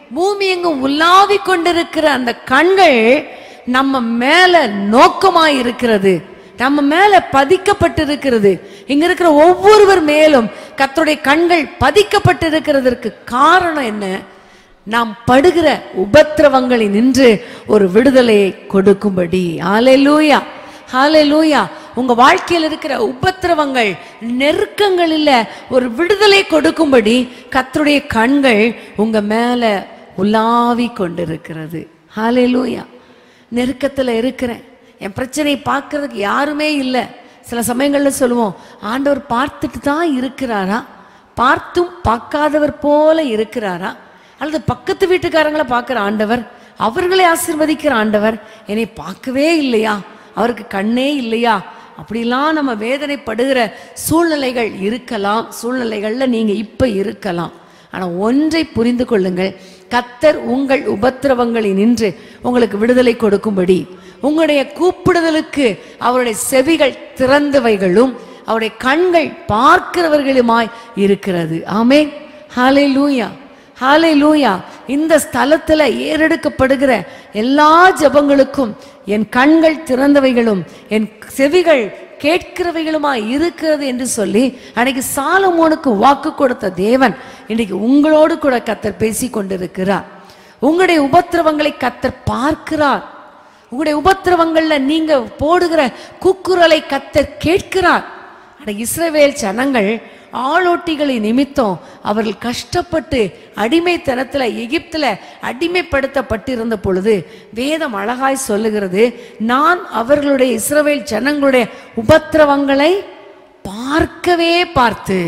பூமி எங்கும் உலாவி கொண்டிருக்கிற அந்த கண்கள் நம்ம மேல நோக்கமாய் இருக்கிறது நம்ம மேல பதிக்கப்பட்டிருக்கிறது இங்க இருக்கிற ஒவ்வொருவர் மேலும் கர்த்தருடைய கண்கள் பதிக்கப்பட்டிருக்கிறதற்கு காரணம் என்ன நாம் படுகிற உபத்திரவங்களை நின்று ஒரு விடுதலையை கொடுக்கும்படி ஹalleluya ஹalleluya உங்க வாழ்க்கையில் இருக்கிற உபத்திரவங்கள் நெருக்கங்களில் ஒரு விடுதலை கொடுக்கும்படி கர்த்தருடைய கண்கள் உங்க மேல உலாவி கொண்டிருக்கிறது ஹalleluya நெருக்கத்துல இருக்கிறேன் என் பிரச்சனையை பார்க்கறதுக்கு யாருமே இல்லை சில சமயங்கள்ல சொல்லுவோம் ஆண்டவர் பார்த்துட்டு தான் இருக்கிறாரா பார்த்தும் பார்க்காதவர் போல இருக்கிறாரா அல்லது பக்கத்து வீட்டுக்காரங்களை பார்க்கிற ஆண்டவர் அவர்களை ஆசீர்வதிக்கிற ஆண்டவர் என்னை பார்க்கவே இல்லையா அவருக்கு கண்ணே இல்லையா அப்படிலாம் நம்ம வேதனைப்படுகிற சூழ்நிலைகள் இருக்கலாம் சூழ்நிலைகள்ல நீங்க இப்ப இருக்கலாம் ஆனா ஒன்றை புரிந்து கொள்ளுங்கள் கத்தர் உங்கள் உபத்திரவங்களை நின்று உங்களுக்கு விடுதலை கொடுக்கும்படி உங்களுடைய கூப்பிடுதலுக்கு அவருடைய செவிகள் திறந்தவைகளும் அவருடைய கண்கள் பார்க்கிறவர்களுமாய் இருக்கிறது ஆமே ஹாலே லூயா ஹாலே லூயா இந்த ஸ்தலத்துல ஏறெடுக்கப்படுகிற எல்லா ஜெபங்களுக்கும் என் கண்கள் திறந்தவைகளும் என் செவிகள் கேட்கிறவைகளுமா இருக்கிறது என்று சொல்லி அன்னைக்கு சாலமோனுக்கு வாக்கு கொடுத்த தேவன் இன்னைக்கு உங்களோடு கூட கத்தர் பேசி கொண்டிருக்கிறார் உங்களுடைய உபத்திரவங்களை கத்தர் பார்க்கிறார் உங்களுடைய உபத்திரவங்கள்ல நீங்க போடுகிற கூக்குரலை கத்தர் கேட்கிறார் ஆனா இஸ்ரவேல் ஜனங்கள் ஆளோட்டிகளை நிமித்தம் அவர்கள் கஷ்டப்பட்டு அடிமைத்தனத்துல எகிப்துல அடிமைப்படுத்தப்பட்டிருந்த பொழுது வேதம் அழகாய் சொல்லுகிறது நான் அவர்களுடைய இஸ்ரவேல் ஜனங்களுடைய உபத்திரவங்களை பார்க்கவே பார்த்து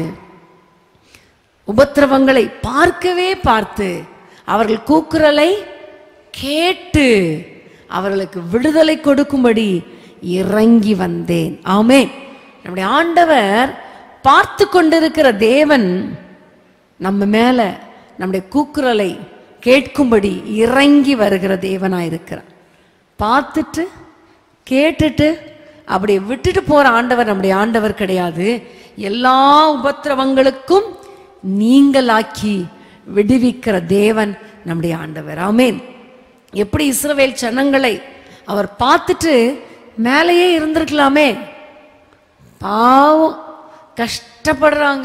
உபத்திரவங்களை பார்க்கவே பார்த்து அவர்கள் கூக்குரலை கேட்டு அவர்களுக்கு விடுதலை கொடுக்கும்படி இறங்கி வந்தேன் ஆமென் நம்முடைய ஆண்டவர் பார்த்து கொண்டிருக்கிற தேவன் நம்ம மேல நம்முடைய கூக்குரலை கேட்கும்படி இறங்கி வருகிற தேவனாய் இருக்கிறார் பார்த்துட்டு கேட்டுட்டு அப்படியே விட்டுட்டு போற ஆண்டவர் நம்முடைய ஆண்டவர் கிடையாது எல்லா உபத்திரவங்களுக்கும் நீங்களாக்கி விடுவிக்கிற தேவன் நம்முடைய ஆண்டவர் ஆமென் எப்படி இஸ்ரவேல் ஜனங்களை அவர் பார்த்துட்டு மேலேயே இருந்திருக்கலாமே பாவம் கஷ்டப்படுறாங்க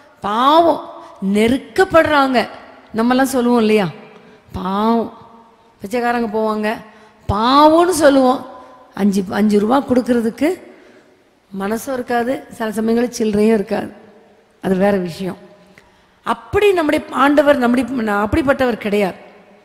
பாவம் நெருக்கப்படுறாங்க நம்மலாம் சொல்லுவோம் இல்லையா பாவம் பிச்சைக்காரங்க போவாங்க பாவம்னு சொல்லுவோம் அஞ்சு அஞ்சு ரூபா கொடுக்கறதுக்கு மனசும் இருக்காது சில சமயங்களில் சில்லறையும் இருக்காது அது வேற விஷயம் அப்படி நம்முடைய ஆண்டவர் நம்முடைய அப்படிப்பட்டவர் கிடையாது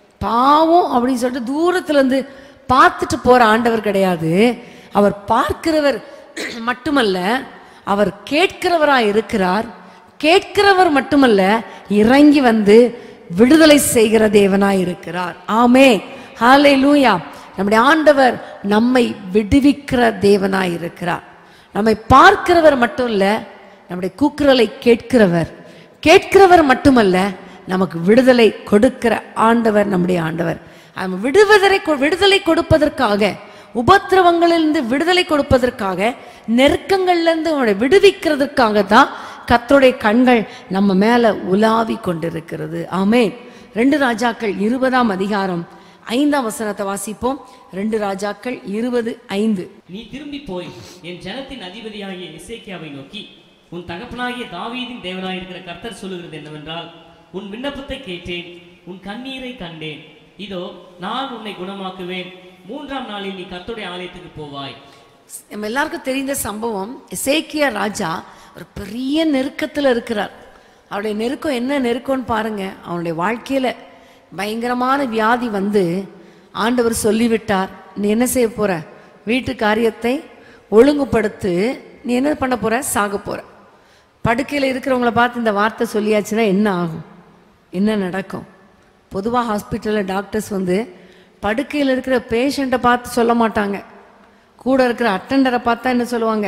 பாவம் அப்படின்னு சொல்லிட்டு தூரத்துல இருந்து பார்த்துட்டு போற ஆண்டவர் கிடையாது அவர் பார்க்கிறவர் மட்டுமல்ல அவர் கேட்கிறவராய் இருக்கிறார் கேட்கிறவர் மட்டுமல்ல இறங்கி வந்து விடுதலை செய்கிற தேவனாய் இருக்கிறார் ஆமே ஹாலே லூயா நம்முடைய ஆண்டவர் நம்மை விடுவிக்கிற தேவனாய் இருக்கிறார் நம்மை பார்க்கிறவர் மட்டும் இல்ல நம்முடைய கூக்குரலை கேட்கிறவர் கேட்கிறவர் மட்டுமல்ல நமக்கு விடுதலை கொடுக்கிற ஆண்டவர் நம்முடைய ஆண்டவர் அவன் விடுவதரை கொ- விடுதலை கொடுப்பதற்காக உபத்திரவங்களிலிருந்து விடுதலை கொடுப்பதற்காக நெருக்கங்கள்ல இருந்து அவனை விடுவிக்கிறதுக்காக தான் கர்த்தருடைய கண்கள் நம்ம மேல உலாவி கொண்டிருக்கிறது ஆமே ரெண்டு ராஜாக்கள் இருபதாம் அதிகாரம் ஐந்தாம் வசனத்தை வாசிப்போம் ரெண்டு ராஜாக்கள் இருபது ஐந்து நீ திரும்பி போய் என் ஜனத்தின் அதிபதியாகிய இசைக்கியாவை நோக்கி உன் தகப்பனாகிய தாவீதின் தேவனாயிருக்கிற கர்த்தர் சொல்லுகிறது என்னவென்றால் உன் விண்ணப்பத்தை கேட்டேன் உன் கண்ணீரை கண்டேன் இதோ நான் உன்னை குணமாக்குவேன் மூன்றாம் நாளில் நீ கர்த்தருடைய ஆலயத்துக்கு போவாய் நம்ம எல்லாருக்கும் தெரிந்த சம்பவம் எசேக்கியா ராஜா ஒரு பெரிய நெருக்கத்துல இருக்கிறார் அவருடைய நெருக்கம் என்ன நெருக்கம்னு பாருங்க அவனுடைய வாழ்க்கையில பயங்கரமான வியாதி வந்து ஆண்டவர் சொல்லிவிட்டார் நீ என்ன செய்ய போற வீட்டு காரியத்தை ஒழுங்குபடுத்து நீ என்ன பண்ண போற சாக போற படுக்கையில் இருக்கிறவங்கள பார்த்து இந்த வார்த்தை சொல்லியாச்சுன்னா என்ன ஆகும் என்ன நடக்கும் பொதுவாக ஹாஸ்பிட்டலில் டாக்டர்ஸ் வந்து படுக்கையில் இருக்கிற பேஷண்ட்டை பார்த்து சொல்ல மாட்டாங்க கூட இருக்கிற அட்டெண்டரை பார்த்தா என்ன சொல்லுவாங்க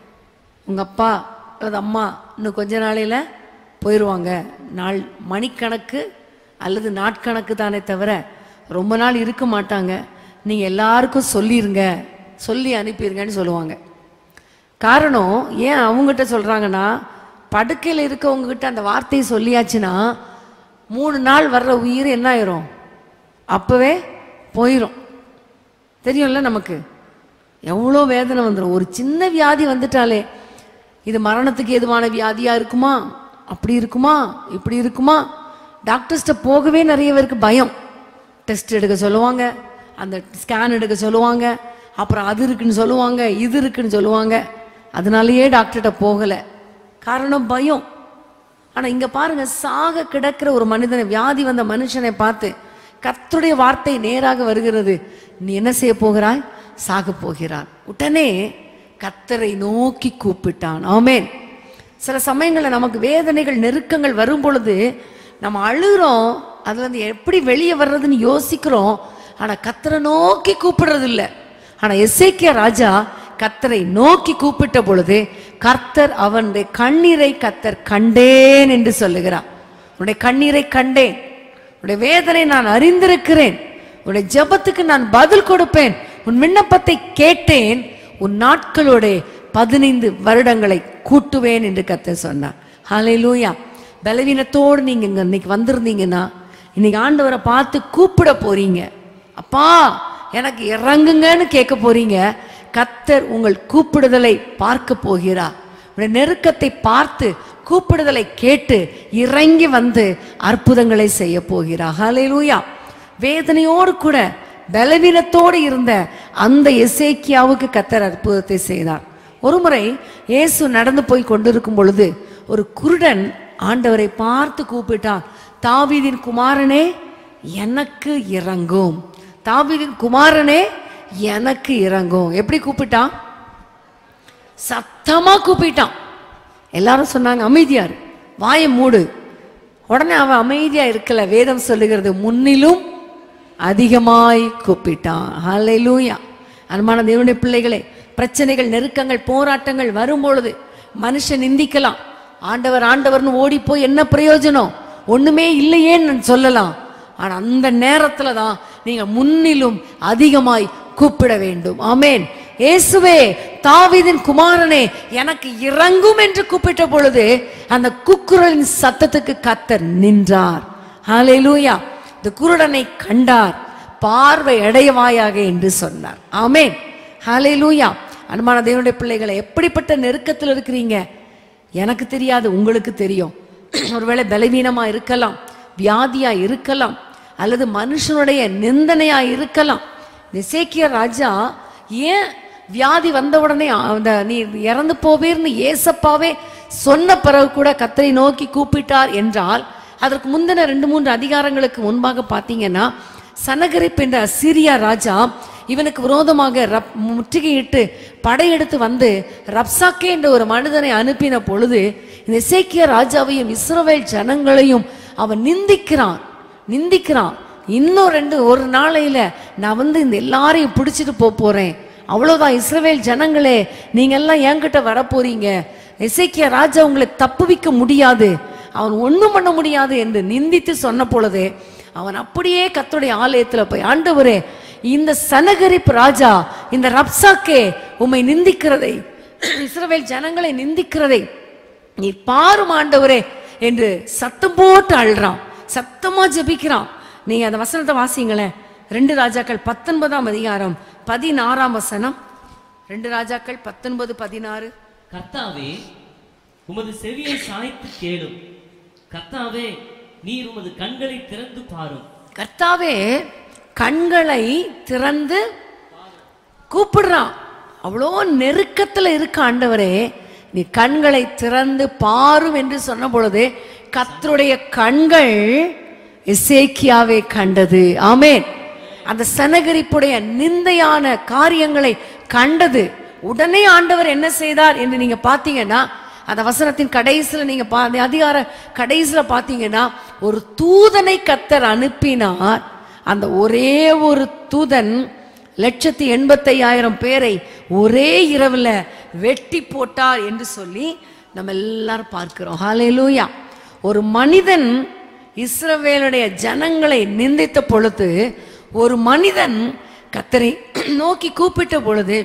உங்கள் அப்பா அல்லது அம்மா இன்னும் கொஞ்ச நாளையில் போயிடுவாங்க நாள் மணிக்கணக்கு அல்லது நாட்கணக்கு தானே தவிர ரொம்ப நாள் இருக்க மாட்டாங்க நீங்கள் எல்லாருக்கும் சொல்லிருங்க சொல்லி அனுப்பிடுங்கன்னு சொல்லுவாங்க காரணம் ஏன் அவங்ககிட்ட சொல்கிறாங்கன்னா படுக்கையில் இருக்கவங்ககிட்ட அந்த வார்த்தையை சொல்லியாச்சுன்னா மூணு நாள் வர்ற உயிர் என்ன ஆயிரும் அப்பவே போயிடும் தெரியும்ல நமக்கு எவ்வளோ வேதனை வந்துடும் ஒரு சின்ன வியாதி வந்துட்டாலே இது மரணத்துக்கு எதுவான வியாதியா இருக்குமா அப்படி இருக்குமா இப்படி இருக்குமா டாக்டர்ஸ்ட்ட போகவே நிறைய பேருக்கு பயம் டெஸ்ட் எடுக்க சொல்லுவாங்க அந்த ஸ்கேன் எடுக்க சொல்லுவாங்க அப்புறம் அது இருக்குன்னு சொல்லுவாங்க இது இருக்குன்னு சொல்லுவாங்க அதனாலயே டாக்டர்கிட்ட போகலை காரணம் பயம் ஆனா இங்க பாருங்க சாக கிடக்கிற ஒரு மனிதனை வியாதி வந்த மனுஷனை பார்த்து கர்த்தருடைய வார்த்தை நேராக வருகிறது நீ என்ன செய்ய போகிறாய் சாக போகிறான் உடனே கத்தரை நோக்கி கூப்பிட்டான் ஆமென் சில சமயங்களில் நமக்கு வேதனைகள் நெருக்கங்கள் வரும் பொழுது நம்ம அழுகிறோம் அதுல இருந்து எப்படி வெளியே வர்றதுன்னு யோசிக்கிறோம் ஆனா கத்தரை நோக்கி கூப்பிடுறது இல்லை ஆனா எசேக்கியா ராஜா கத்தரை நோக்கி கூப்பிட்ட பொழுது கர்த்தர் அவனுடைய கண்ணீரை கத்தர் கண்டேன் என்று சொல்லுகிறார் உன்னுடைய கண்ணீரை கண்டேன் உன்னுடைய வேதனை நான் அறிந்திருக்கிறேன் உன்னுடைய ஜெபத்துக்கு நான் பதில் கொடுப்பேன் உன் விண்ணப்பத்தை கேட்டேன் உன் நாட்களோட பதினைந்து வருடங்களை கூட்டுவேன் என்று கர்த்தர் சொன்னார் ஹalleluya பலவீனத்தோடு நீங்க இங்க இன்னைக்கு வந்திருந்தீங்கன்னா இன்னைக்கு ஆண்டவரை பார்த்து கூப்பிட போறீங்க அப்பா எனக்கு இறங்குங்கன்னு கேட்க போறீங்க கத்தர் உங்கள் கூப்பிடுதலை பார்க்க போகிறார் உடைய நெருக்கத்தை பார்த்து கூப்பிடுதலை கேட்டு இறங்கி வந்து அற்புதங்களை செய்ய போகிறார் ஹalleluya வேதனையோடு கூட பலவீனத்தோடு இருந்த அந்த எசேக்கியாவுக்கு கத்தர் அற்புதத்தை செய்தார் ஒருமுறை இயேசு நடந்து போய் கொண்டிருக்கும் பொழுது ஒரு குருடன் ஆண்டவரை பார்த்து கூப்பிட்டான் தாவீதின் குமாரனே எனக்கு இறங்கும் தாவீதின் குமாரனே எனக்கு இறங்கும் எப்படி கூப்பிட்டான் சத்தமா கூப்பிட்டான் எல்லாரும் சொன்னாங்க அமைதியார் வாயை மூடு உடனே அவன் அமைதியா இருக்கல வேதம் சொல்லுகிறது முன்னிலும் அதிகமாய் கூப்பிட்டான் ஹalleluya அன்பான தேவனுடைய பிள்ளைகளே பிரச்சனைகள் நெருக்கங்கள் போராட்டங்கள் வரும்பொழுது மனுஷன் நிந்திக்கலாம் ஆண்டவர் ஆண்டவர்னு ஓடி போய் என்ன பிரயோஜனம் ஒண்ணுமே இல்லையேன்னு சொல்லலாம் ஆனா அந்த நேரத்துல தான் நீங்க முன்னிலும் அதிகமாய் கூப்பிட வேண்டும் ஆமென் இயேசுவே தாவீதின் குமாரனே எனக்கு இறங்கும் என்று கூப்பிட்ட பொழுது அந்த குக்குரலின் சத்தத்துக்கு கத்தர் நின்றார் ஹalleluya இந்த குருடனை கண்டார் பார்வை அடையவாயாக என்று சொன்னார் ஆமென் ஹalleluya அன்பான தேவனுடைய பிள்ளைகளை எப்படிப்பட்ட நெருக்கத்தில் இருக்கிறீங்க எனக்கு தெரியாது உங்களுக்கு தெரியும் ஒருவேளை பலவீனமா இருக்கலாம் வியாதியா இருக்கலாம் அல்லது மனுஷனுடைய நிந்தனையா இருக்கலாம் நிசேக்கிய ராஜா ஏன் வியாதி வந்த உடனே அந்த நீ இறந்து போவீர்னு ஏசப்பாவே சொன்ன பிறகு கூட கத்தரை நோக்கி கூப்பிட்டார் என்றால் அதற்கு முந்தின ரெண்டு மூன்று அதிகாரங்களுக்கு முன்பாக பார்த்தீங்கன்னா சனகரிப் என்ற அசிரியா ராஜா இவனுக்கு விரோதமாக ரப் முற்றுகையிட்டு படையெடுத்து வந்து ரப்சாக்கே என்ற ஒரு மனிதனை அனுப்பின பொழுது இந்த இசைக்கிய ராஜாவையும் இஸ்ரவேல் ஜனங்களையும் அவன் நிந்திக்கிறான் நிந்திக்கிறான் இன்னும் ரெண்டு ஒரு நாளையில நான் வந்து இந்த எல்லாரையும் பிடிச்சிட்டு போக போறேன் அவ்வளவுதான் இஸ்ரவேல் ஜனங்களே நீங்க எல்லாம் என்கிட்ட வரப்போறீங்க இசைக்கிய ராஜா உங்களை தப்புவிக்க முடியாது அவன் ஒண்ணும் பண்ண முடியாது என்று நிந்தித்து சொன்ன பொழுது அவன் அப்படியே கர்த்தருடைய ஆலயத்துல போய் ஆண்டவரே இந்த சனகரிப் ராஜா இந்த ரப்சாக்கே உம்மை நிந்திக்கிறதை இஸ்ரவேல் ஜனங்களை நிந்திக்கிறதை நீ பாரும் ஆண்டவரே என்று சத்தம் போட்டு அழுறான் சத்தமா ஜெபிக்கிறான் நீங்க அந்த வசனத்தை வாசிங்களேன் ரெண்டு ராஜாக்கள் பத்தொன்பதாம் அதிகாரம் பதினாறாம் வசனம் ரெண்டு ராஜாக்கள் பத்தொன்பது பதினாறு கர்த்தாவே உமது செவியை சாய்த்து கேளும் கர்த்தாவே நீர் உமது கண்களை திறந்து பாரும் கர்த்தாவே கண்களை திறந்து கூப்பிடுறான் அவ்வளோ நெருக்கத்துல இருக்க ஆண்டவரே நீ கண்களை திறந்து பாரும் என்று சொன்ன பொழுது கர்த்தருடைய கண்கள் எசேக்கியாவை கண்டது ஆமென் அந்த சனகரிப்புடைய நிந்தையான காரியங்களை கண்டது உடனே ஆண்டவர் என்ன செய்தார் என்று நீங்க பார்த்தீங்கன்னா அந்த வசனத்தின் கடைசியில் நீங்க பா அந்த அதிகார கடைசியில பார்த்தீங்கன்னா ஒரு தூதனை கத்தர் அனுப்பினார் அந்த ஒரே ஒரு தூதன் லட்சத்தி எண்பத்தையாயிரம் பேரை ஒரே இரவுல வெட்டி போட்டார் என்று சொல்லி நம்ம எல்லாரும் பார்க்கிறோம் ஹalleluya ஒரு மனிதன் இஸ்ரவேலுடைய ஜனங்களை நிந்தித்த பொழுது ஒரு மனிதன் கத்தரை நோக்கி கூப்பிட்ட பொழுது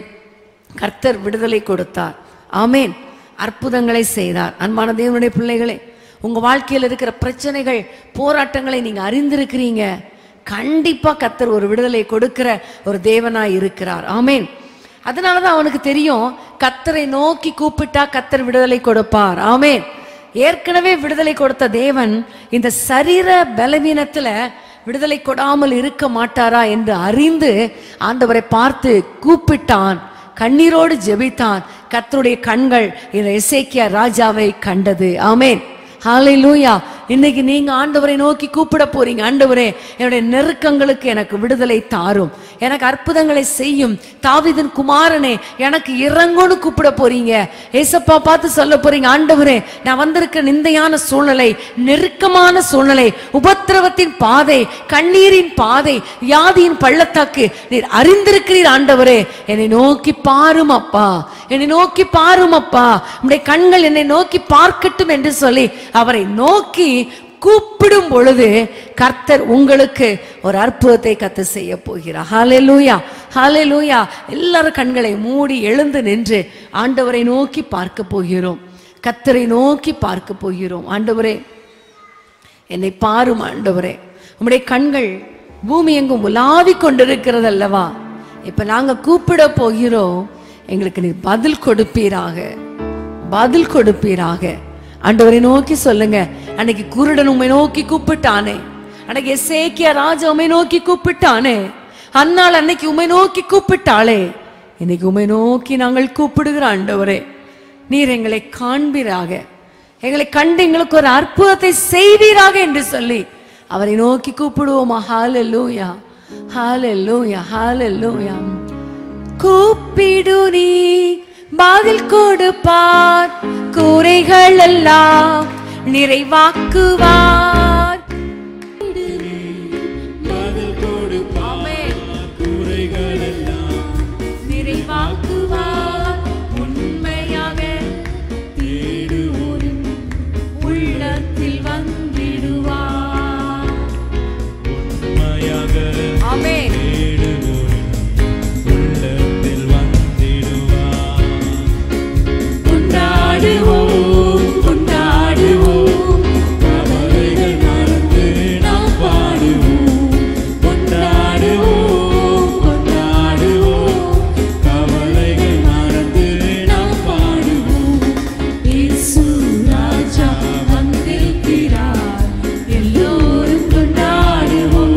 கர்த்தர் விடுதலை கொடுத்தார் ஆமேன் அற்புதங்களை செய்தார் அன்பான தேவனுடைய பிள்ளைகளே உங்க வாழ்க்கையில் இருக்கிற பிரச்சனைகள் போராட்டங்களை நீங்க அறிந்திருக்கிறீங்க கண்டிப்பா கத்தர் ஒரு விடுதலை கொடுக்கிற ஒரு தேவனாய் இருக்கிறார் ஆமென் அதனாலதான் அவனுக்கு தெரியும் கத்தரை நோக்கி கூப்பிட்டா கத்தர் விடுதலை கொடுப்பார் ஆமென் ஏற்கனவே விடுதலை கொடுத்த தேவன் இந்த சரீர பலவீனத்துல விடுதலை கொடாமல் இருக்க மாட்டாரா என்று அறிந்து ஆண்டவரை பார்த்து கூப்பிட்டான் கண்ணீரோடு ஜெபித்தான் கர்த்தருடைய கண்கள் இந்த எசேக்கியா ராஜாவை கண்டது ஆமென் ஹalleluya இன்னைக்கு நீங்க ஆண்டவரை நோக்கி கூப்பிட போறீங்க ஆண்டவரே என்னுடைய நெருக்கங்களுக்கு எனக்கு விடுதலை தாரும் எனக்கு அற்புதங்களை செய்யும் தாவீதின் குமாரனே எனக்கு இறங்குன்னு கூப்பிட போறீங்க ஏசப்பா பார்த்து சொல்ல போறீங்க ஆண்டவரே நான் வந்திருக்க நிந்தையான சூழ்நிலை நெருக்கமான சூழ்நிலை உபத்திரவத்தின் பாதை கண்ணீரின் பாதை வியாதியின் பள்ளத்தாக்கு நீர் அறிந்திருக்கிறீர் ஆண்டவரே என்னை நோக்கி பாரும் அப்பா என்னை நோக்கி பாரும் அப்பா உம்முடைய கண்கள் என்னை நோக்கி பார்க்கட்டும் என்று சொல்லி அவரை நோக்கி கூப்பிடும் பொழுது கர்த்தர் உங்களுக்கு ஒரு அற்புதத்தை கத்து செய்ய போகிறார் ஹalleluya ஹalleluya எல்லாரும் கண்களை மூடி எழுந்து நின்று ஆண்டவரை நோக்கி பார்க்க போகிறோம் கர்த்தரை நோக்கி பார்க்க போகிறோம் ஆண்டவரே என்னை பாரும் ஆண்டவரே உம்முடைய கண்கள் பூமி எங்கும் உலாவிக் கொண்டிருக்கிறது அல்லவா இப்ப நாங்க கூப்பிட போகிறோம் எங்களுக்கு நீ பதில் கொடுப்பீராக பதில் கொடுப்பீராக ஆண்டவரை நோக்கி சொல்லுங்க அன்னைக்கு குருடன் உம்மை நோக்கி கூப்பிட்டானே அன்னைக்கு எசேக்கியா ராஜா உம்மை நோக்கி கூப்பிட்டானே அன்னாள் அன்னைக்கு உம்மை நோக்கி கூப்பிட்டாளே இன்னைக்கு உம்மை நோக்கி நாங்கள் கூப்பிடுகிற ஆண்டவரே நீர் எங்களை காண்பீராக எங்களை கண்டு எங்களுக்கு ஒரு அற்புதத்தை செய்வீராக என்று சொல்லி அவரை நோக்கி கூப்பிடுவோமா ஹalleluya ஹalleluya ஹalleluya கூப்பிடு நீ பதில் கொடுப்பார் கூரைகள் எல்லாம் நிறைவாக்குவார் ஆமென். நிறைவாக்குவார் உண்மையாக தேடுவோரின் உள்ளத்தில் வந்திடுவார் ஆமென் கொண்டாடுவோம் கொண்டாடுவோம் கவலைகள் மறந்து நாம் பாடுவோம் கொண்டாடுவோம் கொண்டாடுவோம் கவலைகள் மறந்து நாம் பாடுவோம் இயேசு ராஜா வந்திருக்கிறார் எல்லோரும் கொண்டாடுவோம்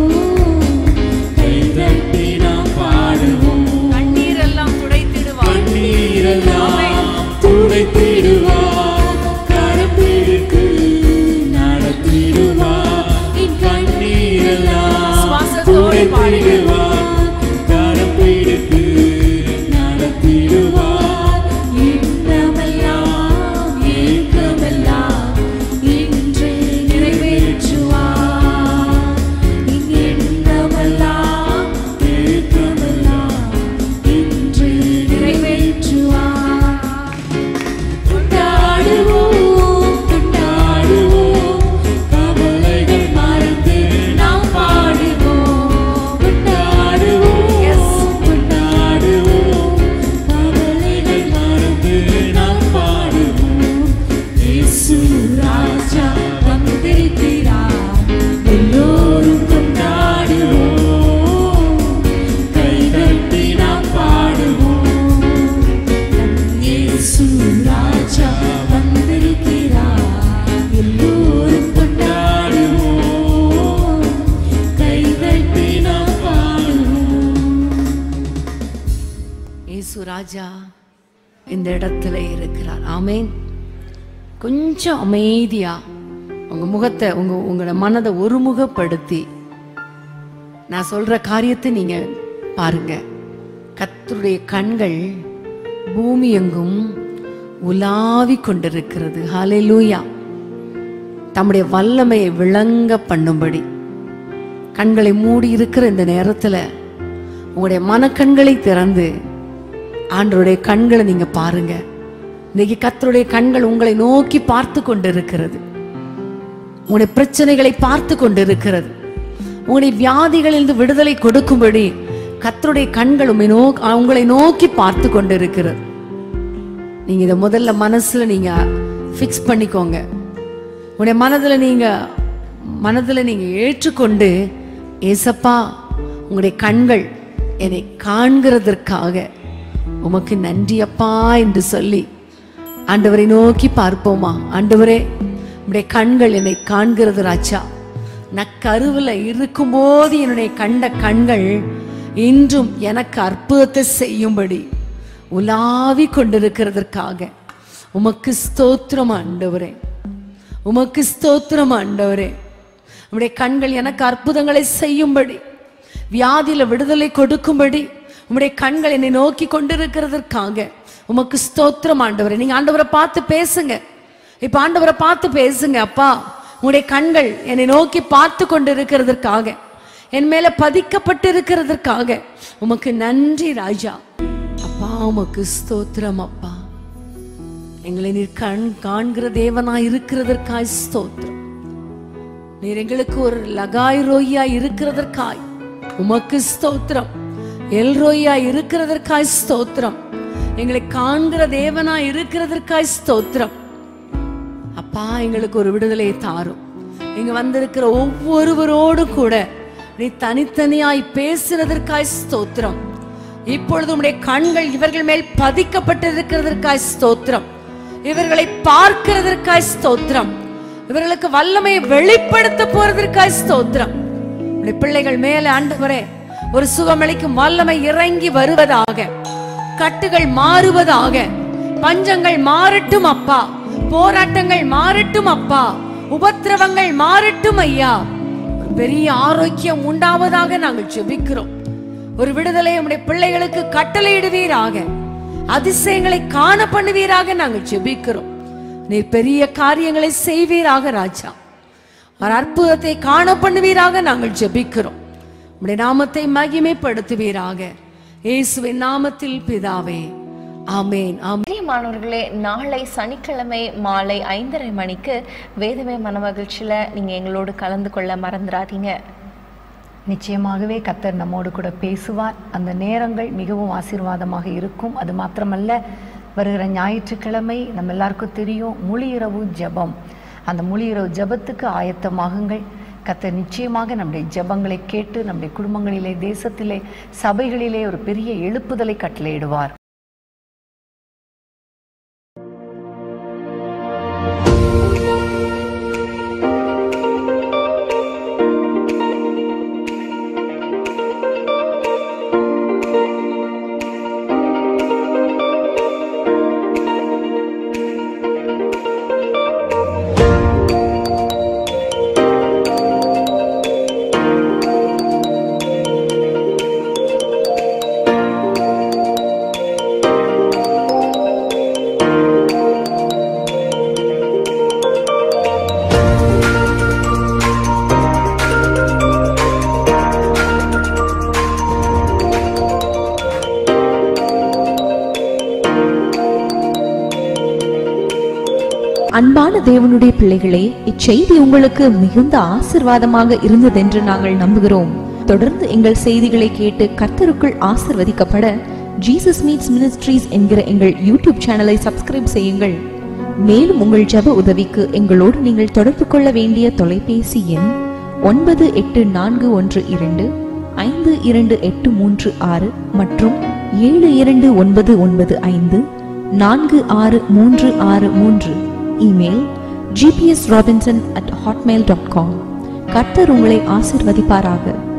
கைதட்டி நாம் பாடுவோம் கண்ணீரெல்லாம் துடைத்திடுவார் கண்ணீரெல்லாம் துடைத்திடுவார் கரப்பிடித்து நடத்திடுவார் என் கண்ணீரெல்லாம் துடைத்திடுவார் கரப்பிடித்து நடத்திடுவார் இன்னமெல்லாம் ஏக்கமெல்லாம் இன்று நிறைவேற்றுவார் இன்னமெல்லாம் ஏக்கமெல்லாம் இன்று நிறைவேற்றுவார் கொண்டாடுவோம் கொண்டாடுவோம் கவலைகள் மறந்து நாம் பாடுவோம் கொண்டாடுவோம் கொண்டாடுவோம் கவலைகள் மறந்து நாம் பாடுவோம் இயேசு ராஜா வந்திருக்கிறார் எல்லோரும் கொண்டாடுவோம் கைதட்டி நாம் பாடுவோம் இயேசு ராஜா வந்திருக்கிறார் எல்லோரும் கொண்டாடுவோம் கைதட்டி நாம் பாடுவோம் இயேசு ராஜா இந்த இடத்துல இருக்கிறார் ஆமென் கொஞ்சம் அமைதியா உங்க முகத்தை உங்க உங்களோட மனதை ஒருமுகப்படுத்தி நான் சொல்ற காரியத்தை நீங்க பாருங்க கர்த்தருடைய கண்கள் பூமி எங்கும் உலாவிக் கொண்டிருக்கிறது ஹalleluya தம்முடைய வல்லமையை விளங்க பண்ணும்படி கண்களை மூடி இருக்கிற இந்த நேரத்துல உங்களுடைய மனக்கண்களை திறந்து ஆண்டவருடைய கண்களை நீங்க பாருங்க இன்னைக்கு கர்த்தருடைய கண்கள் உங்களை நோக்கி பார்த்து கொண்டிருக்கிறது உங்களுடைய பிரச்சனைகளை பார்த்து கொண்டிருக்கிறது உங்களுடைய வியாதிகளிலிருந்து விடுதலை கொடுக்கும்படி கர்த்தருடைய கண்கள் உம்மை நோ உங்களை நோக்கி பார்த்து கொண்டிருக்கிறது நீங்க இதை முதல்ல மனசுல நீங்க ஃபிக்ஸ் பண்ணிக்கோங்க உடைய மனதில் நீங்க மனதில் நீங்க ஏற்றுக்கொண்டு ஏசப்பா உங்களுடைய கண்கள் என்னை காண்கிறதற்காக உமக்கு நன்றி அப்பா என்று சொல்லி ஆண்டவரை நோக்கி பார்ப்போமா ஆண்டவரே உடைய கண்கள் என்னை காண்கிறது ராஜா நக்கருவில் இருக்கும்போது என்னுடைய கண்ட கண்கள் இன்றும் எனக்கு அற்புதத்தை செய்யும்படி உலாவி கொண்டிருக்கிறதற்காக உமக்கு ஸ்தோத்திரம் ஆண்டவரே உமக்கு ஸ்தோத்திரம் ஆண்டவரே உம்முடைய கண்கள் எனக்கு அற்புதங்களை செய்யும்படி வியாதியில விடுதலை கொடுக்கும்படி உம்முடைய கண்கள் என்னை நோக்கி கொண்டிருக்கிறதற்காக உமக்கு ஸ்தோத்திரம் ஆண்டவரே நீங்க ஆண்டவரை பார்த்து பேசுங்க இப்ப ஆண்டவரை பார்த்து பேசுங்க அப்பா உம்முடைய கண்கள் என்னை நோக்கி பார்த்து கொண்டிருக்கிறதற்காக என் மேல பதிக்கப்பட்டு இருக்கிறதற்காக உமக்கு நன்றி ராஜா அப்பா உமக்கு ஸ்தோத்திரம் அப்பா எங்களை நீர் கண் காண்கிற தேவனா இருக்கிறதற்காய் ஸ்தோத்திரம் நீர் எங்களுக்கு ஒரு லகாய் ரோயா இருக்கிறதற்காய் உமக்கு ஸ்தோத்திரம் எல் ரோயா இருக்கிறதற்காய் ஸ்தோத்திரம் எங்களை காண்கிற தேவனா இருக்கிறதற்காய் ஸ்தோத்திரம் அப்பா எங்களுக்கு ஒரு விடுதலையை தாரும் இங்க வந்திருக்கிற ஒவ்வொருவரோடும் கூட நீ தனித்தனியாய் பேசுறதற்காய் ஸ்தோத்திரம் இப்பொழுது உம்முடைய கண்கள் இவர்கள் மேல் பதிக்கப்பட்டிருக்கிறதற்காய் ஸ்தோத்திரம் இவர்களை பார்க்கிறதற்காய் ஸ்தோத்திரம் இவர்களுக்கு வல்லமையை வெளிப்படுத்த போறதற்காய் ஸ்தோத்திரம் உம்முடைய பிள்ளைகள் மேல ஆண்டவரே ஒரு சுகமளிக்கும் வல்லமை இறங்கி வருவதாக கட்டுகள் மாறுவதாக பஞ்சங்கள் மாறட்டும் அப்பா போராட்டங்கள் மாறட்டும் அப்பா உபத்திரவங்கள் மாறட்டும் ஐயா ஒரு பெரிய ஆரோக்கியம் உண்டாவதாக நாங்கள் ஜெபிக்கிறோம் ஒரு விடுதலை உம்முடைய பிள்ளைகளுக்கு கட்டளையிடுவீராக அதிசயங்களை காண பண்ணுவீராக நாங்கள் ஜெபிக்கிறோம் நீர் பெரிய காரியங்களை செய்வீராக ராஜா ஒரு அற்புதத்தை காண பண்ணுவீராக நாங்கள் ஜெபிக்கிறோம் உம்முடைய நாமத்தை மகிமைப்படுத்துவீராக இயேசுவின் நாமத்தில் பிதாவே ஆமேன் ஆமென் பிரியமானவர்களே நாளை சனிக்கிழமை மாலை ஐந்தரை மணிக்கு வேதமே மனமகிழ்ச்சியில் நீங்கள் எங்களோடு கலந்து கொள்ள மறந்துடாதீங்க நிச்சயமாகவே கத்தர் நம்மோடு கூட பேசுவார் அந்த நேரங்கள் மிகவும் ஆசீர்வாதமாக இருக்கும் அது மாத்திரமல்ல வருகிற ஞாயிற்றுக்கிழமை நம்ம எல்லாருக்கும் தெரியும் முழு இரவு ஜெபம் அந்த முழு இரவு ஜெபத்துக்கு ஆயத்தமாகுங்கள் கத்தர் நிச்சயமாக நம்முடைய ஜெபங்களை கேட்டு நம்முடைய குடும்பங்களிலே தேசத்திலே சபைகளிலே ஒரு பெரிய எழுப்புதலை கட்டளையிடுவார் அன்பான தேவனுடைய பிள்ளைகளே இச்செய்தி உங்களுக்கு மிகுந்த ஆசிர்வாதமாக இருந்ததென்று நாங்கள் நம்புகிறோம் தொடர்ந்து எங்கள் செய்திகளை கேட்டு கர்த்தருக்குள் ஆசிர்வதிக்கப்பட ஜீசஸ் மீட்ஸ் மினிஸ்ட்ரீஸ் என்கிற எங்கள் யூடியூப் சேனலை சப்ஸ்கிரைப் செய்யுங்கள் மேலும் உங்கள் ஜெப உதவிக்கு எங்களோடு நீங்கள் தொடர்பு கொள்ள வேண்டிய தொலைபேசி எண் ஒன்பது எட்டு நான்கு ஒன்று இரண்டு ஐந்து இரண்டு எட்டு மூன்று ஆறு மற்றும் ஏழு இரண்டு ஒன்பது ஒன்பது ஐந்து நான்கு ஆறு மூன்று ஆறு மூன்று email GPS Robinson at Hotmail dot com கர்த்தர் உங்களை ஆசிர்வதிப்பாராக